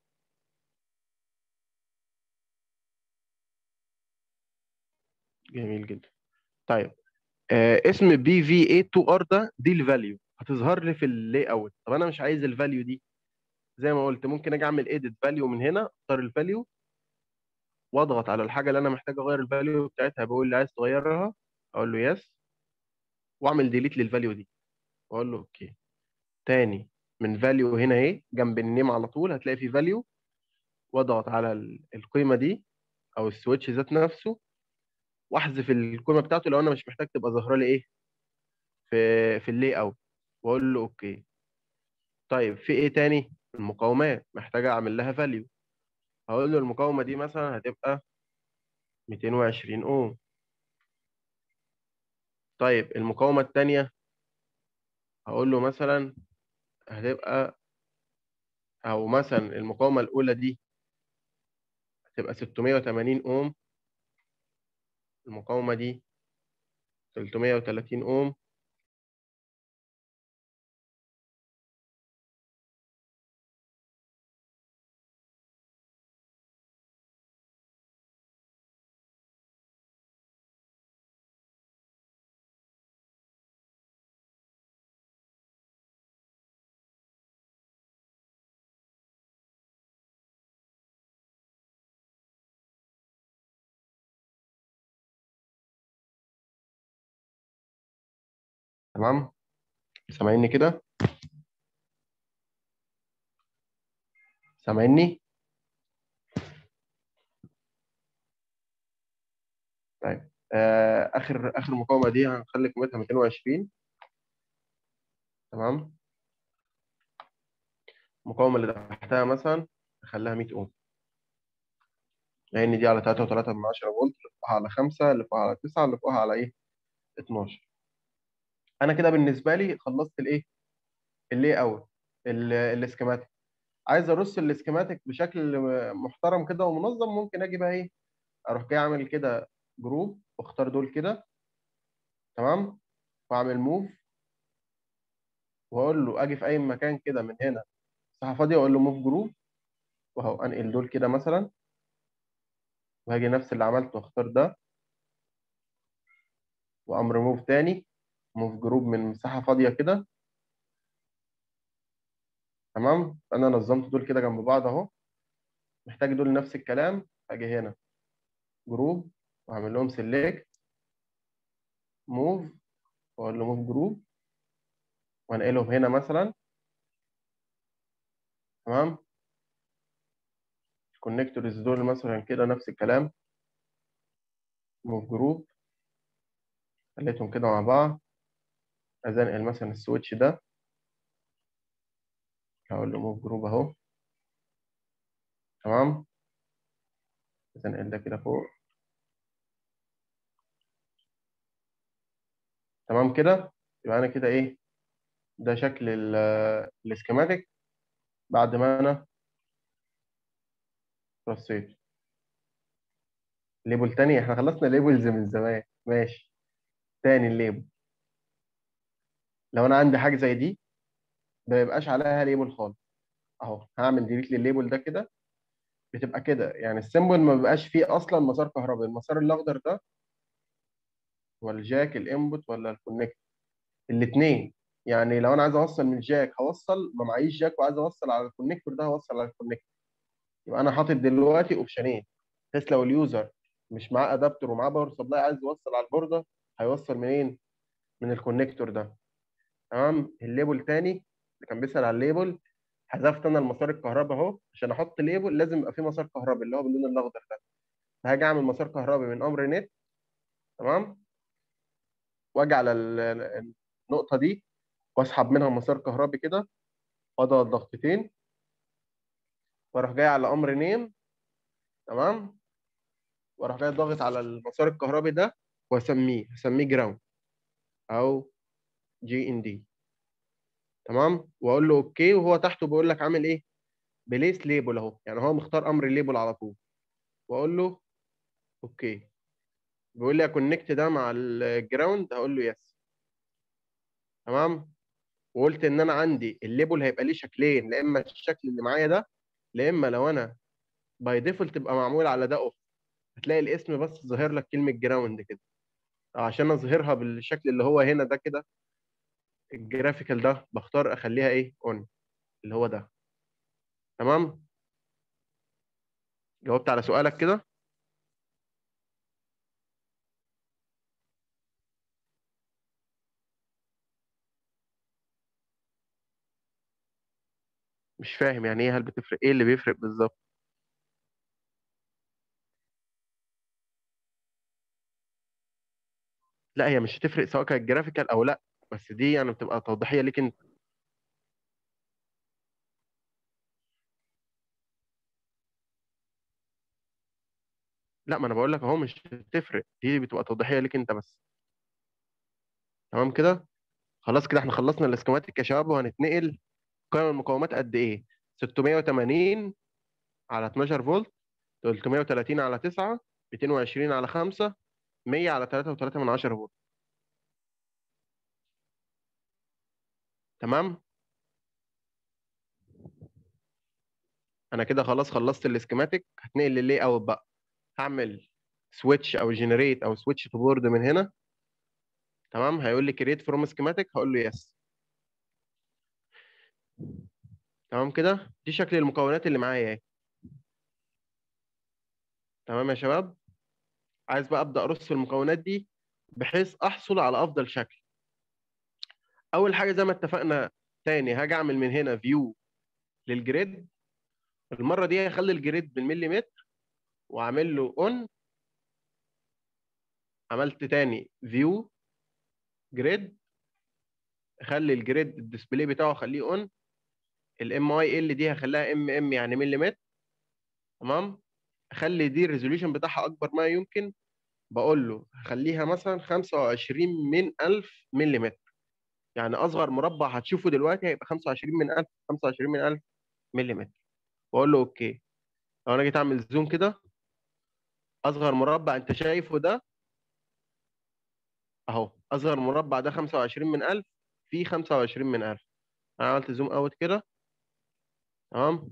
Speaker 2: جميل جدا طيب آه اسم بي في اي 2 ار ده دي الفاليو هتظهر لي في اللاي اوت طب انا مش عايز الفاليو دي زي ما قلت ممكن اجي اعمل اديت فاليو من هنا اختار الفاليو واضغط على الحاجه اللي انا محتاج اغير الفاليو بتاعتها بقول لي عايز تغيرها اقول له يس واعمل ديليت للفاليو دي واقول له اوكي تاني من فاليو هنا اهي جنب النيم على طول هتلاقي في فاليو واضغط على ال- القيمه دي او السويتش ذات نفسه واحذف القيمه بتاعته لو انا مش محتاج تبقى ظاهره لي ايه في في اللاي اوت واقول له اوكي طيب في ايه تاني المقاومات محتاج اعمل لها فاليو هقول له المقاومه دي مثلا هتبقى 220 اوم طيب المقاومه الثانيه هقول له مثلا هتبقى او مثلا المقاومه الاولى دي هتبقى 680 اوم المقاومه دي 330 اوم تمام سامعيني كده سامعيني طيب آه اخر اخر مقاومه دي هنخلي قيمتها 220 تمام المقاومه اللي تحتها مثلا نخليها 100 اوم لان دي على 3.3 من 10 فولت اللي فوقها على 5 اللي فوقها على 9 اللي فوقها على ايه 12 انا كده بالنسبه لي خلصت الايه اللاي اوت ال- الاسكيماتيك عايز ارص الاسكيماتيك بشكل محترم كده ومنظم ممكن اجي بقى ايه اروح جاي اعمل كده جروب واختار دول كده تمام واعمل موف واقول له اجي في اي مكان كده من هنا مساحه فاضيه واقول له موف جروب وهو انقل دول كده مثلا وهاجي نفس اللي عملته واختار ده وامر موف تاني موف جروب من مساحه فاضيه كده تمام انا نظمت دول كده جنب بعض اهو محتاج دول نفس الكلام اجي هنا جروب واعمل لهم سيلكت موف واقول له موف جروب وانقلهم هنا مثلا تمام الكونكتورز دول مثلا كده نفس الكلام موف جروب خليتهم كده مع بعض عايز انقل مثلا السويتش ده هقول له موف جروب اهو تمام عايز انقل ده كده فوق تمام كده يبقى انا كده ايه ده شكل ال- الاسكيماتيك بعد ما انا رصيت ليبل تاني احنا خلصنا ليبلز من زمان ماشي تاني الليبل لو انا عندي حاجه زي دي ما يبقاش عليها ليبل خالص اهو هعمل ديليت للليبل ده كده بتبقى كده يعني السيمبل ما بيبقاش فيه اصلا مسار كهربائي المسار الاخضر ده ولا الجاك الانبوت ولا الكونكت الاثنين يعني لو انا عايز اوصل من الجاك هوصل ما معيش جاك وعايز اوصل على الكونكتور ده هوصل على الكونكتور يبقى انا حاطط دلوقتي اوبشنين بحيث لو اليوزر مش معاه ادابتور ومعاه باور سبلاي عايز يوصل على البورده هيوصل منين من الكونكتور ده تمام الليبل تاني اللي كان بيسأل على الليبل حذفت انا المسار الكهربي اهو عشان احط ليبل لازم يبقى فيه مسار كهربي اللي هو باللون الاخضر ده فهاجي اعمل مسار كهربي من امر نت تمام واجي على ال- ال- النقطه دي واسحب منها مسار كهربي كده واضغط ضغطتين واروح جاي على امر نيم تمام واروح جاي ضاغط على المسار الكهربي ده واسميه اسميه جراوند او جي ان دي تمام واقول له اوكي وهو تحته بيقول لك عامل ايه بليس ليبل اهو يعني هو مختار امر الليبل على طول واقول له اوكي بيقول لي كونكت ده مع الجراوند هقول له يس تمام وقلت ان انا عندي الليبل هيبقى ليه شكلين لا اما الشكل اللي معايا ده لا اما لو انا باي ديفولت تبقى معمول على ده اوف هتلاقي الاسم بس ظاهر لك كلمه جراوند كده عشان اظهرها بالشكل اللي هو هنا ده كده الجرافيكال ده بختار اخليها ايه اون اللي هو ده تمام جاوبت على سؤالك كده مش فاهم يعني ايه هل بتفرق ايه اللي بيفرق بالظبط لا هي مش هتفرق سواء كانت جرافيكال او لا بس دي يعني بتبقى توضيحيه ليك انت لا ما انا بقول لك اهو مش هتفرق دي بتبقى توضيحيه ليك انت بس تمام كده خلاص كده احنا خلصنا الاسكيماتيك يا شباب وهنتنقل قيم المقاومات قد ايه 680 على 12 فولت 330 على 9 220 على 5 100 على 3.3 من 10 فولت تمام انا كده خلاص خلصت الاسكيماتيك هتنقل لللاي اوت بقى هعمل سويتش او جنريت او سويتش تو بورد من هنا تمام هيقول لي كريت فروم سكيماتيك هقول له يس تمام كده دي شكل المكونات اللي معايا اهي تمام يا شباب عايز بقى ابدا ارص المكونات دي بحيث احصل على افضل شكل اول حاجه زي ما اتفقنا تاني هاجي اعمل من هنا فيو للجريد المره دي هخلي الجريد بالمليمتر واعمل له اون عملت تاني فيو جريد اخلي الجريد الديسبلاي بتاعه اخليه اون الام اي ال دي هخليها ام ام يعني مليمتر تمام اخلي دي الريزوليوشن بتاعها اكبر ما يمكن بقول له هخليها مثلا 25 من 1000 مليمتر يعني اصغر مربع هتشوفه دلوقتي هيبقى 25 من 1000 25 من 1000 مليمتر واقول له اوكي لو انا جيت اعمل زوم كده اصغر مربع انت شايفه ده اهو اصغر مربع ده 25 من 1000 في 25 من 1000 انا عملت زوم اوت كده تمام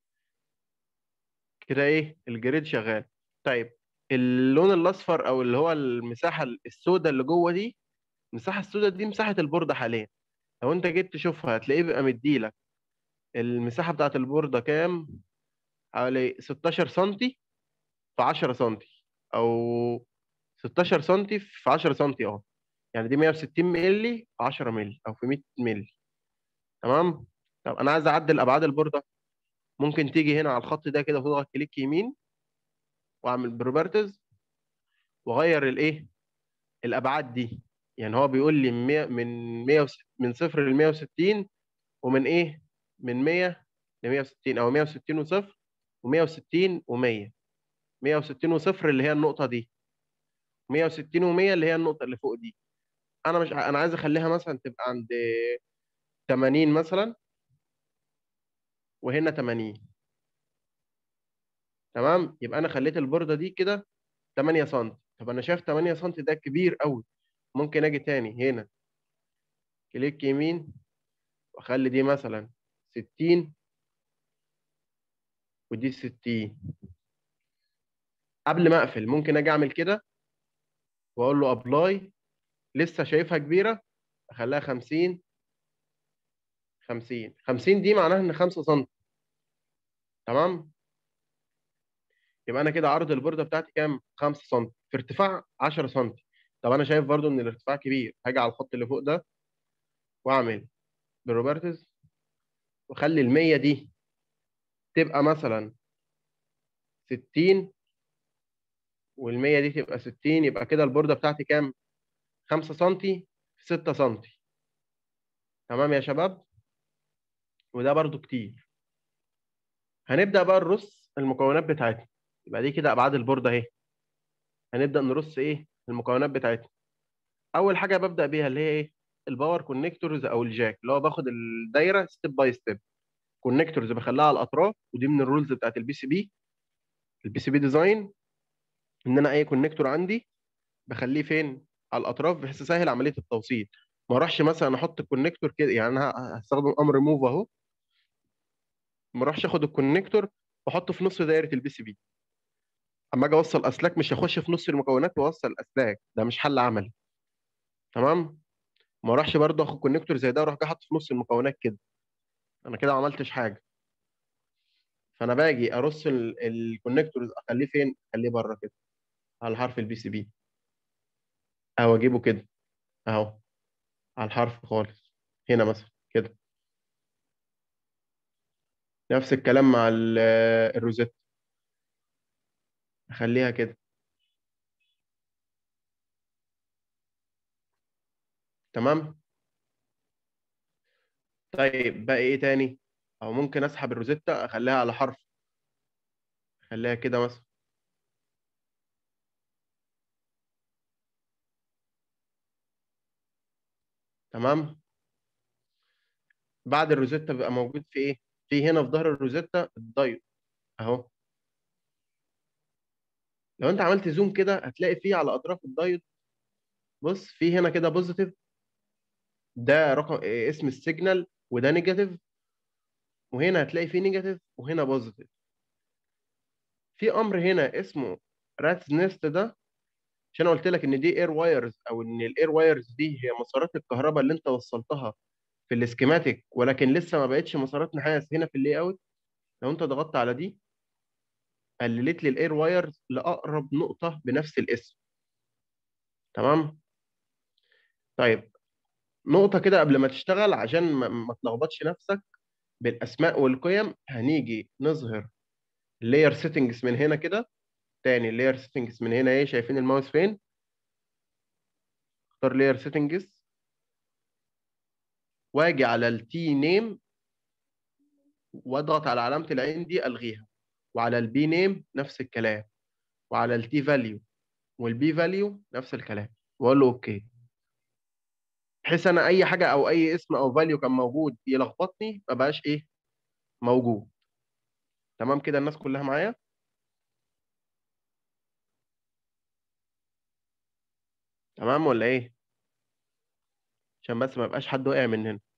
Speaker 2: كده ايه الجريد شغال طيب اللون الاصفر او اللي هو المساحه السوداء اللي جوه دي المساحه السوداء دي مساحه البورده حاليا لو انت جيت تشوفها هتلاقيه بيبقى مديلك المساحه بتاعت البورده كام حوالي 16 سم في 10 سم او 16 سم في 10 سم اهو يعني دي 160 مللي في 10 مللي او في 100 مللي تمام طب انا عايز اعدل ابعاد البورده ممكن تيجي هنا على الخط ده كده وتضغط كليك يمين واعمل بروبرتيز واغير الايه الابعاد دي يعني هو بيقول لي من 100 من 100 من صفر ل 160 ومن ايه من 100 ل 160 او 160 وصفر و160 و100 160 وصفر اللي هي النقطه دي 160 و100 اللي هي النقطه اللي فوق دي انا مش ع- انا عايز اخليها مثلا تبقى عند 80 مثلا وهنا 80 تمام يبقى انا خليت البورده دي كده 8 سم طب انا شايف 8 سم ده كبير قوي ممكن اجي تاني هنا كليك يمين واخلي دي مثلا 60 ودي 60 قبل ما اقفل ممكن اجي اعمل كده واقول له ابلاي لسه شايفها كبيره اخليها 50 50 50 دي معناها ان 5 سم تمام يبقى انا كده عرض البورده بتاعتي كام 5 سم في ارتفاع 10 سم طب انا شايف برضو ان الارتفاع كبير هاجي على الخط اللي فوق ده واعمل بروبرتس واخلي ال 100 دي تبقى مثلا 60 وال 100 دي تبقى 60 يبقى كده البورده بتاعتي كام 5 سم في 6 سم تمام يا شباب وده برضو كتير هنبدا بقى نرص المكونات بتاعتنا يبقى دي كده ابعاد البورده اهي هنبدا نرص ايه المكونات بتاعتنا اول حاجه ببدا بيها اللي هي ايه الباور كونكتورز او الجاك اللي هو باخد الدايره ستيب باي ستيب كونكتورز بخليها على الاطراف ودي من الرولز بتاعت البي سي بي البي سي بي ديزاين ان انا اي كونكتور عندي بخليه فين على الاطراف بحيث اسهل عمليه التوصيل ما اروحش مثلا احط الكونكتور كده يعني انا هستخدم امر موف اهو ما اروحش اخد الكونكتور واحطه في نص دايره البي سي بي اما اجي اوصل اسلاك مش هخش في نص المكونات واوصل الاسلاك ده مش حل عملي تمام ما اروحش برضه اخد كونكتور زي ده واروح جاي حاطه في نص المكونات كده انا كده ما عملتش حاجه فانا باجي ارص الكونكتورز اخليه فين اخليه بره كده على حرف البي سي بي او اجيبه كده اهو على الحرف خالص هنا مثلا كده نفس الكلام مع ال- الروزيت اخليها كده تمام طيب بقى ايه تاني او ممكن اسحب الروزيتا اخليها على حرف اخليها كده مثلا تمام بعد الروزيتا بيبقى موجود في ايه في هنا في ظهر الروزيتا الدايود اهو لو انت عملت زوم كده هتلاقي فيه على اطراف الدايود بص في هنا كده بوزيتيف ده رقم إيه، اسم السيجنال وده نيجاتيف وهنا هتلاقي فيه نيجاتيف وهنا بوزيتيف في امر هنا اسمه راتس نيست ده عشان أنا قلت لك ان دي اير وايرز او ان الاير وايرز دي هي مسارات الكهرباء اللي انت وصلتها في الاسكيماتيك ولكن لسه ما بقتش مسارات نحاس هنا في اللاي اوت لو انت ضغطت على دي قللت لي الاير وايرز لاقرب نقطه بنفس الاسم تمام طيب نقطه كده قبل ما تشتغل عشان ما, ما تلخبطش نفسك بالاسماء والقيم هنيجي نظهر اللاير سيتنجز من هنا كده تاني اللاير سيتنجز من هنا ايه شايفين الماوس فين اختار لاير سيتنجز واجي على التي نيم واضغط على علامه العين دي الغيها وعلى البي نيم نفس الكلام وعلى التي فاليو والبي فاليو نفس الكلام واقول له اوكي بحيث انا اي حاجه او اي اسم او فاليو كان موجود يلخبطني ما بقاش ايه موجود تمام كده الناس كلها معايا تمام ولا ايه عشان بس ما يبقاش حد وقع من هنا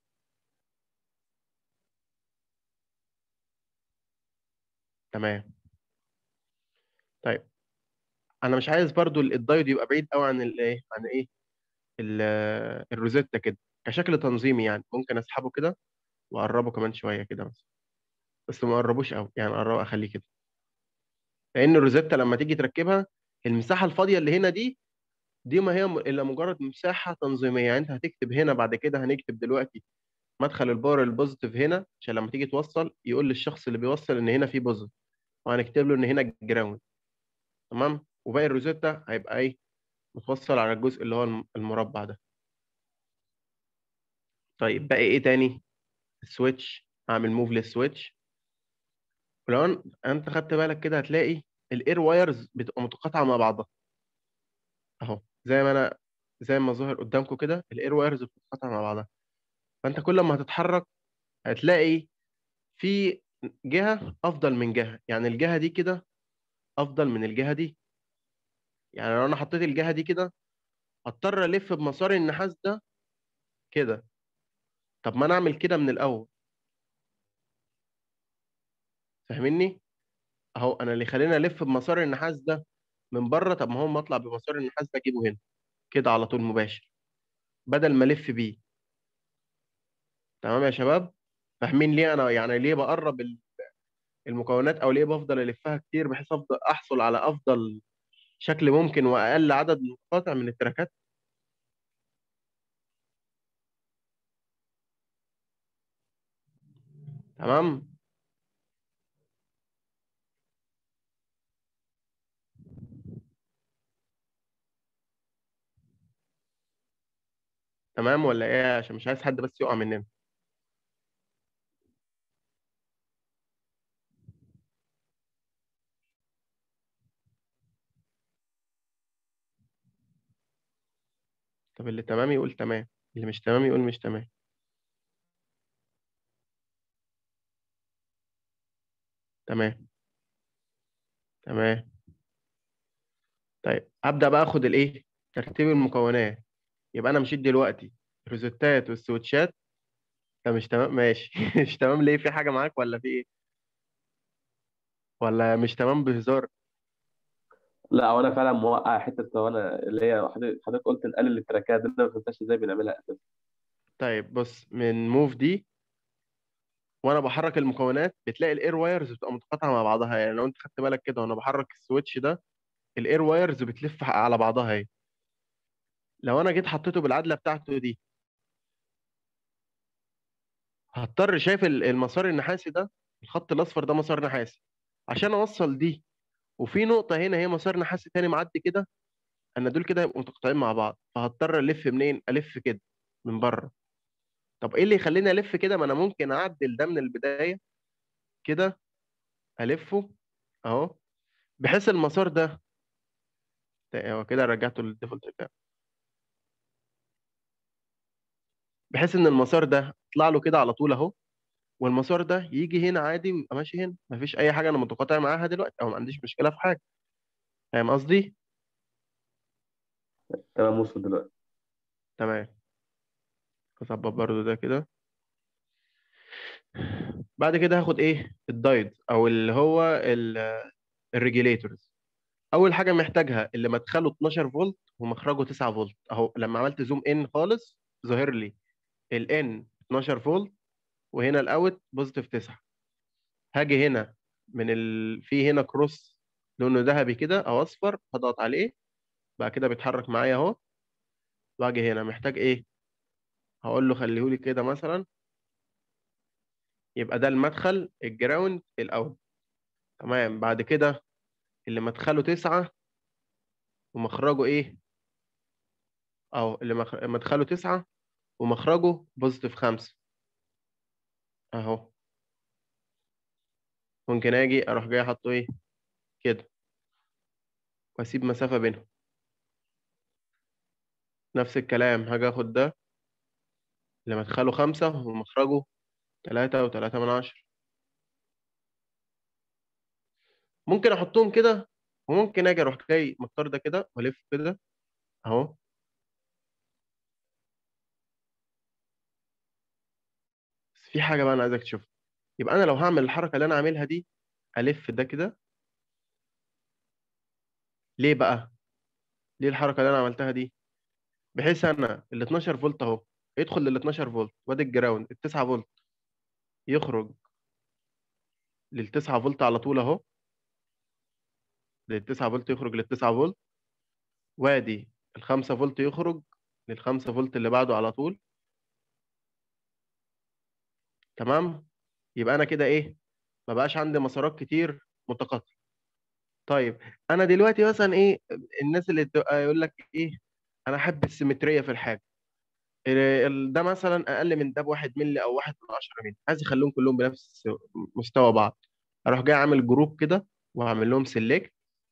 Speaker 2: تمام طيب انا مش عايز برضو ال- الدايود يبقى بعيد قوي عن الايه عن ايه ال- الروزيتا كده كشكل تنظيمي يعني ممكن اسحبه كده واقربه كمان شويه كده مثلا بس ما اقربوش قوي يعني اقربه اخليه كده لان الروزيتا لما تيجي تركبها المساحه الفاضيه اللي هنا دي دي ما هي م- الا مجرد مساحه تنظيميه يعني انت هتكتب هنا بعد كده هنكتب دلوقتي مدخل الباور البوزيتيف هنا عشان لما تيجي توصل يقول للشخص اللي بيوصل ان هنا في بوزيتيف وهنكتب له ان هنا جراوند تمام وباقي الروزيتا هيبقى ايه متوصل على الجزء اللي هو الم- المربع ده طيب باقي ايه تاني السويتش هعمل موف للسويتش ولو أن- انت خدت بالك كده هتلاقي الاير وايرز بتبقى متقاطعه مع بعضها اهو زي ما انا زي ما ظاهر قدامكم كده الاير وايرز بتتقاطع مع بعضها فانت كل ما هتتحرك هتلاقي في جهه افضل من جهه يعني الجهه دي كده افضل من الجهه دي يعني لو انا حطيت الجهه دي كده هضطر الف بمسار النحاس ده كده طب ما انا اعمل كده من الاول فاهمني اهو انا اللي خليني الف بمسار النحاس ده من بره طب ما هو ما اطلع بمسار النحاس ده اجيبه هنا كده على طول مباشر بدل ما الف بيه تمام يا شباب فاهمين ليه انا يعني ليه بقرب ال- المكونات او ليه بفضل الفها كتير بحيث افضل احصل على افضل شكل ممكن واقل عدد مقاطع من التراكات تمام تمام ولا ايه عشان مش عايز حد بس يقع مننا طب اللي تمام يقول تمام اللي مش تمام يقول مش تمام تمام تمام طيب ابدا بقى اخد الايه ترتيب المكونات يبقى انا مشيت دلوقتي الروزيتات والسويتشات ده مش تمام ماشي مش تمام ليه في حاجه معاك ولا في ايه ولا مش تمام بهزار
Speaker 1: لا وانا فعلا موقع حته وانا اللي هي حضرتك حضرتك قلت نقلل التراكات دي ما فهمتهاش ازاي بنعملها اساسا
Speaker 2: طيب بص من موف دي وانا بحرك المكونات بتلاقي الاير وايرز بتبقى متقاطعه مع بعضها يعني لو انت خدت بالك كده وانا بحرك السويتش ده الاير وايرز بتلف على بعضها اهي لو انا جيت حطيته بالعدله بتاعته دي هضطر شايف ال- المسار النحاسي ده الخط الاصفر ده مسار نحاسي عشان اوصل دي وفي نقطه هنا هي مسار نحاسي تاني معدي كده انا دول كده هيبقوا متقاطعين مع بعض فهضطر الف منين الف كده من بره طب ايه اللي يخليني الف كده ما انا ممكن اعدل ده من البدايه كده الفه اهو بحيث المسار ده ده هو كده رجعته للديفولت بتاعه بحيث ان المسار ده يطلع له كده على طول اهو والمسار ده يجي هنا عادي ويبقى ماشي هنا مفيش اي حاجه انا متقاطع معاها دلوقتي او ما عنديش مشكله في حاجه فاهم قصدي
Speaker 1: تمام وصل دلوقتي
Speaker 2: تمام اظبط برضو ده كده بعد كده هاخد ايه الدايد او اللي هو الريجيليتورز اول حاجه محتاجها اللي مدخله 12 فولت ومخرجه 9 فولت اهو لما عملت زوم ان خالص ظاهر لي الان 12 فولت وهنا الاوت بوزيتيف 9 هاجي هنا من ال... في هنا كروس لونه ذهبي كده او اصفر هضغط عليه بقى كده بيتحرك معايا اهو واجي هنا محتاج ايه هقول له خليهولي كده مثلا يبقى ده المدخل الجراوند الاوت تمام بعد كده اللي مدخله تسعة ومخرجه ايه او اللي مخ... مدخله تسعة ومخرجه بوزيتيف خمسة اهو ممكن اجي اروح جاي احطه ايه كده واسيب مسافة بينهم نفس الكلام هاجي اخد ده اللي مدخله خمسة ومخرجه تلاتة وتلاتة من عشرة ممكن احطهم كده وممكن اجي اروح جاي مختار ده كده والف كده اهو بس في حاجة بقى انا عايزك تشوفها يبقى انا لو هعمل الحركة اللي انا عاملها دي الف ده كده ليه بقى ليه الحركة اللي انا عملتها دي بحيث انا ال 12 فولت اهو يدخل لل 12 فولت وادي الجراوند ال 9 فولت يخرج لل 9 فولت على طول اهو لل 9 فولت يخرج لل 9 فولت وادي ال 5 فولت يخرج لل 5 فولت اللي بعده على طول تمام يبقى انا كده ايه ما بقاش عندي مسارات كتير متقاطعه طيب انا دلوقتي مثلا ايه الناس اللي تبقى يقول لك ايه انا احب السيمتريه في الحاجه ال- ال- ده مثلا اقل من ده بواحد ملي او واحد من عشرة ملي عايز اخليهم كلهم بنفس مستوى بعض اروح جاي عامل جروب كده واعمل لهم سيلكت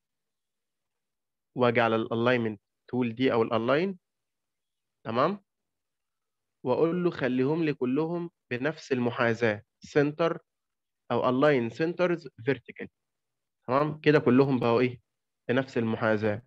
Speaker 2: واجي على الالاينمنت تول دي او الالاين تمام واقول له خليهم لي كلهم بنفس المحاذاه سنتر او الاين سنترز فيرتيكال تمام كده كلهم بقوا ايه بنفس المحاذاه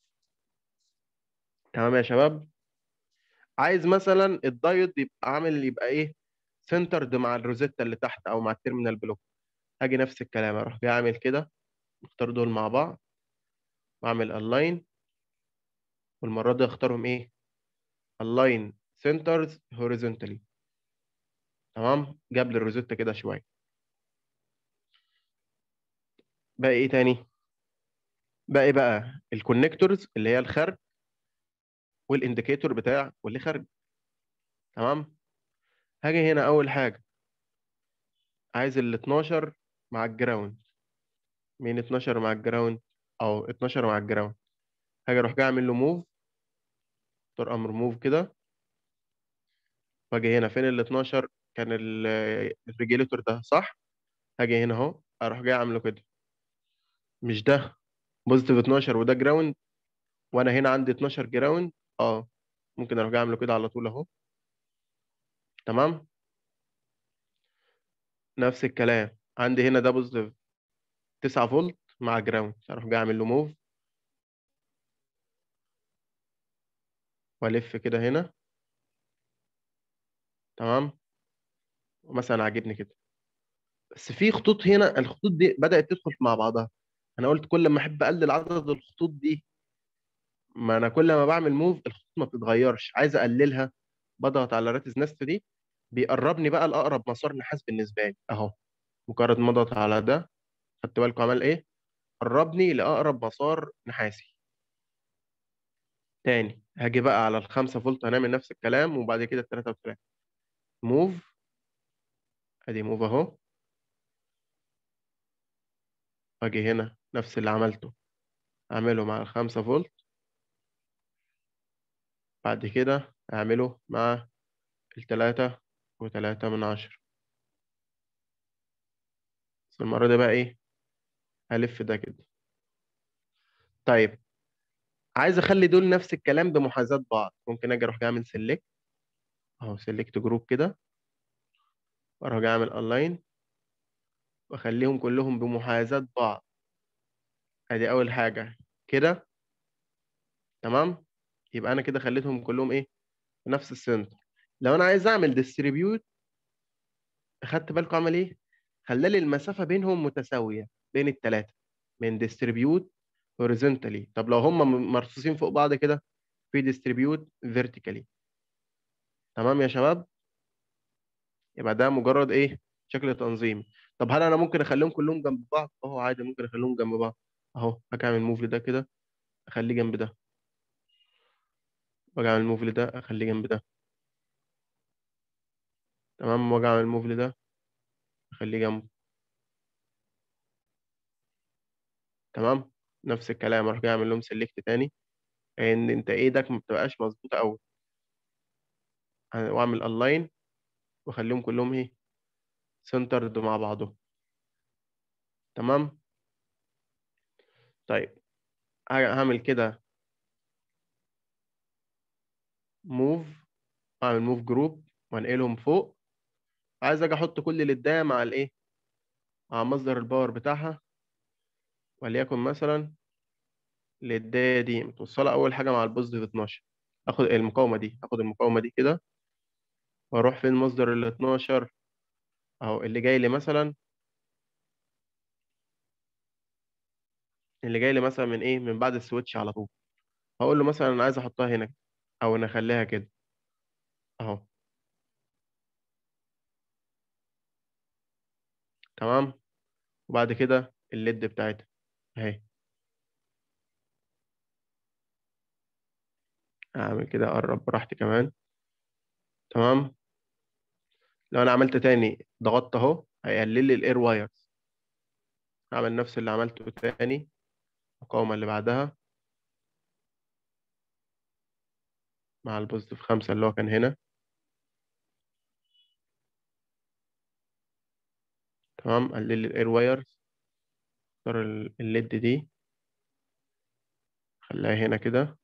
Speaker 2: تمام يا شباب عايز مثلا الدايود يبقى عامل يبقى ايه سنترد مع الروزيتا اللي تحت او مع التيرمينال بلوك اجي نفس الكلام اروح جاي اعمل كده اختار دول مع بعض واعمل الاين والمره دي اختارهم ايه align centers horizontally تمام جاب لي الروزيتا كده شويه باقي ايه تاني باقي بقى الكونكتورز اللي هي الخارج والانديكيتور بتاع واللي خارج تمام هاجي هنا اول حاجه عايز ال 12 مع الجراوند مين 12 مع الجراوند او 12 مع الجراوند هاجي اروح جاي اعمل له موف اختار امر موف كده واجي هنا فين ال 12 كان ال- الريجيليتور ده صح هاجي هنا اهو اروح جاي اعمله كده مش ده بوزيتيف 12 وده جراوند وانا هنا عندي 12 جراوند اه ممكن اروح جاي اعمله كده على طول اهو تمام نفس الكلام عندي هنا ده بوزيتيف 9 فولت مع جراوند اروح جاي اعمل له موف والف كده هنا تمام ومثلا عاجبني كده بس في خطوط هنا الخطوط دي بدأت تدخل مع بعضها انا قلت كل ما احب اقلل عدد الخطوط دي ما انا كل ما بعمل موف الخطوط ما بتتغيرش عايز اقللها بضغط على راتز نست دي بيقربني بقى لاقرب مسار نحاس بالنسبه لي اهو مجرد ما اضغط على ده خدت بالكم عمل ايه قربني لاقرب مسار نحاسي تاني هاجي بقى على الخمسة فولت هنعمل نفس الكلام وبعد كده التلاتة وتلاتة موف ادي موف اهو واجي هنا نفس اللي عملته اعمله مع الخمسة فولت بعد كده اعمله مع التلاتة وتلاتة من عشرة بس المرة دي بقى ايه هلف ده كده طيب عايز اخلي دول نفس الكلام بمحاذاة بعض ممكن اجي اروح جاي اعمل سيلكت اهو سيلكت جروب كده واروح جاي اعمل اونلاين واخليهم كلهم بمحاذاة بعض ادي اول حاجة كده تمام يبقى انا كده خليتهم كلهم ايه في نفس السنتر لو انا عايز اعمل ديستريبيوت اخدت بالكم عمل ايه خلالي المسافة بينهم متساوية بين الثلاثة من ديستريبيوت horizontally طب لو هم م- مرصوصين فوق بعض كده في ديستريبيوت vertically تمام يا شباب يبقى ده مجرد ايه شكل تنظيمي طب هل انا ممكن اخليهم كلهم جنب بعض اه عادي ممكن اخليهم جنب بعض اهو هاجي اعمل موف لده كده اخليه جنب ده واجي اعمل موف لده اخليه جنب ده تمام واجي اعمل موف لده اخليه جنبه تمام نفس الكلام اروح جاي اعمل لهم سيلكت تاني ان انت ايدك ما بتبقاش مظبوطه قوي واعمل الاين واخليهم كلهم ايه سنترد مع بعضهم تمام طيب ه- هعمل كده موف اعمل موف جروب وانقلهم فوق عايز اجي احط كل اللي مع الايه مع مصدر الباور بتاعها وليكن مثلا الإداية دي متوصلة أول حاجة مع البوزيتيف 12 آخد المقاومة دي آخد المقاومة دي كده وأروح فين مصدر ال 12 أهو اللي جاي لي مثلا اللي جاي لي مثلا من إيه من بعد السويتش على طول هقول له مثلا أنا عايز أحطها هنا أو نخليها كده أهو تمام وبعد كده الليد بتاعتها أهي أعمل كده أقرب براحتي كمان تمام لو أنا عملت تاني ضغطت أهو هيقلل لي الإير وايرز أعمل نفس اللي عملته تاني المقاومة اللي بعدها مع البوزيتيف خمسة اللي هو كان هنا تمام قلل لي الاير وايرز اختار ال- الليد دي خليها هنا كده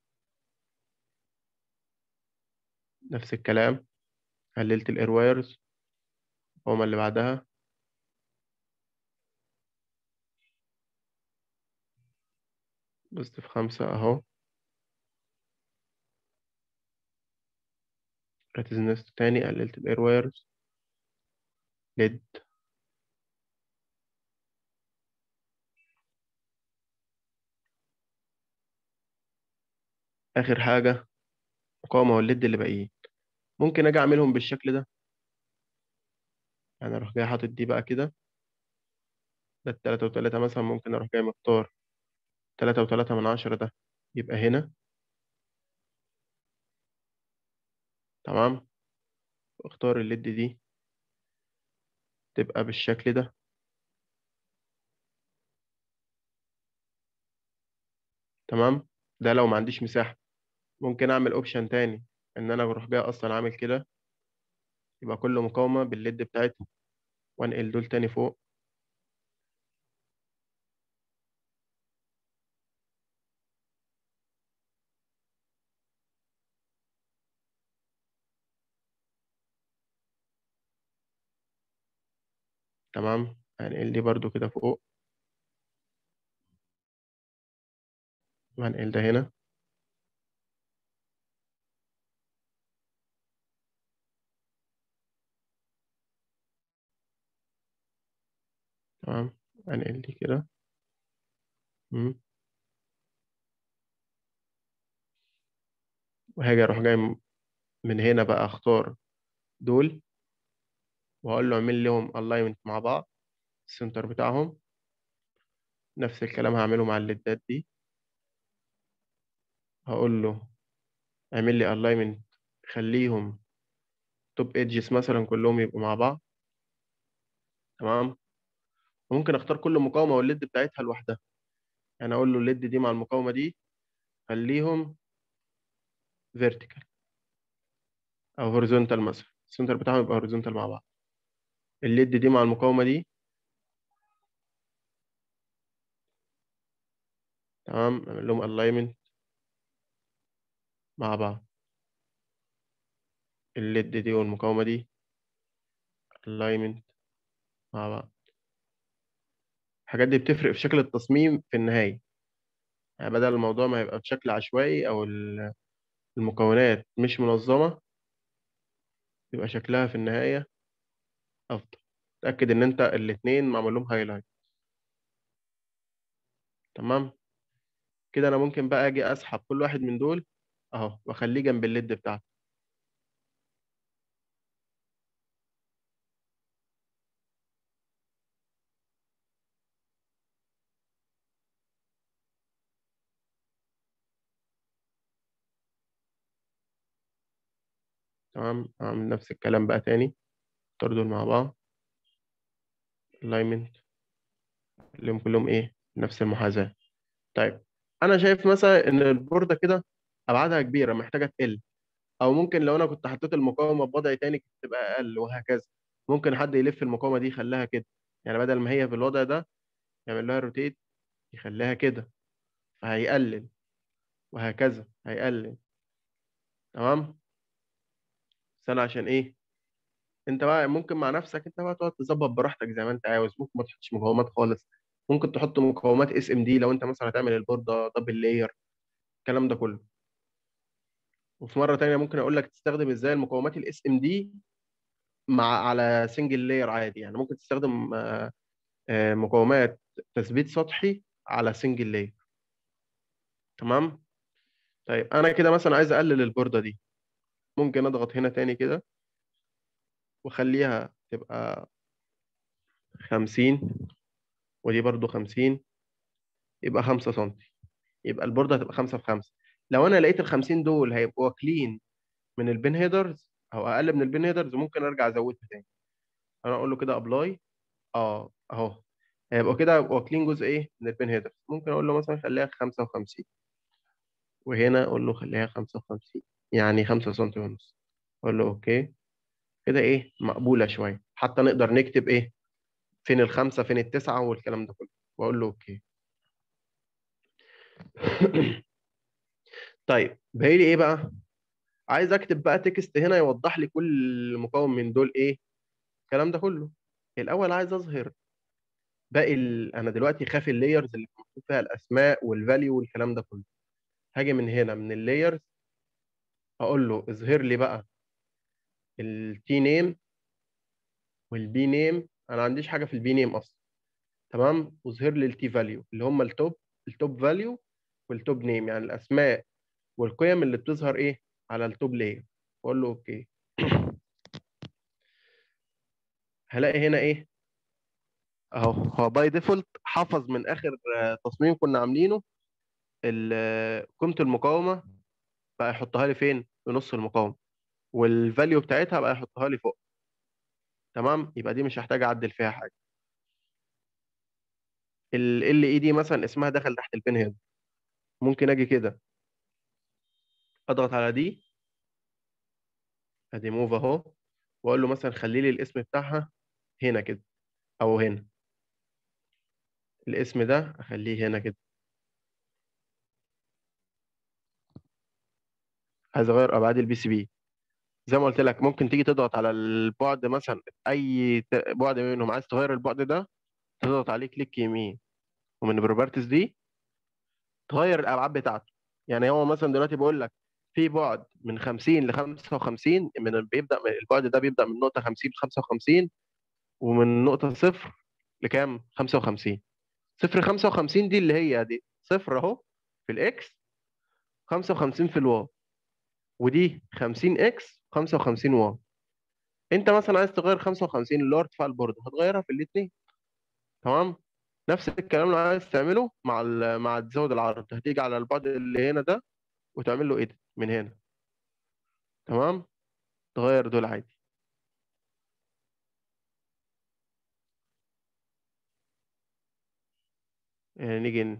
Speaker 2: نفس الكلام قللت الاير وايرز هما اللي بعدها بوزيتيف خمسة اهو ركز نست تاني قللت الاير وايرز ليد اخر حاجة مقاومة والليد اللي باقيين ممكن اجي اعملهم بالشكل ده يعني اروح جاي حاطط دي بقى كده ده التلاتة وتلاتة مثلا ممكن اروح جاي مختار تلاتة وتلاتة من عشرة ده يبقى هنا تمام واختار الليد دي تبقى بالشكل ده تمام ده لو ما عنديش مساحة ممكن اعمل اوبشن تاني ان انا اروح جاي اصلا عامل كده يبقى كل مقاومة بالليد بتاعتها وانقل دول تاني فوق تمام هنقل دي برضو كده فوق وهنقل ده هنا تمام هنقل دي كده مم. وهاجي اروح جاي م- من هنا بقى اختار دول وهقول له اعمل لهم الاينمنت مع بعض السنتر بتاعهم نفس الكلام هعمله مع الليدات دي هقول له اعمل لي الاينمنت خليهم توب ايدجز مثلا كلهم يبقوا مع بعض تمام وممكن اختار كل مقاومه والليد بتاعتها لوحدها يعني اقول له الليد دي مع المقاومه دي خليهم فيرتيكال او هوريزونتال مثلا السنتر بتاعهم يبقى هوريزونتال مع بعض الليد دي مع المقاومه دي تمام اعمل لهم الاينمنت مع بعض الليد دي والمقاومه دي الاينمنت مع بعض الحاجات دي بتفرق في شكل التصميم في النهايه يعني بدل الموضوع ما يبقى بشكل عشوائي او ال- المكونات مش منظمه يبقى شكلها في النهايه افضل تاكد ان انت الاتنين معمول لهم هايلايت تمام كده انا ممكن بقى اجي اسحب كل واحد من دول اهو واخليه جنب الليد بتاعته تمام اعمل نفس الكلام بقى تاني اختار دول مع بعض alignment اللي كلهم ايه نفس المحاذاة طيب انا شايف مثلا ان البوردة كده ابعادها كبيرة محتاجة تقل او ممكن لو انا كنت حطيت المقاومة بوضع تاني كانت تبقى اقل وهكذا ممكن حد يلف المقاومة دي يخليها كده يعني بدل ما هي في الوضع ده يعمل لها روتيت يخليها كده فهيقلل وهكذا هيقلل تمام بس انا عشان ايه انت بقى ممكن مع نفسك انت بقى تقعد تظبط براحتك زي ما انت عاوز ممكن ما تحطش مقاومات خالص ممكن تحط مقاومات اس ام دي لو انت مثلا هتعمل البوردة دبل لاير الكلام ده كله وفي مرة تانية ممكن اقول لك تستخدم ازاي المقاومات الاس ام دي مع على سنجل لاير عادي يعني ممكن تستخدم آه، آه، مقاومات تثبيت سطحي على سنجل لاير تمام طيب انا كده مثلا عايز اقلل البوردة دي ممكن اضغط هنا تاني كده واخليها تبقى 50 ودي برضو 50 يبقى 5 سم يبقى البوردة هتبقى 5 في 5 لو انا لقيت ال 50 دول هيبقوا واكلين من البين هيدرز او اقل من البين هيدرز ممكن ارجع ازودها تاني انا اقول له كده ابلاي اه اهو هيبقوا كده واكلين جزء ايه من البين هيدرز ممكن اقول له مثلا خليها 55 وهنا اقول له خليها 55 يعني 5 سم ونص اقول له اوكي كده ايه مقبولة شوية حتى نقدر نكتب ايه فين الخمسة فين التسعة والكلام ده كله واقول له اوكي طيب باقي لي ايه بقى عايز اكتب بقى تكست هنا يوضح لي كل مكون من دول ايه الكلام ده كله الاول عايز اظهر باقي ال... انا دلوقتي خافي اللايرز اللي مكتوب فيها الاسماء والفاليو والكلام ده كله هاجي من هنا من اللايرز اقول له اظهر لي بقى التي نيم والبي نيم انا ما عنديش حاجه في البي نيم اصلا تمام واظهر لي التي فاليو اللي هم التوب التوب فاليو والتوب نيم يعني الاسماء والقيم اللي بتظهر ايه على التوب لاير واقول له اوكي هلاقي هنا ايه اهو هو باي ديفولت حفظ من اخر آه، تصميم كنا عاملينه ال- قيمة المقاومة بقى يحطها لي فين في نص المقاومة والفاليو بتاعتها بقى يحطها لي فوق تمام يبقى دي مش هحتاج اعدل فيها حاجة ال ال دي مثلا اسمها دخل تحت البين هيد ممكن اجي كده اضغط على دي ادي موف اهو واقول له مثلا خلي لي الاسم بتاعها هنا كده او هنا الاسم ده اخليه هنا كده عايز اغير ابعاد البي سي بي زي ما قلت لك ممكن تيجي تضغط على البعد مثلا اي ت- بعد منهم عايز تغير البعد ده تضغط عليه كليك يمين ومن البروبرتيز دي تغير الابعاد بتاعته يعني هو مثلا دلوقتي بيقول لك في بعد من 50 ل 55 من بيبدا من البعد ده بيبدا من نقطه 50 ل 55 ومن نقطه صفر لكام 55 صفر 55 دي اللي هي دي صفر اهو في الاكس 55 في الواي ودي 50 اكس 55 واي انت مثلا عايز تغير 55 اللي هو ارتفاع البورد هتغيرها في الاثنين تمام نفس الكلام لو عايز تعمله مع ال مع تزود العرض هتيجي على البعد اللي هنا ده وتعمل له ايديت من هنا تمام تغير دول عادي يعني نيجي ن-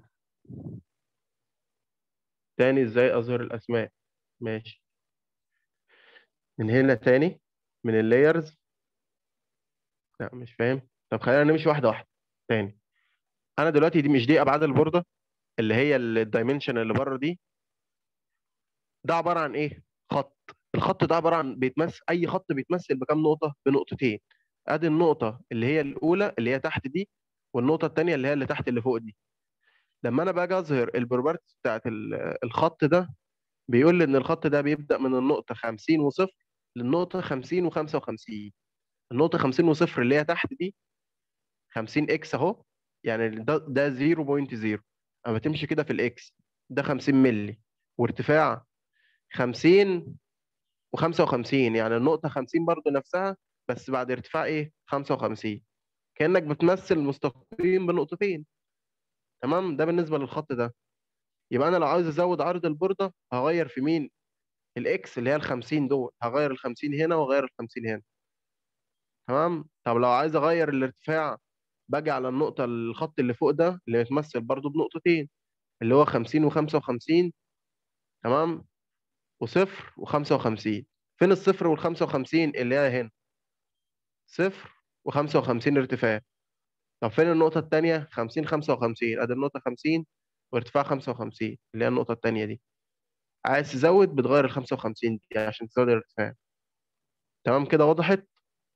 Speaker 2: تاني ازاي اظهر الاسماء ماشي من هنا تاني من اللايرز لا مش فاهم طب خلينا نمشي واحده واحده تاني انا دلوقتي دي مش دي ابعاد البورده اللي هي الدايمنشن اللي بره دي ده عباره عن ايه خط الخط ده عباره عن بيتمثل اي خط بيتمثل بكام نقطه بنقطتين ادي النقطه اللي هي الاولى اللي هي تحت دي والنقطه الثانيه اللي هي اللي تحت اللي فوق دي لما انا باجي اظهر البروبرتيز بتاعت ال- الخط ده بيقول لي ان الخط ده بيبدا من النقطه 50 وصفر للنقطه 50 و55 النقطه 50 وصفر اللي هي تحت دي 50 اكس اهو يعني ده ده 0.0 اما تمشي كده في الاكس ده 50 مللي وارتفاع 50 و55 يعني النقطة 50 برضو نفسها بس بعد ارتفاع ايه 55 كأنك بتمثل مستقيم بنقطتين تمام ده بالنسبة للخط ده يبقى انا لو عاوز ازود عرض البوردة هغير في مين الاكس اللي هي ال 50 دول هغير ال 50 هنا واغير ال 50 هنا تمام طب لو عايز اغير الارتفاع باجي على النقطة الخط اللي فوق ده اللي يتمثل برضو بنقطتين اللي هو 50 و55 تمام وصفر و55 فين الصفر وال 55 اللي هي هنا صفر و55 ارتفاع طب فين النقطة التانية 50 55 ادي النقطة 50 وارتفاع 55 اللي هي النقطة التانية دي عايز تزود بتغير ال 55 دي عشان تزود الارتفاع تمام كده وضحت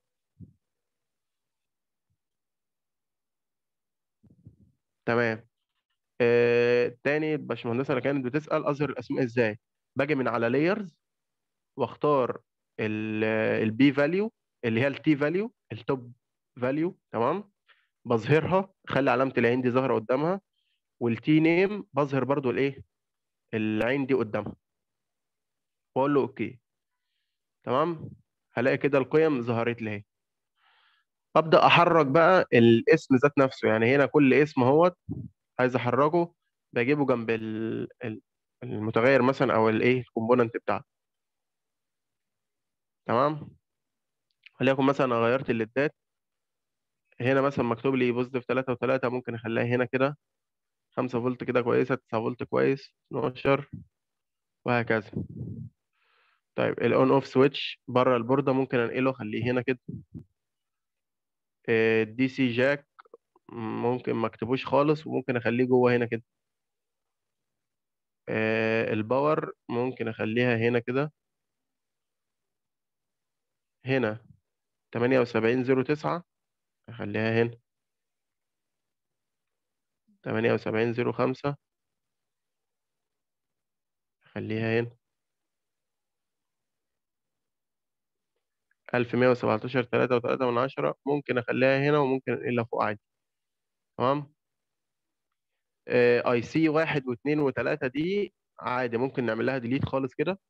Speaker 2: تمام آه، تاني الباشمهندسة اللي كانت بتسأل أظهر الأسماء إزاي باجي من على layers واختار البي فاليو اللي هي التي فاليو التوب فاليو تمام بظهرها اخلي علامة العين دي ظاهرة قدامها والتي نيم بظهر برضو الايه العين دي قدامها واقول له اوكي تمام هلاقي كده القيم ظهرت لي اهي ابدا احرك بقى الاسم ذات نفسه يعني هنا كل اسم اهوت عايز احركه بجيبه جنب ال- ال- المتغير مثلا او الايه الكومبوننت بتاعه تمام وليكن مثلا انا غيرت الليدات هنا مثلا مكتوب لي بوزيتيف 3 و3 ممكن اخليها هنا كده 5 فولت كده كويسه 9 فولت كويس 12 وهكذا طيب الاون اوف سويتش بره البورده ممكن انقله اخليه هنا كده الدي سي جاك ممكن ما اكتبوش خالص وممكن اخليه جوه هنا كده آه، الباور ممكن اخليها هنا كده هنا 7809 اخليها هنا 7805 اخليها هنا 1117 3 و3 من عشرة ممكن اخليها هنا وممكن انقلها فوق عادي تمام اي سي واحد واثنين وثلاثة دي عادي ممكن نعمل لها ديليت خالص كده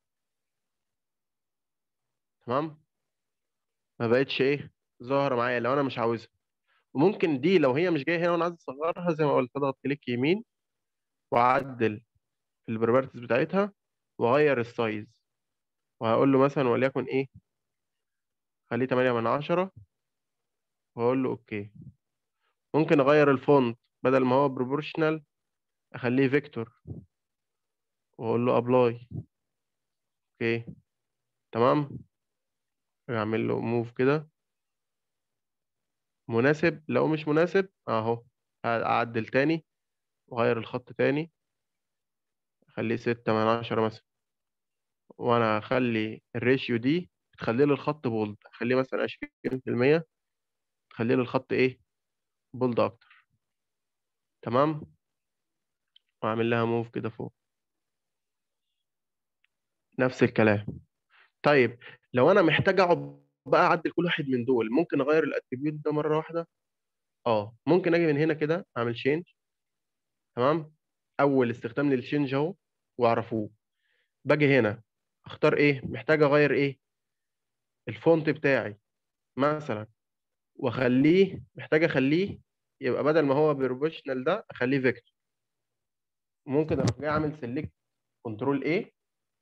Speaker 2: تمام ما بقتش ايه ظاهرة معايا لو انا مش عاوزها وممكن دي لو هي مش جاية هنا وانا عايز اصغرها زي ما قلت اضغط كليك يمين واعدل البروبرتيز بتاعتها واغير السايز وهقول له مثلا وليكن ايه خليه 8 من 10 واقول له اوكي ممكن اغير الفونت بدل ما هو بروبورشنال اخليه فيكتور واقول له ابلاي اوكي تمام اعمل له موف كده مناسب لو مش مناسب اهو اعدل تاني واغير الخط تاني اخليه ستة من عشرة مثلا وانا هخلي الريشيو دي تخلي لي الخط بولد اخليه مثلا عشرين في المية تخلي لي الخط ايه بولد اكتر تمام واعمل لها موف كده فوق نفس الكلام طيب لو انا محتاج اقعد بقى اعدل كل واحد من دول ممكن اغير الاتريبيوت ده مره واحده اه ممكن اجي من هنا كده اعمل شينج تمام اول استخدام للشينج اهو واعرفوه باجي هنا اختار ايه محتاج اغير ايه الفونت بتاعي مثلا واخليه محتاج اخليه يبقى بدل ما هو بروبوشنال ده اخليه فيكتور ممكن اروح جاي اعمل سيلكت كنترول ايه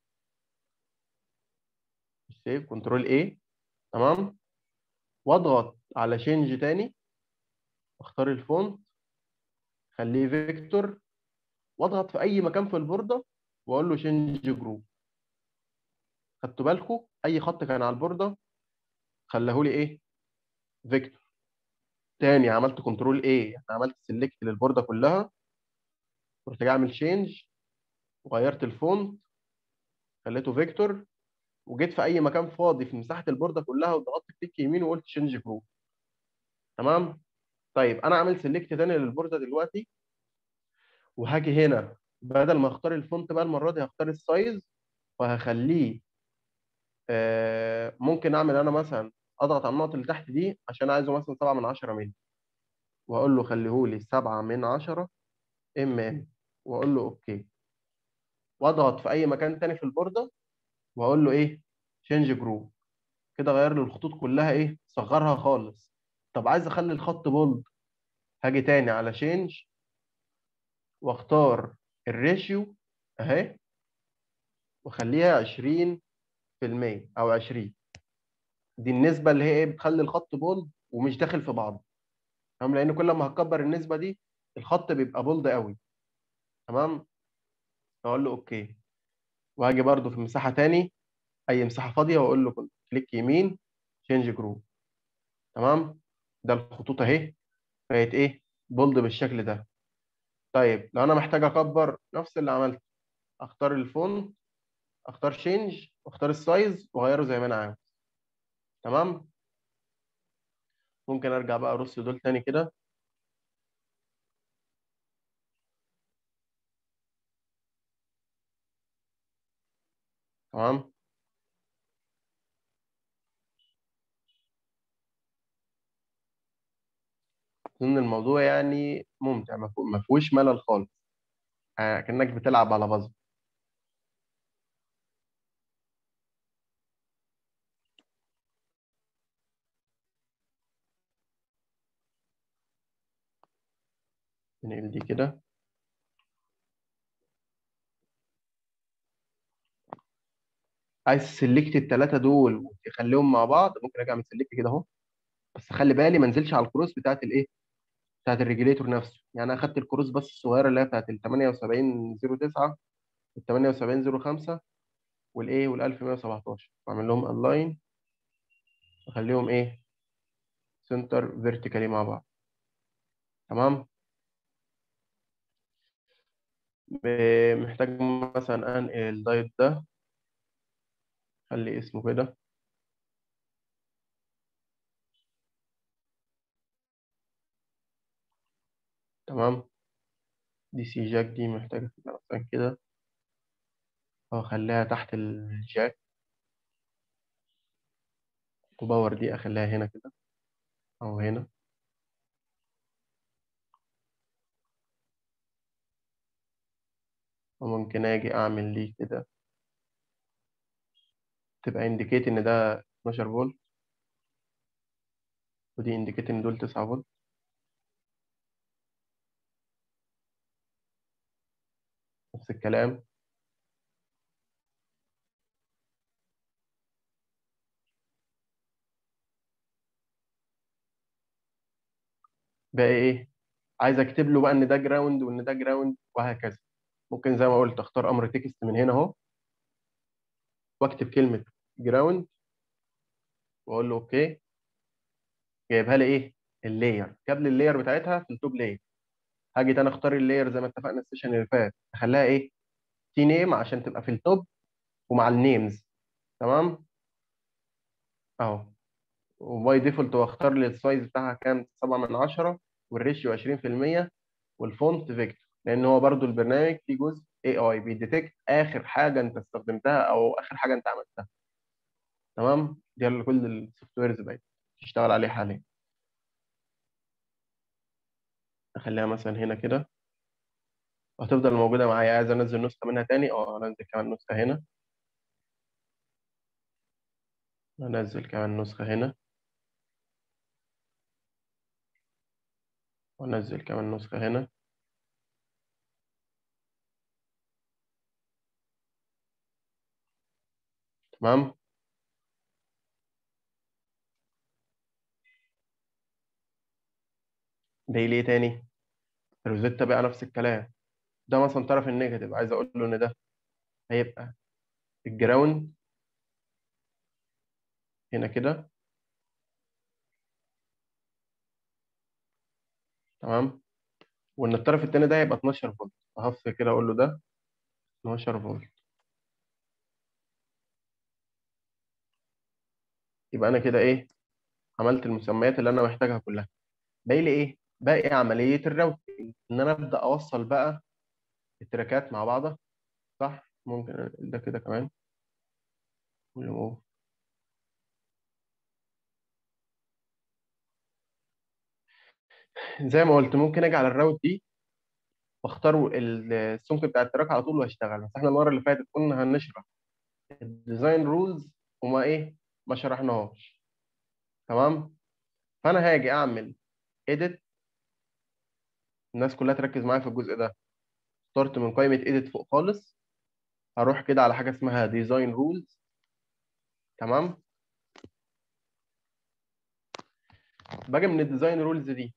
Speaker 2: سيف كنترول ايه تمام واضغط على شينج تاني اختار الفونت خليه فيكتور واضغط في اي مكان في البورده واقول له شينج جروب خدتوا بالكم اي خط كان على البورده خلاهولي ايه فيكتور تاني عملت كنترول ايه يعني عملت سيلكت للبورده كلها رحت جاي اعمل شينج وغيرت الفونت خليته فيكتور وجيت في اي مكان فاضي في مساحه البورده كلها وضغطت كليك يمين وقلت شينج جروب تمام طيب انا عامل سيلكت تاني للبورده دلوقتي وهاجي هنا بدل ما اختار الفونت بقى المره دي هختار السايز وهخليه آه ممكن اعمل انا مثلا اضغط على النقط اللي تحت دي عشان عايزه مثلا 7 من 10 مللي واقول له خليهولي 7 من 10 ام ام واقول له اوكي واضغط في اي مكان تاني في البورده واقول له ايه شينج جروب كده غير لي الخطوط كلها ايه صغرها خالص طب عايز اخلي الخط بولد هاجي تاني على شينج واختار الريشيو اهي واخليها 20% او 20 دي النسبه اللي هي ايه بتخلي الخط بولد ومش داخل في بعضه تمام لان كل ما هكبر النسبه دي الخط بيبقى بولد قوي تمام اقول له اوكي وهاجي برده في مساحه تاني اي مساحه فاضيه واقول له كليك يمين تشينج جروب تمام ده الخطوط اهي بقت ايه بولد بالشكل ده طيب لو انا محتاج اكبر نفس اللي عملته اختار الفونت اختار شينج واختار السايز واغيره زي ما انا عاوز تمام ممكن ارجع بقى ارص دول تاني كده تمام اظن الموضوع يعني ممتع ما فيهوش ملل خالص آه، كانك بتلعب على بازل نقل دي كده عايز سلكت الثلاثه دول وتخليهم مع بعض ممكن اجي اعمل سلكت كده اهو بس خلي بالي ما انزلش على الكروس بتاعت الايه بتاعت الريجليتور نفسه يعني انا اخدت الكروس بس الصغيره اللي هي بتاعت ال 7809 وال 7805 والايه وال 1117 واعمل لهم الاين واخليهم ايه سنتر فيرتيكالي مع بعض تمام محتاج مثلا انقل الدايت ده خلي اسمه كده تمام دي سي جاك دي محتاجة تبقى مثلا كده أو أخليها تحت الجاك وباور دي أخليها هنا كده أو هنا وممكن أجي أعمل دي كده تبقى انديكيت إن ده 12 فولت ودي انديكيت إن دول 9 فولت نفس الكلام بقى ايه عايز اكتب له بقى ان ده جراوند وان ده جراوند وهكذا ممكن زي ما قلت اختار امر تكست من هنا اهو واكتب كلمه جراوند واقول له اوكي جايبها لي ايه اللاير جاب لي اللاير بتاعتها في التوب لاير هاجي تاني اختار اللاير زي ما اتفقنا السيشن اللي فات اخليها ايه تي نيم عشان تبقى في التوب ومع النيمز تمام اهو وباي ديفولت واختار لي السايز بتاعها كام 7 من 10 والريشيو 20% والفونت فيكتور لان هو برضو البرنامج فيه جزء اي اي بيديتكت اخر حاجه انت استخدمتها او اخر حاجه انت عملتها تمام دي اللي كل السوفت ويرز بقت تشتغل عليه حاليا اخليها مثلا هنا كده وهتفضل موجوده معايا عايز انزل نسخه منها تاني اه انزل كمان نسخه هنا انزل كمان نسخه هنا وانزل كمان نسخه هنا تمام ده ليه تاني روزيتا بقى نفس الكلام ده مثلا طرف النيجاتيف عايز اقول له ان ده هيبقى الجراوند هنا كده تمام وان الطرف التاني ده هيبقى 12 فولت هفصل كده اقول له ده 12 فولت يبقى انا كده ايه عملت المسميات اللي انا محتاجها كلها باقي لي ايه باقي عمليه الراوتنج ان انا ابدا اوصل بقى التراكات مع بعضها صح ممكن ده كده كمان remove. زي ما قلت ممكن اجي على الراوت دي واختار ال- السمك بتاع التراك على طول واشتغل بس احنا المره اللي فاتت كنا هنشرح الديزاين رولز وما ايه ما شرحناهاش تمام فانا هاجي اعمل edit الناس كلها تركز معايا في الجزء ده اخترت من قائمه edit فوق خالص هروح كده على حاجه اسمها ديزاين رولز تمام باجي من الديزاين رولز دي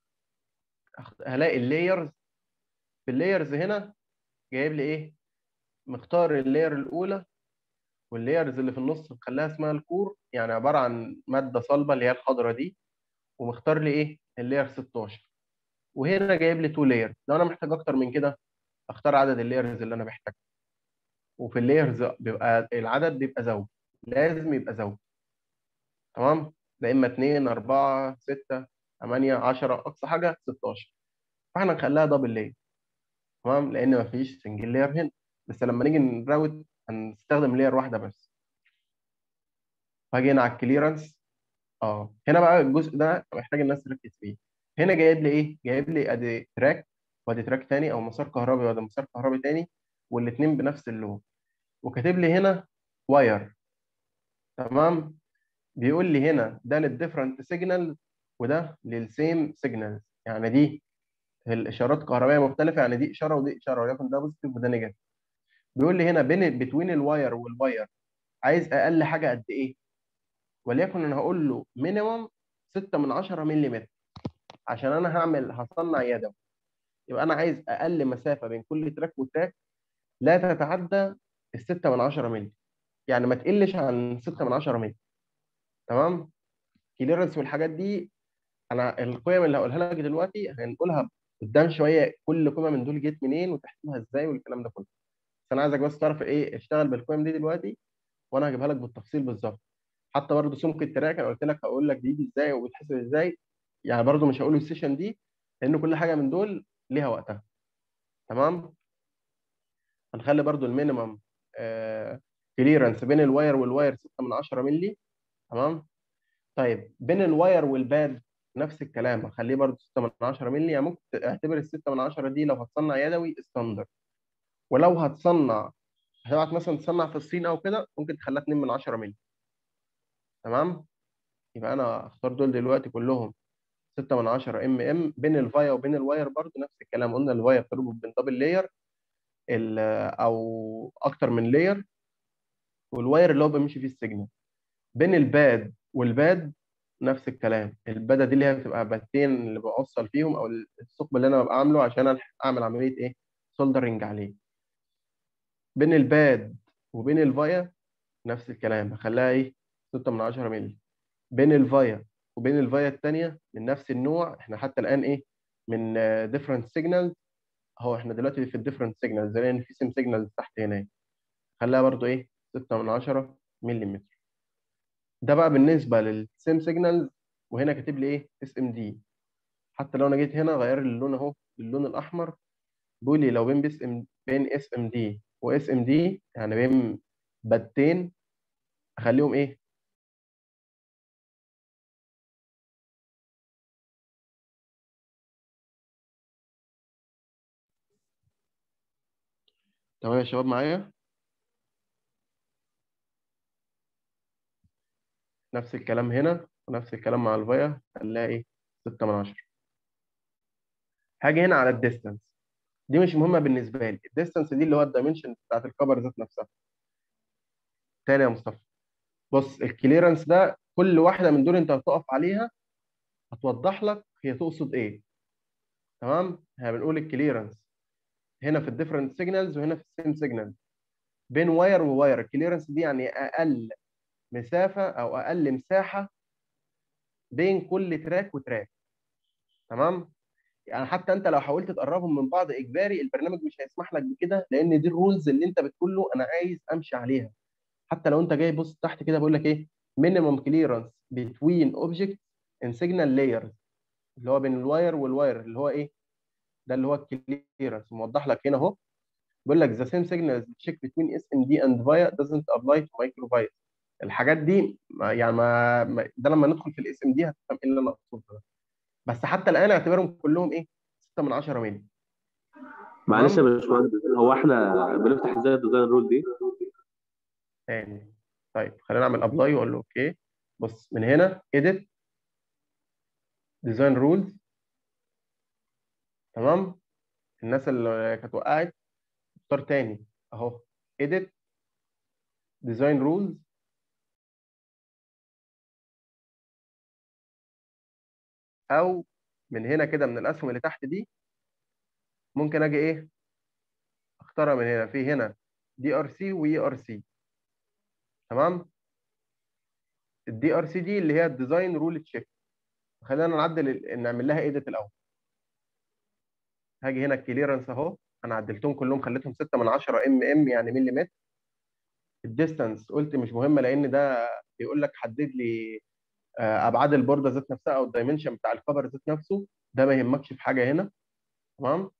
Speaker 2: أخ- هلاقي اللايرز في اللايرز هنا جايب لي ايه مختار اللاير الاولى واللايرز اللي في النص مخليها اسمها الكور يعني عباره عن ماده صلبه اللي هي الخضراء دي ومختار لي ايه اللاير 16 وهنا جايب لي تو لاير لو انا محتاج اكتر من كده اختار عدد اللايرز اللي انا محتاجها وفي اللايرز بيبقى العدد بيبقى زوج لازم يبقى زوج تمام ده اما 2 4 6 8 10 اقصى حاجه 16 فاحنا نخليها دبل لاير تمام لان مفيش سنجل لاير هنا بس لما نيجي نراوت هنستخدم لاير واحده بس فاجي هنا على الكليرنس اه هنا بقى الجزء ده محتاج الناس تركز فيه هنا جايب لي ايه جايب لي ادي تراك وادي تراك تاني او مسار كهربي وادي مسار كهربي تاني والاثنين بنفس اللون وكاتب لي هنا واير تمام بيقول لي هنا ده للديفرنت سيجنال وده للسيم سيجنال يعني دي الاشارات كهربائيه مختلفه يعني دي اشاره ودي اشاره وليكن ده بوزيتيف وده نيجاتيف بيقول لي هنا بين بتوين الواير والواير عايز اقل حاجه قد ايه وليكن انا هقول له مينيمم 6 من 10 ملم عشان انا هعمل هصنع يدوي يبقى انا عايز اقل مسافه بين كل تراك وتراك لا تتعدى ال 6 من 10 مللي يعني ما تقلش عن 6 من 10 مللي تمام كليرنس والحاجات دي انا القيم اللي هقولها لك دلوقتي هنقولها قدام شويه كل قيمه من دول جت منين وتحسبها ازاي والكلام ده كله بس انا عايزك بس تعرف ايه اشتغل بالقيم دي دلوقتي وانا هجيبها لك بالتفصيل بالظبط حتى برضه سمك التراك انا قلت لك هقول لك دي, دي ازاي وبتحسب ازاي يعني برضه مش هقول السيشن دي لان كل حاجه من دول ليها وقتها تمام هنخلي برضه المينيمم كليرنس بين الواير والواير 6 من 10 مللي تمام طيب بين الواير والباد نفس الكلام هخليه برضه 6 من 10 مللي يعني ممكن تعتبر ال 6 من 10 دي لو هتصنع يدوي ستاندرد ولو هتصنع هتبعت مثلا تصنع في الصين او كده ممكن تخليها 2 من 10 مللي تمام يبقى انا اختار دول دلوقتي كلهم 6 من 10 ام ام بين الفايا وبين الواير برضه نفس الكلام قلنا الواير بتربط بين دبل لاير او اكتر من لاير والواير اللي هو بيمشي فيه السيجنال بين الباد والباد نفس الكلام البدا دي اللي هي بتبقى باتين اللي بوصل فيهم او الثقب اللي انا ببقى عامله عشان ألحق اعمل عمليه ايه سولدرنج عليه بين الباد وبين الفايا نفس الكلام بخليها ايه 6 من 10 مللي بين الفايا وبين الفايا الثانيه من نفس النوع احنا حتى الان ايه من ديفرنت سيجنالز اهو احنا دلوقتي في الديفرنت سيجنالز زي ان في سيم سيجنالز تحت هنا خليها برضو ايه 6 من 10 ملم ده بقى بالنسبه للسيم سيجنالز وهنا كاتب لي ايه اس ام دي حتى لو انا جيت هنا غير لي اللون اهو للون الاحمر بيقول لي لو بين بس ام بين اس ام دي واس ام دي يعني بين بادتين اخليهم ايه تمام يا شباب معايا نفس الكلام هنا ونفس الكلام مع الفايا هنلاقي ايه 6 من 10 هاجي هنا على الديستانس دي مش مهمه بالنسبه لي الديستانس دي اللي هو الدايمنشن بتاعت الكفر ذات نفسها تاني يا مصطفى بص الكليرنس ده كل واحده من دول انت هتقف عليها هتوضح لك هي تقصد ايه تمام احنا بنقول الكليرنس هنا في الديفرنت سيجنالز وهنا في السيم سيجنال بين واير وواير الكليرنس دي يعني اقل مسافه او اقل مساحه بين كل تراك وتراك تمام يعني حتى انت لو حاولت تقربهم من بعض اجباري البرنامج مش هيسمح لك بكده لان دي الرولز اللي انت بتقول له انا عايز امشي عليها حتى لو انت جاي بص تحت كده بيقول لك ايه minimum clearance between objects in signal layers اللي هو بين الواير والواير اللي هو ايه ده اللي هو الكليرنس موضح لك هنا اهو بيقول لك the same signal check between SMD and VIA doesn't apply to micro VIA الحاجات دي ما يعني ما ما- ده لما ندخل في الاس ام دي هتفهم ايه اللي انا اقصده ده بس حتى الان اعتبرهم كلهم ايه 6 من 10 مللي
Speaker 1: معلش يا باشمهندس هو احنا بنفتح ازاي الديزاين رول دي؟
Speaker 2: تاني طيب خلينا نعمل ابلاي واقول له اوكي بص من هنا edit design rules تمام الناس اللي كانت وقعت اختار تاني اهو edit design rules او من هنا كده من الاسهم اللي تحت دي ممكن اجي ايه اختارها من هنا في هنا دي ار سي واي ار سي تمام الدي ار سي دي اللي هي الديزاين رول تشيك خلينا نعدل ال- نعمل لها ايديت الاول هاجي هنا الكليرنس اهو انا عدلتهم كلهم خليتهم 6 من 10 ام ام يعني ملي الديستانس قلت مش مهمه لان ده بيقول لك حدد لي آه، ابعاد البورده ذات نفسها او الدايمنشن بتاع الكفر ذات نفسه ده ما يهمكش في حاجه هنا تمام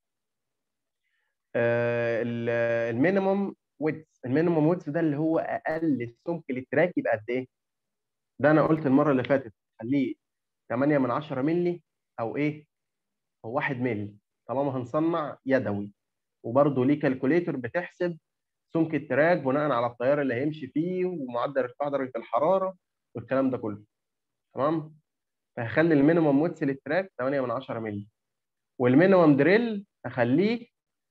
Speaker 2: المينيموم ويدث المينيموم ويدث ده اللي هو اقل سمك للتراك يبقى قد ايه ده انا قلت المره اللي فاتت خليه 8 من 10 مللي او ايه او 1 مللي طالما هنصنع يدوي وبرضه ليه كالكوليتر بتحسب سمك التراك بناء على التيار اللي هيمشي فيه ومعدل ارتفاع درجه الحراره والكلام ده كله تمام فهخلي المينيمم ويدث للتراك 8 من 10 مللي والمينيمم دريل هخليه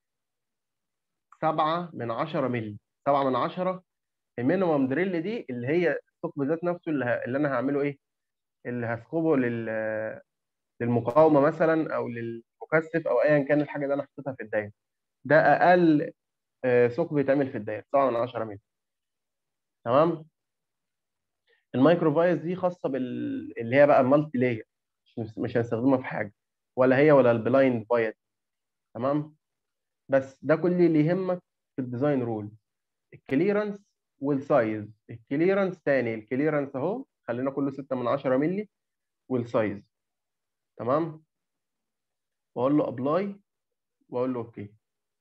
Speaker 2: 7 من 10 مللي 7 من 10 المينيمم دريل دي اللي هي الثقب ذات نفسه اللي, ه... اللي انا هعمله ايه اللي هثقبه لل للمقاومه مثلا او للمكثف او ايا كان الحاجه اللي انا حطيتها في الدايره ده اقل آه، ثقب يتعمل في الدايره 7 من 10 مللي تمام المايكرو فايز دي خاصه بال اللي هي بقى المالتي لاير مش مش هنستخدمها في حاجه ولا هي ولا البلايند فايز تمام بس ده كل اللي يهمك في الديزاين رول الكليرنس والسايز الكليرنس تاني الكليرنس اهو خلينا كله 6 من 10 مللي والسايز تمام واقول له ابلاي واقول له اوكي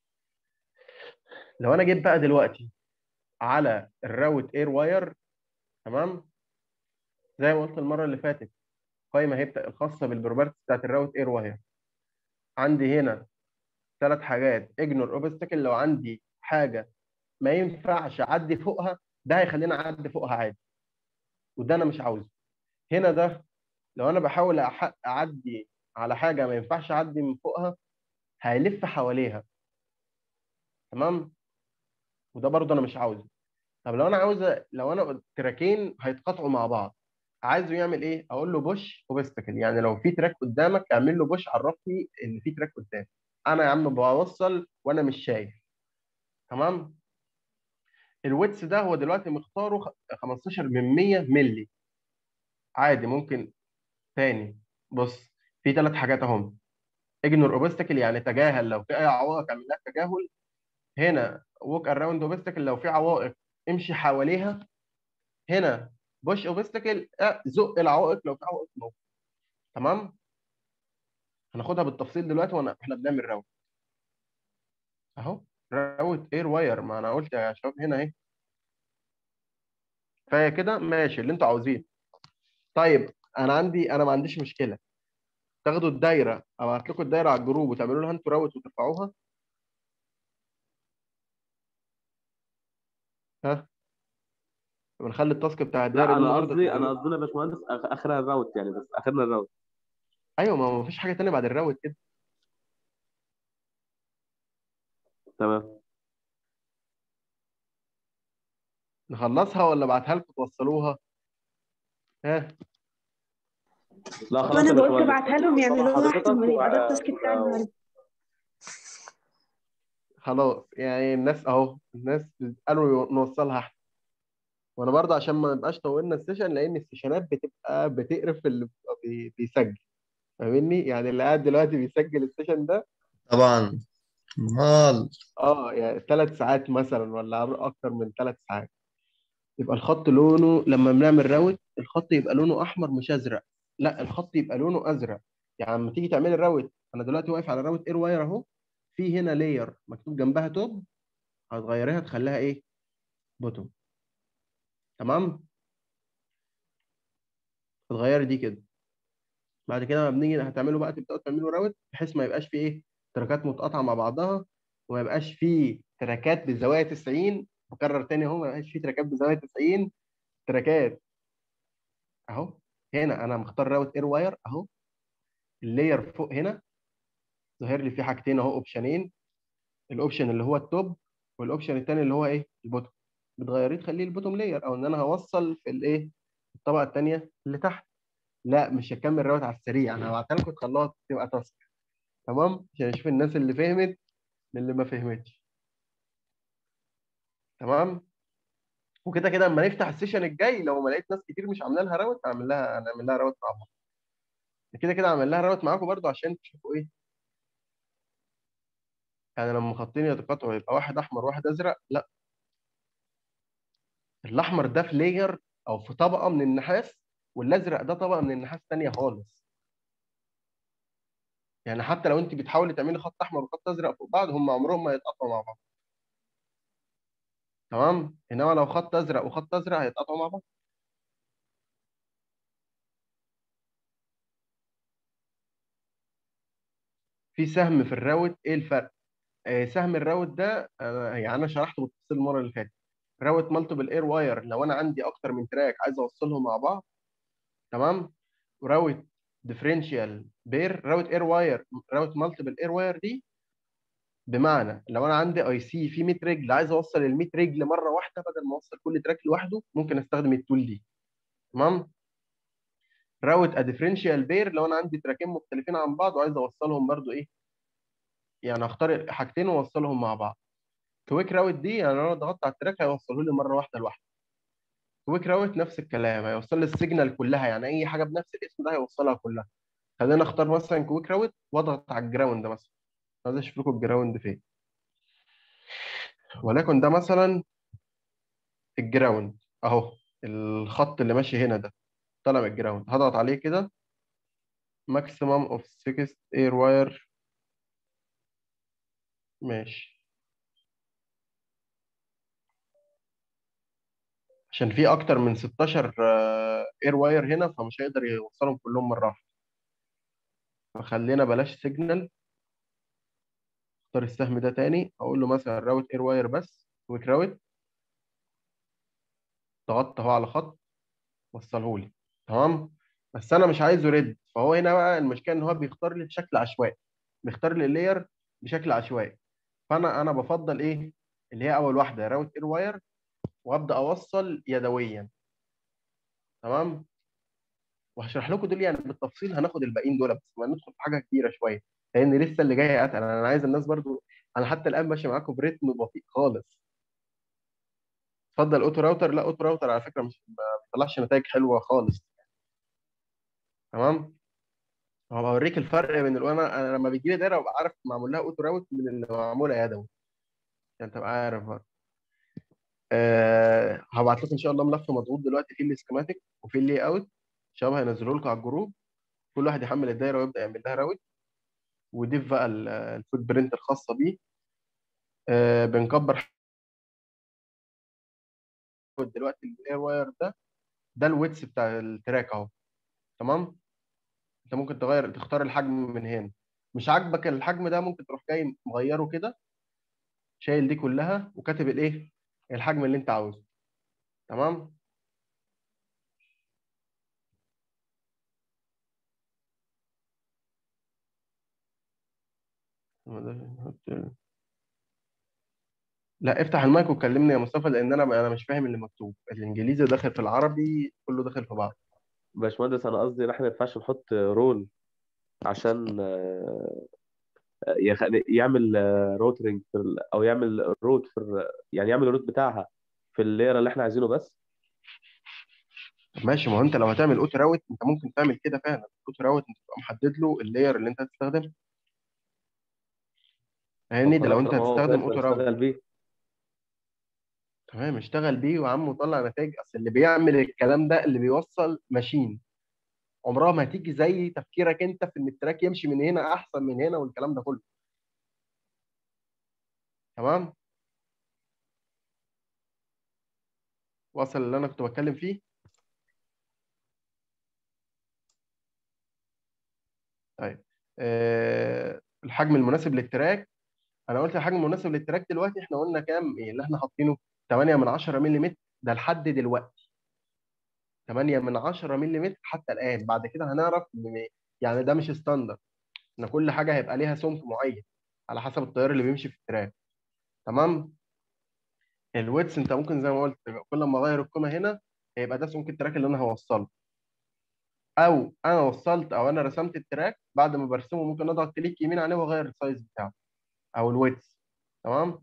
Speaker 2: لو انا جيت بقى دلوقتي على الراوت اير واير تمام زي ما قلت المره اللي فاتت قائمه هي بتا- الخاصه بالبروبرتيز بتاعت الراوت اير واير عندي هنا ثلاث حاجات اجنور اوبستكل لو عندي حاجه ما ينفعش اعدي فوقها ده هيخليني اعدي فوقها عادي وده انا مش عاوزه هنا ده لو انا بحاول أح- اعدي على حاجه ما ينفعش اعدي من فوقها هيلف حواليها تمام وده برضه انا مش عاوزه طب لو انا عاوز لو انا تراكين هيتقاطعوا مع بعض عايزه يعمل ايه اقول له بوش اوبستكل يعني لو في تراك قدامك اعمل له بوش عرفني ان في تراك قدام انا يا عم بوصل وانا مش شايف تمام الويتس ده هو دلوقتي مختاره خ- 15 من 100 ملي عادي ممكن تاني بص في ثلاث حاجات اهم اجنور اوبستكل يعني تجاهل لو في اي عوائق اعمل لها تجاهل هنا ووك اراوند اوبستكل لو في عوائق امشي حواليها هنا بوش اوبستكل زق العوائق لو في عوائق موجودة. تمام هناخدها بالتفصيل دلوقتي وانا احنا بنعمل راوت اهو راوت اير واير ما انا قلت يا شباب هنا اهي كفايه كده ماشي اللي انتوا عاوزينه طيب انا عندي انا ما عنديش مشكله تاخدوا الدايره ابعت لكم الدايره على الجروب وتعملوا لها انتوا راوت وترفعوها ها بنخلي التاسك بتاع الدايره
Speaker 1: لا
Speaker 2: دي
Speaker 1: انا
Speaker 2: النهارده
Speaker 1: قصدي انا
Speaker 2: تعملوه.
Speaker 1: قصدي يا باشمهندس آخ- اخرها الراوت يعني بس اخرنا الراوت
Speaker 2: ايوه ما هو مفيش حاجه تانية بعد الراوت كده
Speaker 1: تمام
Speaker 2: نخلصها ولا ابعتها لكم توصلوها ها
Speaker 1: لا خلاص
Speaker 5: وانا
Speaker 1: يا
Speaker 5: بقول
Speaker 1: باشمهندس
Speaker 5: تبعتها لهم يعملوها
Speaker 1: حضرتك
Speaker 5: احسن ما يبقى ده
Speaker 1: و-
Speaker 5: التاسك بتاع
Speaker 1: و-
Speaker 5: النهارده
Speaker 2: خلاص يعني الناس اهو الناس قالوا نوصلها احسن وانا برضه عشان ما نبقاش طولنا السيشن لان السيشنات بتبقى بتقرف اللي بيبقى بي- بيسجل فاهمني يعني اللي قاعد دلوقتي بيسجل السيشن ده
Speaker 8: طبعا مال
Speaker 2: اه يعني ثلاث ساعات مثلا ولا اكتر من ثلاث ساعات يبقى الخط لونه لما بنعمل راوت الخط يبقى لونه احمر مش ازرق لا الخط يبقى لونه ازرق يعني لما تيجي تعمل الراوت انا دلوقتي واقف على راوت اير واير اهو في هنا لاير مكتوب جنبها توب هتغيريها تخليها ايه بوتوم تمام هتغيري دي كده بعد كده لما بنيجي هتعملوا بقى تبداوا تعملوا راوت بحيث ما يبقاش فيه ايه تراكات متقاطعه مع بعضها وما يبقاش فيه تراكات بزوايا 90 بكرر تاني اهو ما يبقاش فيه تراكات بزوايا 90 تراكات اهو هنا انا مختار راوت اير واير اهو اللاير فوق هنا ظاهر لي فيه حاجتين اهو اوبشنين الاوبشن اللي هو التوب والاوبشن الثاني اللي هو ايه البوتوم بتغيريه تخليه البوتوم لاير او ان انا هوصل في الايه الطبقه الثانيه اللي تحت لا مش هكمل راوت على السريع انا هبعتها لكم تخلوها تبقى تاسك تمام عشان اشوف الناس اللي فهمت من اللي ما فهمتش تمام وكده كده اما نفتح السيشن الجاي لو ما لقيت ناس كتير مش عامله لها راوت هعمل لها هنعمل لها راوت مع بعض كده كده هعمل لها راوت معاكم برضو عشان تشوفوا ايه يعني لما خطين يتقاطعوا يبقى واحد احمر واحد ازرق لا الاحمر ده في لاير او في طبقه من النحاس والازرق ده طبقه من النحاس تانية خالص يعني حتى لو انت بتحاولي تعملي خط احمر وخط ازرق فوق بعض هم عمرهم ما يتقاطعوا مع بعض تمام انما لو خط ازرق وخط ازرق هيتقاطعوا مع بعض في سهم في الراوت ايه الفرق آه، سهم الراوت ده آه، يعني انا شرحته بالتفصيل المره اللي فاتت راوت مالتيبل اير واير لو انا عندي اكتر من تراك عايز اوصلهم مع بعض تمام وراوت ديفرنشال بير راوت اير واير راوت مالتيبل اير واير دي بمعنى لو انا عندي اي سي في 100 رجل عايز اوصل ال 100 رجل مره واحده بدل ما اوصل كل تراك لوحده ممكن استخدم التول دي تمام راوت ا ديفرنشال بير لو انا عندي تراكين مختلفين عن بعض وعايز اوصلهم برضو ايه يعني اختار حاجتين واوصلهم مع بعض كويك راوت دي يعني لو انا ضغطت على التراك هيوصله لي مره واحده لوحده كويك راوت نفس الكلام هيوصل لي السيجنال كلها يعني اي حاجه بنفس الاسم ده هيوصلها كلها خلينا اختار مثلا كويك راوت واضغط على الجراوند مثلا عايز اشوف لكم الجراوند فين ولكن ده مثلا الجراوند اهو الخط اللي ماشي هنا ده طالع من الجراوند هضغط عليه كده ماكسيمم اوف 6 اير واير ماشي عشان في اكتر من 16 اير واير هنا فمش هيقدر يوصلهم كلهم مره واحده فخلينا بلاش سيجنال اختار السهم ده تاني اقول له مثلا راوت اير واير بس كويك راوت ضغطت اهو على خط وصله لي تمام بس انا مش عايزه ريد فهو هنا بقى المشكله ان هو بيختار لي بشكل عشوائي بيختار لي اللاير بشكل عشوائي فانا انا بفضل ايه اللي هي اول واحده راوت اير واير وابدا اوصل يدويا تمام وهشرح لكم دول يعني بالتفصيل هناخد الباقيين دول بس ما ندخل في حاجه كبيره شويه لان لسه اللي جاي اتقل انا عايز الناس برضو انا حتى الان ماشي معاكم بريتم بطيء خالص اتفضل اوتو راوتر لا اوتو راوتر على فكره مش ما بيطلعش نتائج حلوه خالص تمام هو بوريك الفرق بين انا انا لما بيجي لي دايره ببقى عارف معمول لها اوتو راوت من اللي معموله يدوي عشان تبقى عارف برضه. أه هبعت لكم ان شاء الله ملف مضغوط دلوقتي فيه السكيماتيك وفيه اللي اوت شباب هينزلوا لكم على الجروب كل واحد يحمل الدايره ويبدا يعمل لها راوت ويضيف بقى ال- الفوت برنت الخاصه بيه أه بنكبر دلوقتي الاير واير ده ده الويتس بتاع التراك اهو تمام انت ممكن تغير تختار الحجم من هنا مش عاجبك الحجم ده ممكن تروح جاي مغيره كده شايل دي كلها وكاتب الايه الحجم اللي انت عاوزه تمام لا افتح المايك وكلمني يا مصطفى لان انا انا مش فاهم اللي مكتوب الانجليزي داخل في العربي كله داخل في بعض
Speaker 1: باشمهندس انا قصدي ان احنا ما ينفعش نحط رول عشان آه، يخ- يعمل روترنج في ال- او يعمل روت في ال- يعني يعمل الروت بتاعها في اللير اللي احنا عايزينه بس
Speaker 2: طب ماشي ما هو انت لو هتعمل اوتو راوت انت ممكن تعمل كده فعلا اوتو راوت انت تبقى محدد له اللاير اللي انت هتستخدمه فاهمني
Speaker 1: طب
Speaker 2: ده لو
Speaker 1: خلاص
Speaker 2: انت
Speaker 1: طالما هو
Speaker 2: هتستخدم
Speaker 1: كويس
Speaker 2: اوتو راوت
Speaker 1: نشتغل بيه
Speaker 2: تمام اشتغل بيه وعم وطلع نتائج اصل اللي بيعمل الكلام ده اللي بيوصل ماشين عمرها ما هتيجي زي تفكيرك انت في ان التراك يمشي من هنا احسن من هنا والكلام ده كله تمام وصل اللي انا كنت بتكلم فيه طيب أه الحجم المناسب للتراك انا قلت الحجم المناسب للتراك دلوقتي احنا قلنا كام ايه اللي احنا حاطينه 8 من 10 ملم ده لحد دلوقتي 8 من 10 ملم حتى الان بعد كده هنعرف ان يعني ده مش ستاندرد ان كل حاجه هيبقى ليها سمك معين على حسب التيار اللي بيمشي في التراك تمام الويتس انت ممكن زي ما قلت كل ما اغير القيمه هنا هيبقى ده سمك التراك اللي انا هوصله او انا وصلت او انا رسمت التراك بعد ما برسمه ممكن اضغط كليك يمين عليه واغير السايز بتاعه او الويتس تمام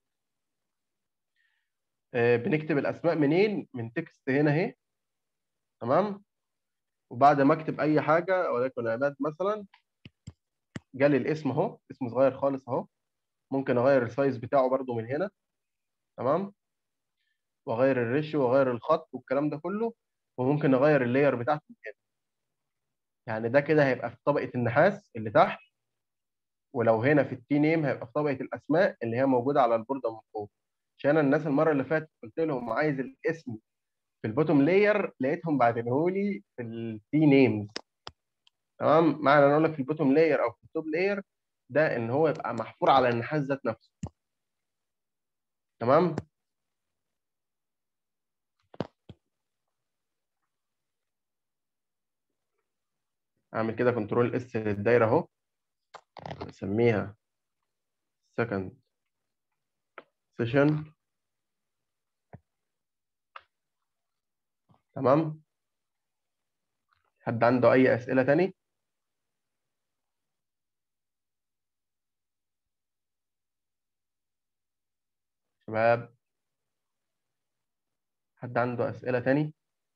Speaker 2: آه بنكتب الاسماء منين من تكست هنا اهي تمام وبعد ما اكتب اي حاجه وليكن عماد مثلا جالي الاسم اهو اسم صغير خالص اهو ممكن اغير السايز بتاعه برده من هنا تمام واغير الريشيو واغير الخط والكلام ده كله وممكن اغير اللاير بتاعته من هنا يعني ده كده هيبقى في طبقه النحاس اللي تحت ولو هنا في التي نيم هيبقى في طبقه الاسماء اللي هي موجوده على البورده من فوق عشان أنا الناس المره اللي فاتت قلت لهم عايز الاسم في البوتوم لاير لقيتهم بعتينه لي في التي نيمز تمام معنى ان اقول لك في البوتوم لاير او في التوب لاير ده ان هو يبقى محفور على النحاس ذات نفسه تمام اعمل كده كنترول اس للدايره اهو اسميها second session تمام حد عنده اي اسئله تاني شباب حد عنده اسئله تاني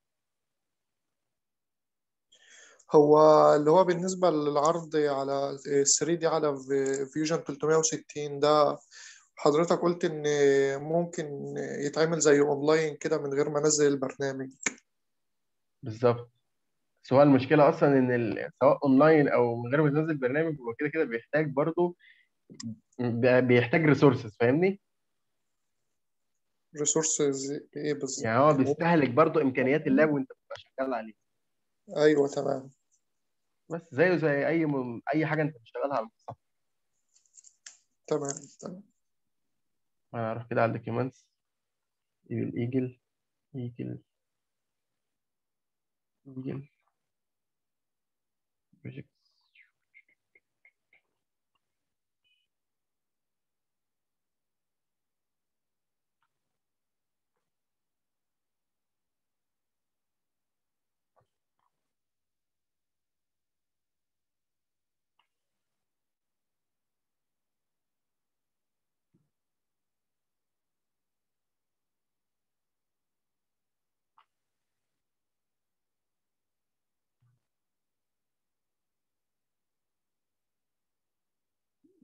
Speaker 4: هو اللي هو بالنسبة للعرض على 3 دي على فيوجن 360 ده حضرتك قلت إن ممكن يتعمل زي أونلاين كده من غير ما أنزل البرنامج
Speaker 2: بالظبط بس هو المشكله اصلا ان ال- سواء اونلاين او من غير ما تنزل برنامج هو كده كده بيحتاج برضه بي- بيحتاج ريسورسز فاهمني
Speaker 4: ريسورسز إيه بالظبط
Speaker 2: يعني هو بيستهلك برضه امكانيات اللاب وانت بتبقى شغال عليه
Speaker 4: أيوه تمام
Speaker 2: بس زيه زي اي م... اي حاجه انت بتشتغلها على المتصفح
Speaker 4: تمام تمام
Speaker 2: انا اروح كده على الدوكيومنتس ايجل ايجل ايجل ايجل بروجكت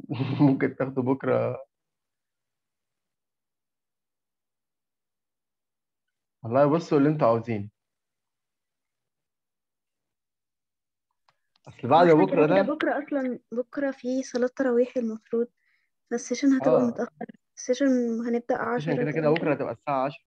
Speaker 2: ممكن تاخده بكرة والله بصوا اللي انتوا عاوزينه اصل بعد
Speaker 5: واحنا
Speaker 2: بكرة
Speaker 5: كده كده
Speaker 2: ده
Speaker 5: بكرة أصلا بكرة في صلاة تراويح المفروض فالسيشن هتبقى
Speaker 2: اه
Speaker 5: متأخر السيشن هنبدأ
Speaker 2: عشان
Speaker 5: عشرة
Speaker 2: كده كده بكرة
Speaker 5: تقريبا
Speaker 2: هتبقى الساعة 10